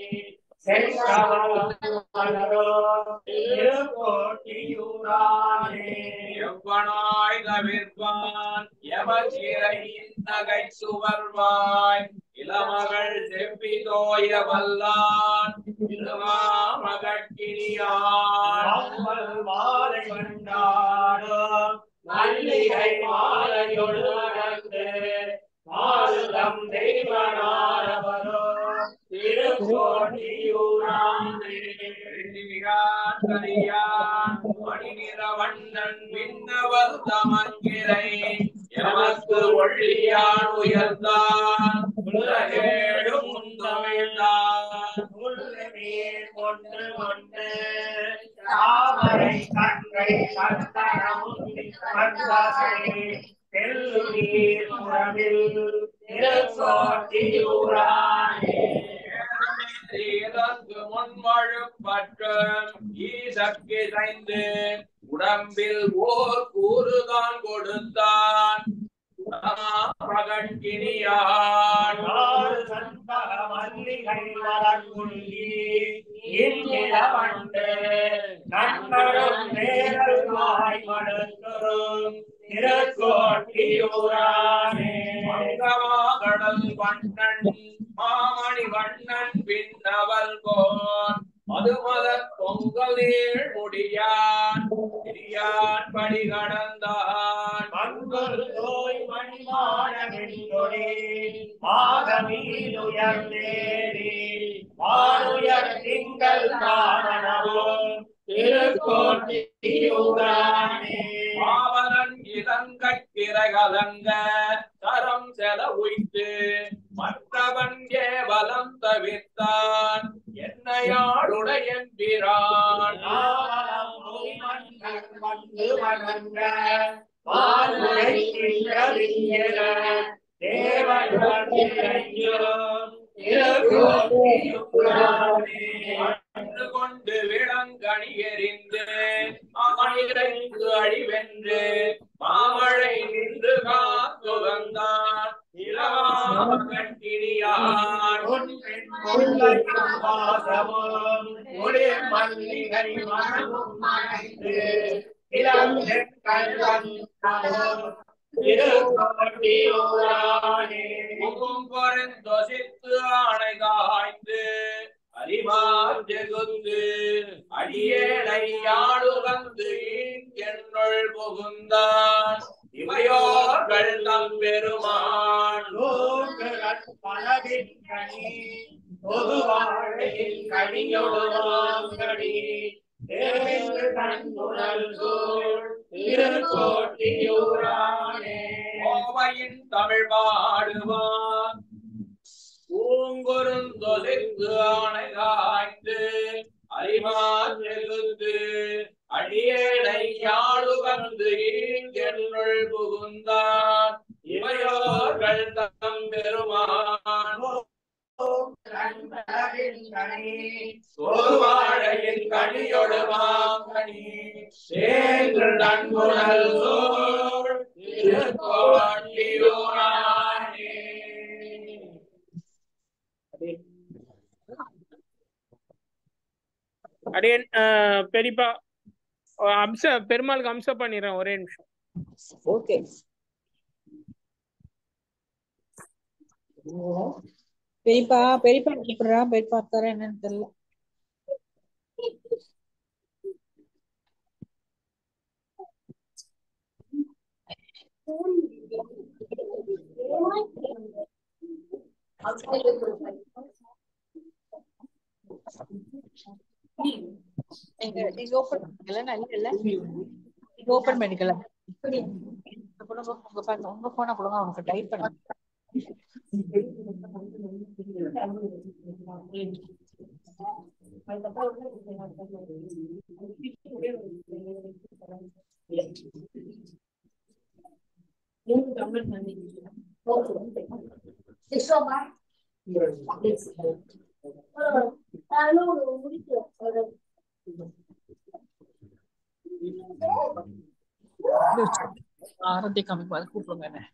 [SPEAKER 10] எவ்வனாய் தவிர்ப்பான் எவச்சிறையின் நகை சுவர்வாய் இளமகள் செப்பி தோய வல்லான் திருமாமகினியான் மாலை கண்டாடும் மல்லிகை மாலையொடு நடந்து மாருதம் தெய்வனாரவரோ திருக்கோட்டியூரான் மணிநிறவண்ணன் விண்ணவர் தமங்கிரை எமக்கு ஒள்ளியான் உயர்ந்தான் உலகேடும் முந்தமிழ்ந்தான் உள்ளநீர் கொண்டு கொண்டு தாமரை கங்கை சந்தனமும் வந்தாசை தெல்லுநீர் முறவில் திருக்கோட்டியூரானே இதற்கு முன்மழுப்பற்றும் ஈசக்கு செய்து உடம்பில் ஓர் கூறுதான் கொடுத்தான் மகன்கினியான் மல்லிகை மலர்குள்ளி இந்நிலவண்டு நண்பரும் நேரமாய் மடுத்தரும் திருக்கோட்டியூரானே கடல் வண்ணன் மாமணி வண்ணன் பின்னவல் கோ போன் மதுமத பொங்கல் நீள் முடியான் திரியான் படி கடந்தான்
[SPEAKER 13] மங்கல் நோய் மணிமான வெண்கொடி மாதமீதுயர்ந்தேறி வானுயர் திங்கள் காரணவும் திருக்கோட்டியூரானே
[SPEAKER 10] பாவலன் இளங்கக்கிரை கலங்க தரம் செல உய்த்து மற்றவன் கேவலம் தவிர்த்தான் என்னையாளுடைய பிரான்
[SPEAKER 13] நாவலம் மன்னன் வந்து வணங்க வானுரை திங்களியல தேவர்கள் இறையும் திருக்கோட்டியூரானே
[SPEAKER 10] கண்டு கொண்டு விளங்கணி எறிந்து ஆயிரங்கு அழிவென்று மாமழை நின்று காத்து வந்தான் இளமாகட்டினியார்
[SPEAKER 13] வாசமும் ஒளிர் மல்லிகை மனமும் மணந்து இளங்கண் கல்வன் திருக்கோட்டியூரானே
[SPEAKER 10] முகம் பொருந்தொசித்து ஆணை காய்ந்து அறிவார் ஜெகுந்து அடியேனை யாழுகந்து என்னுள் புகுந்தான் இவையோர்கள் தம் பெருமான்
[SPEAKER 13] பலவின் கனி பொதுவாழையில் கனியோடாங்கடி தேவேந்திர தன்னுடல் சூழ் திருக்கோட்டியூரானே
[SPEAKER 10] கோவையின் தமிழ் பாடுவான் பூங்குருந்தொலிந்து ஆணை காய்ந்து அறிவார் எழுந்து அடியேனை யாழுகந்து என்னுள் புகுந்தான் இவையோர்கள் தம் பெருமான் வாழையின் கனியொடு மாங்கனி சேன்று நன்குணல் சோழ் திருக்கோட்டியூரானே
[SPEAKER 7] அடியன் அஹ், பெரியப்பா அஹ், அம்ச பெருமாளுக்கு அம்சம் பண்ணிடுறேன் ஒரே நிமிஷம்
[SPEAKER 12] ஓகே பெரியப்பா பெரியப்பா கூப்பிடுறா பெரியப்பா தர என்னன்னு தெரியல நீங்க நீங்க ஓபன் பண்ணிக்கல நல்ல இல்ல நீங்க ஓபன் பண்ணிக்கல கொடுங்க உங்க பாருங்க உங்க போனை கொடுங்க அவனுக்கு டைப் பண்ண ஆரத்தி காமிப்பா கூப்பிடுங்க என்ன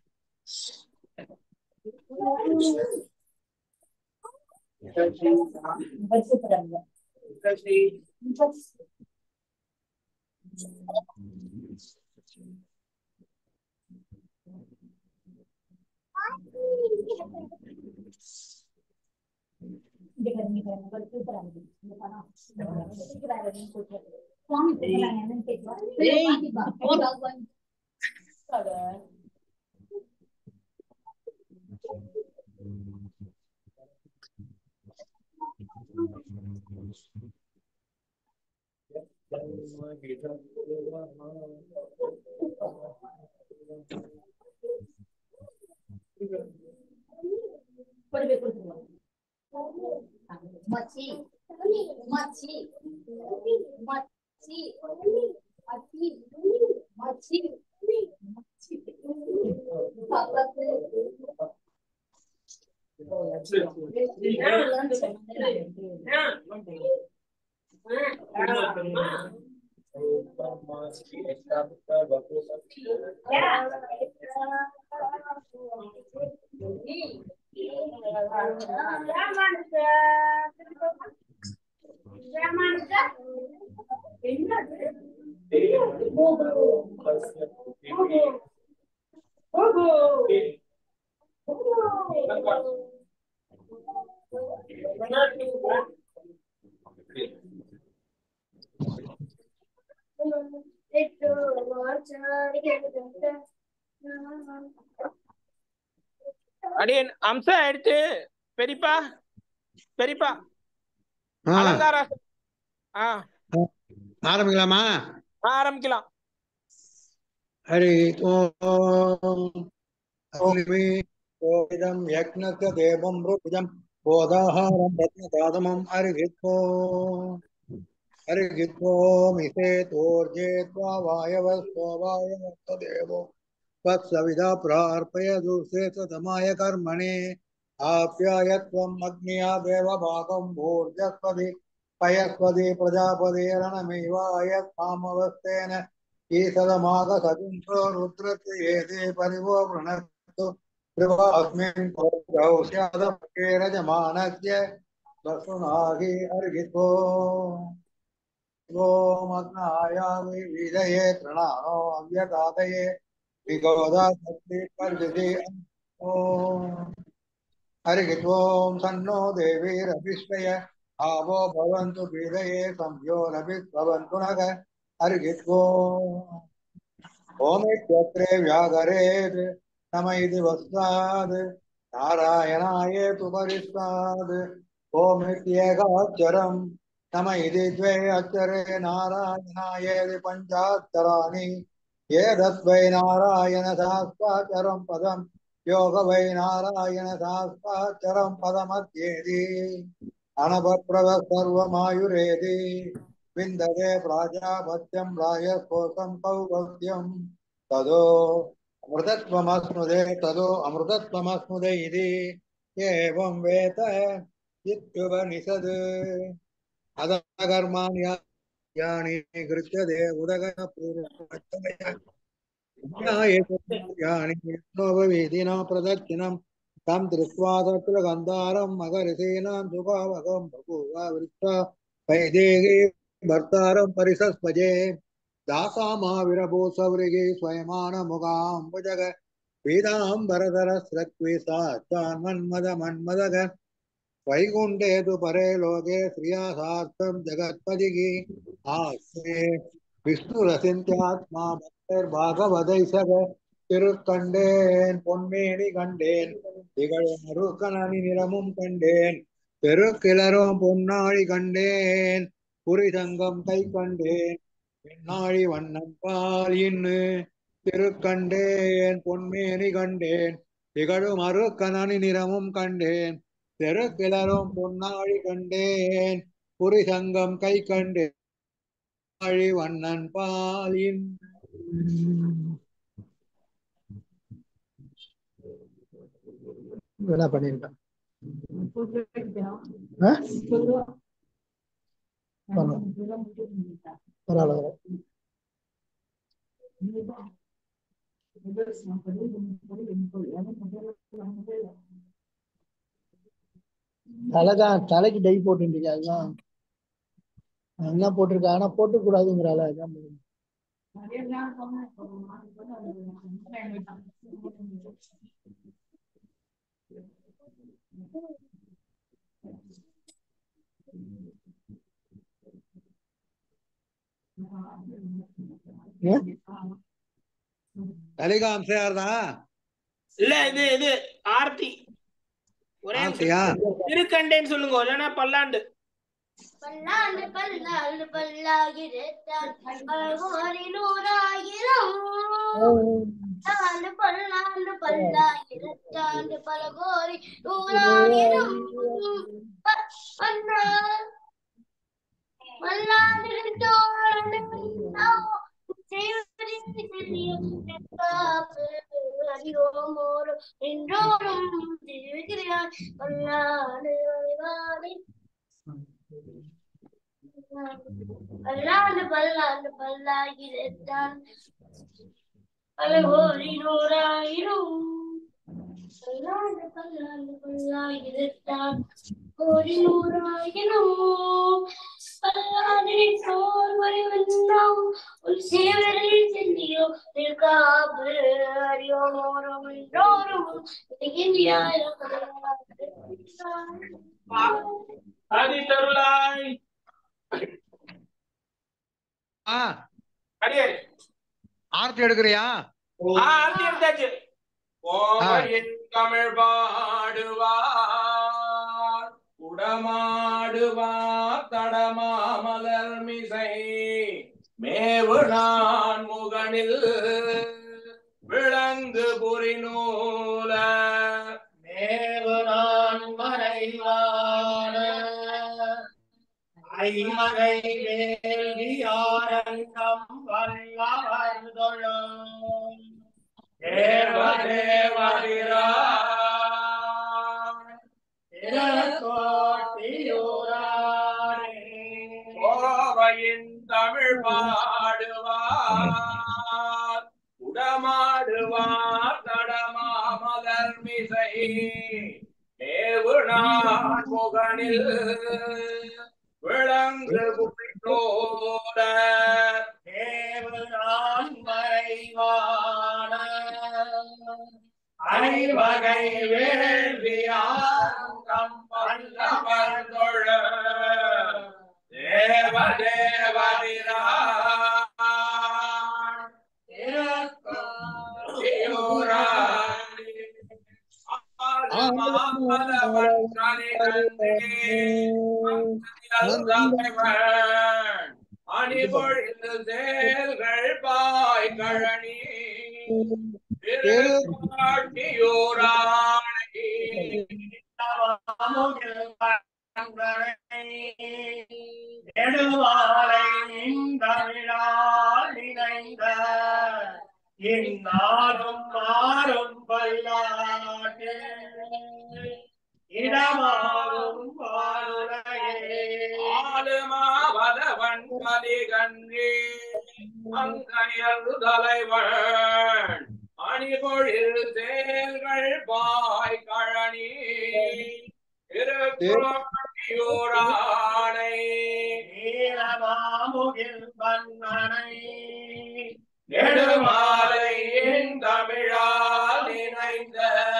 [SPEAKER 14] மச்சி மச்சி மச்சி மச்சி மச்சி பக்கத்து
[SPEAKER 7] அடியன் அம்சம் எடுத்து பெரியப்பா பெரியப்பா
[SPEAKER 1] ஆ,
[SPEAKER 7] அலங்கார ஆ
[SPEAKER 1] ஆரம்பிக்கலாமா
[SPEAKER 7] ஆரம்பிக்கலாம்
[SPEAKER 1] ஹரி ஓம் அக்னிமே ஓவிதம் யக்னக தேவம் ருஜம் போதாஹாரம் ரத்னதாதமம் அருகித்வோ அருகித்வோ மிசே தோர்ஜே त्वा वायवस्त्वा वायवस्तदेवो तत्सविधा प्रार्पयतु शेषतमाय कर्मणे आप्यायत्वम् अग्न्या देवभागम् भूर्जस्पति पयस्पति प्रजापति रणमेवायत्सामवस्थेन ईशदमागसतिंसो रुद्रत्येते परिवो वृणस्तु कृपास्मिन् पौत्रौ स्यादपक्षे रजमानस्य वसुनाहि अर्घितो गोमग्नायामि विदये तृणानो अव्यतातये विगोदा शक्ति पर्जति हरिगित्वों सन्नो देवीरभिष्टय आवो भवन्तु विदये संयोरभिभवन्तु नग हरिगित्वो ओमित्यत्रे व्याघरेत् नम इति वस्तात् नारायणायेतु परिस्तात् ओमित्येकाक्षरम् नम इति द्वे अक्षरे नारायणायेति पञ्चाक्षराणि एतद्वै नारायण सहस्राक्षरं पदं योग वै नारायण सहस्राक्षरं पदमध्येति अनपप्रव सर्वमायुरेति विन्दते प्राजापत्यं रायस्पोतं कौपत्यं तदो अमृतत्वमस्नुदे तदो अमृतत्वमस्नुदे इति एवं वेत इत्युपनिषद् अधकर्माणि यानि गृह्यते उदगपूर्वचनया यानि नोपवीदिना प्रदक्षिणं तं दृष्ट्वा तत्र गन्धारं मकरसेनां सुभावकं बभूव वृत्वा वैदेही भर्तारं परिसस्पजे दासामाविरभूसवृगे स्वयमानमुगाम्बुजग पीताम्बरधरस्रक्वे सान्मन्मदमन्मदग वैकुण्ठे तु परे लोके श्रियासार्थं जगत्पदिः आस्ते விஷ்ணுரசிந்தியாத்மா பக்தர் பாகவதைசக திருக்கண்டேன் பொன்மேனி கண்டேன் திகழும் மறுக்கணனி நிறமும் கண்டேன் பெருக்கிளரும் பொன்னாழி கண்டேன் புரிசங்கம் கை கண்டேன் பெண்ணாழி வண்ணம் பால் இன்னு திருக்கண்டேன் பொன்மேனி கண்டேன் திகழும் அருக்கணனி நிறமும் கண்டேன் தெருக்கிளரும் பொன்னாழி கண்டேன் புரிசங்கம் கை கண்டேன் ஆழி வண்ணன் பாலின் என்ன பண்ணிருக்கேன் பரவாயில்ல தலைதான் தலைக்கு டை போட்டுருக்கு அதுதான் என்ன போட்டிருக்கா ஆனா போட்டு கூடாதுங்கிறால அதான் தலைகாம் சேர்தா
[SPEAKER 7] இல்ல இது இது ஆர்த்தி ஒரே
[SPEAKER 1] ஆர்த்தியா?
[SPEAKER 7] திருக்கண்டேன்னு சொல்லுங்க இல்லைன்னா பல்லாண்டு
[SPEAKER 3] பல்லாண்டு பல்லாண்டு பல்லாயிரத்தால் பலகோடி நூறாயிரம் ஆண்டு பல்லாண்டு பல்லாயிரத்தாண்டு பலகோடி நூறாயிரம் ப- பன்னா- பல்லாண்டிரண்டோடு நாம் செய்வதின் தெரியும் காப்பு அறியோமோரும் என்றோரும் திருவிக்கிறார் பல்லாண்டு வழிவாடி பல்லாண்டு பல்லாண்டு பல்லாயிரத்தான் பல கோடி நூறாயிரம் பல்லாண்டு பல்லாண்டு பல்லாயிரத்தான் கோடி நூறாயிரம் பல்லாண்டின் சோர் வரிவண்ணம் உன் சேவரில் சென்றியோ நிற்காப்பு அறியோமோரும் என்றோரும் இந்தியாயிரம்
[SPEAKER 10] ஆதி தருளாய்
[SPEAKER 1] ஆ
[SPEAKER 10] அடியே
[SPEAKER 1] ஆர்த்தி எடுக்கிறியா
[SPEAKER 7] ஆ, ஆர்த்தி எடுத்தாச்சு கோவையின் தமிழ் பாடுவார் உடமாடுவார் தடமாமலர் மிசை மேவு நான் முகனில் விளங்கு புரிநூல
[SPEAKER 13] மேவு நான் மறைவான ஐமகை வேள்வியாரங்கம் வல்லவர் தொழும்
[SPEAKER 7] தேவதேவரிரா கோவையின் தமிழ் பாடுவார் உடமாடுவார் தடமாமலர் மிசை ஏவு நான் முகனில் விளங்கு புரிந்தோட
[SPEAKER 13] தேவு நான் மறைவான ஐவகை வேள்வியாரங்கம் வல்லவர் தொழும்
[SPEAKER 7] தேவ தேவரிரா அணிபொழிந்து செயல்கள் பாய் கழனி திருக்காட்டியூராணி
[SPEAKER 13] நெடுமாலை தமிழால் இணைந்த இந்நாளும் மாறும் பல்லாண்டு இடமாகும் பாலுலகே
[SPEAKER 7] ஆளுமாவதவன் கலிகன்றி மங்கையர் தலைவன் அணிபொழில் செயல்கள் பாய் கழனி திருக்குறானை
[SPEAKER 13] நீலமாமுகில் வண்ணனை
[SPEAKER 7] நெடுமாலை தமிழால் இணைந்த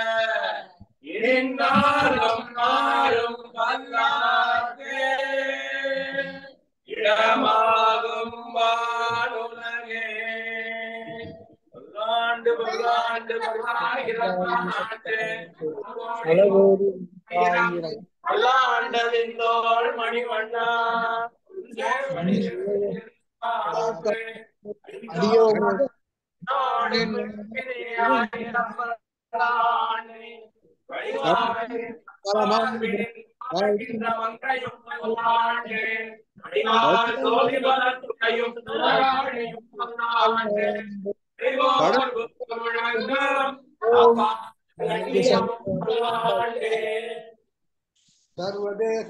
[SPEAKER 7] இந்நாளும் நாளும் பல்லாக்கே இடமாகும் வானுலகே பல்லாண்டு பல்லாண்டு பல்லாயிரம் ஆண்டு
[SPEAKER 6] அளவோடு ஆயிரம்
[SPEAKER 7] பல்லாண்டதின் தோள் மணிவண்ணா
[SPEAKER 6] அடியோடு
[SPEAKER 1] சர்வதேச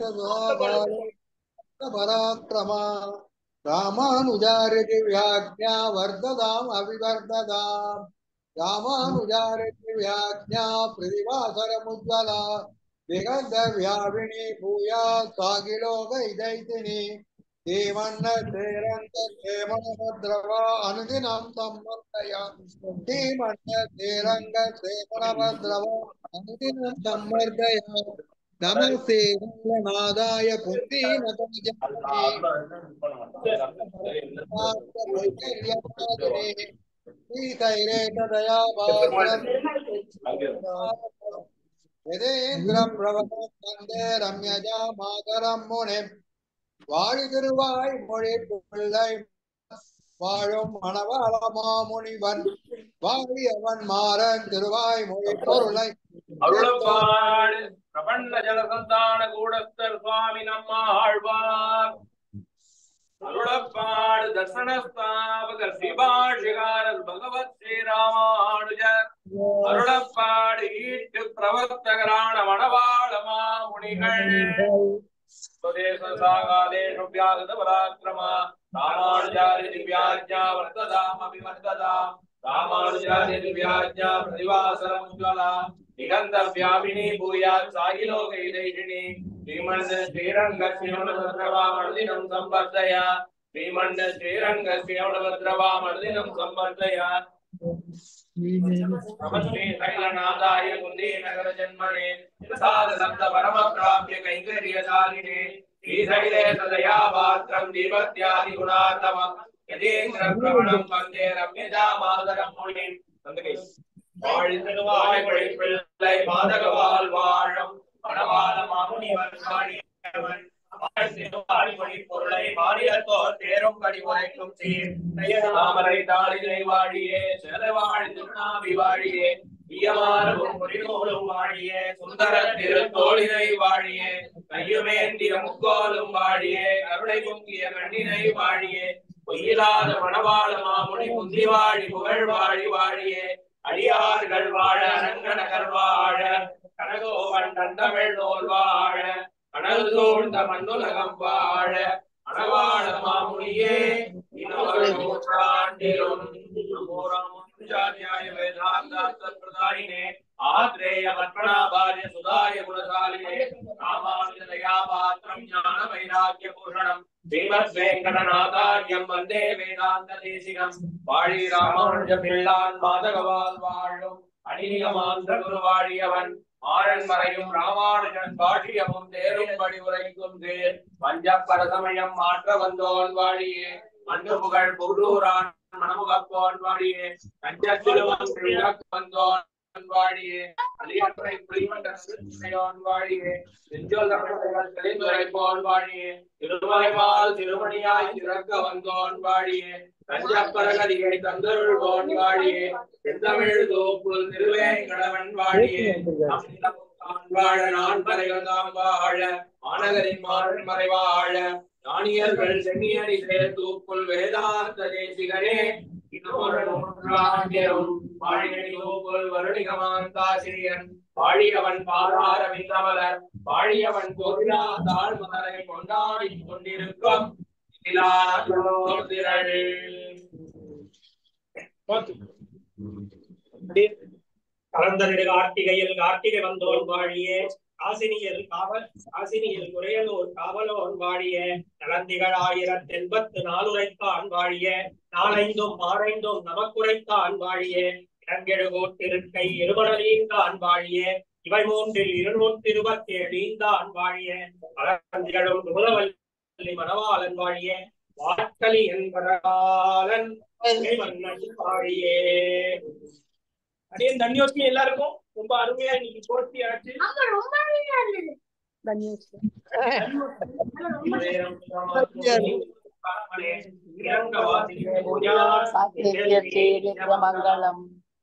[SPEAKER 1] பராக்கிரமா ராமானுஜாரிதி வியாஜ்ஞா வர்ததாம் அவிவர்ததாம் ராமானுஜாரிதி வியாஜ்ஞா பிரதிவாசரமுஜ்வலா திகந்த வியாபினி பூயா சாகிலோக இதைத்தினி தேவன்ன தேரந்த சேமனபத்ரவா அனுதினம் சம்மர்த்தயா தீமன்ன தேரங்க சேமனபத்ரவா அனுதினம் சம்மர்த்தயா நமஸ்தே நாதாய புந்தீன யதேந்திரம் பிரபதம் வந்தே ரம்யஜா மாதரம் முனிம் வாழி திருவாய் மொழி பிள்ளை வாழும் மணவாள மாமுனிவன் வாழியவன் மாறன் திருவாய் மொழி பொருளை
[SPEAKER 7] அருளப்பாடு பிரபண்ட ஜலசந்தான கூடஸ்தர் சுவாமி நம்ம ஆழ்வார் அருளப்பாடு தர்சனஸ்தாபகர் சிபாஷிகாரர் பகவத் ஸ்ரீராமானுஜர் அருளப்பாடு ஈட்டு பிரவர்த்தகரான மணவாள மாமுனிகள் स्वदेश सागादेशु व्यागत पराक्रमा रामानुजारि दिव्याज्ञा वर्तदामपि वर्तदाम् रामानुजारि दिव्याज्ञा प्रतिवासरमुज्ज्वला निगन्ध व्यापिनी भूयात् साहिलोकैदैषिणी श्रीमन्द श्रीरङ्गस्योणभद्रवामर्दिनं सम्वर्धय श्रीमन्द श्रीरङ्गस्योणभद्रवामर्दिनं सम्वर्धय नमस्ते शैलनाथाय कुन्दे नगर जन्मने प्रसाद सप्त परम प्राप्य कैङ्कर्यशालिने श्रीशैले सदया पात्रं दीपत्यादि गुणात्मम्
[SPEAKER 13] பிரபணம் வந்தே ரம்யஜா மாதரம் மொழியின் தந்தை வாழ்ந்தவாய் பிள்ளை மாதகவால் வாழும் மணவாள மாமுனிவர் வாழியவன் வாழிமொழி பொருளை மாநிலத்தோர் தேரும் கடி உரைக்கும் சீர் தாமரை தாளினை வாழியே செலவாழ் திருநாவி வாழியே ஈயமானவும் பொறிநூலும் வாழியே சுந்தர திருத்தோழினை வாழியே கையுமேந்திய முக்கோலும் வாழியே கருணை பொங்கிய கண்ணினை வாழியே பொய்யிலாத மணவாள மாமுனி முந்தி வாழி புகழ் வாழி வாழியே அடியார்கள் வாழ அரங்கநகர் வாழ கனகோவன் தந்தமிழ் நூல் வாழ கனல் சூழ்ந்த மண்ணுலகம் வாழ அணவாள மாமுனியே இன்னொரு நூற்றாண்டிலும் பிரதாயினே ஆத்ரேய பத்மநாபாரிய சுதாய குணசாலினே ராமானுஜதயா பாத்திரம் ஞான வைராக்கிய பூஷணம் ஸ்ரீமத் வேங்கடநாதாரியம் வந்தே வேதாந்த தேசிகம் வாழி ராமானுஜ பிள்ளான் மாதகவால் வாழும் அணிநிகமாந்த குரு வாழியவன் ஆரன் மறையும் ராமானுஜன் பாட்டியமும் தேரும்படி உரைக்கும் தேர் பஞ்சப்பர சமயம் மாற்ற வந்தோன் வாழியே அன்று புகழ் புதூரான் மணமுகப்போன் வாழியே கஞ்சத்திலுவன் வந்தோன் வாழியே அலியற்றை புலிவன் வாழியே செஞ்சோல் தமிழர்கள் தெளிந்துரைப்போன் வாழியே திருமலைமால் திருமணியாய் திறக்க வந்தோன் வாழியே தஞ்சப்பரகதியை தந்தருள்வோன் வாழியே செந்தமிழ் தோப்புள் திருவேங்கடவன் வாழியே வாழ நான் பறைகளாம் வாழ மாநகரின் மாறன் மறைவாழ ஞானியர்கள் சென்னியடி சேர் தூப்புள் வேதாந்த தேசிகனே வருணிகமாந்தாசிரியன் வாழியவன் பாதார விந்தமலர் வாழியவன் கோவிலா தாழ்மலரை கொண்டாடி கொண்டிருக்கும் கலந்தரிடு கார்த்திகையில் கார்த்திகை வந்தோன் வாழியே காசினியில் காவல் காசினியில் குறையலூர் காவலோன் வாழிய நலந்திகள் ஆயிரத்தி எண்பத்து நாலுரைத்தான் வாழிய நாளைந்தும் ஆரைந்தும் நமக்குரைத்தான் வாழிய இடங்கெழுகோட்டிருக்கை இருமணலீந்தான் வாழிய இவை மூன்றில் இருநூத்தி இருபத்தி ஏழீந்தான் வாழிய மலர்ந்திகளும் குமுதவல்லி மணவாளன் வாழிய வாக்கலி என்பதாலன் மன்னன் வாழியே அப்படியே தன்யோஸ்மி எல்லாருக்கும் ரொம்ப அருமையா இன்னைக்கு போட்டி ஆச்சு
[SPEAKER 3] ரொம்ப அருமையா இருந்தது
[SPEAKER 12] மங்களம்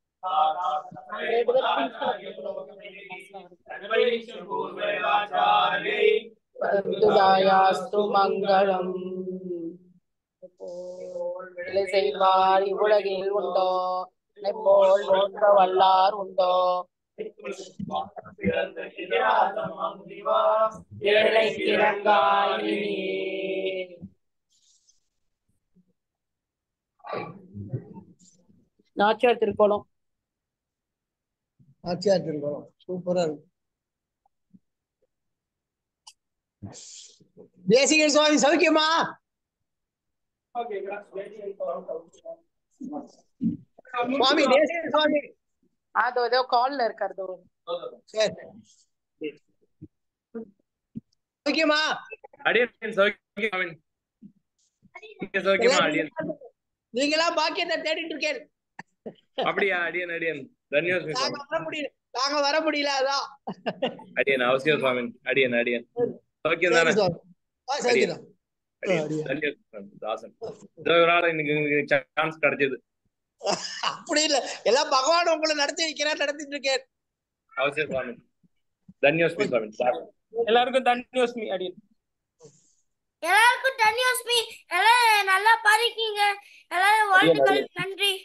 [SPEAKER 12] துதாயாஸ்து மங்களம் இலை செய்வார் இவ்வுலகில் உண்டோ போல் போன்ற வல்லார் உண்டோ ஏழை திறங்காய் நாச்சியார் திருக்கோலம்
[SPEAKER 6] ஆச்சியார் திருக்குறள் சூப்பரா இருக்கு தேசிகன் சுவாமி சௌக்கியமா சுவாமி தேசிகன் சுவாமி
[SPEAKER 12] அது ஏதோ கால்ல இருக்காரு
[SPEAKER 6] சரி சௌக்கியமா
[SPEAKER 15] அடியன் சௌக்கியம் நீங்க சௌக்கியமா அடியன்
[SPEAKER 6] நீங்களா பாக்கியத்தை தேடிட்டு இருக்கேன்
[SPEAKER 15] அப்படியா அடியன் அடியன் தன்யோஸ்மி
[SPEAKER 6] நாங்க
[SPEAKER 15] சுவாமி
[SPEAKER 6] வர முடியல நாங்க வர முடியல அதான்
[SPEAKER 15] அடியன் அவசியம் சுவாமி அடியன் அடியன் சௌக்கியம் தானே
[SPEAKER 6] சரி சுவாமி. ஆ,
[SPEAKER 15] அடியன்
[SPEAKER 6] சௌக்கியம்
[SPEAKER 15] அடியன்
[SPEAKER 6] அடியன்.
[SPEAKER 15] தன்யோஸ்மி சுவாமி தாசன் இதோ ஒரு நாள் இன்னைக்கு சான்ஸ் கிடைச்சது
[SPEAKER 6] அப்படி இல்ல எல்லாம் பகவான் உங்களை நடத்தி வைக்கிறார் நடத்திட்டு இருக்கேன்
[SPEAKER 15] அவசியம் சுவாமி தன்யோஸ்மி சுவாமி தாசன்
[SPEAKER 7] எல்லாருக்கும் தன்யோஸ்மி அடியன்
[SPEAKER 3] எல்லாருக்கும் தன்யோஸ்மி எல்லாரும் நல்லா படிக்கீங்க எல்லாரும் வாழ்த்துக்கள் நன்றி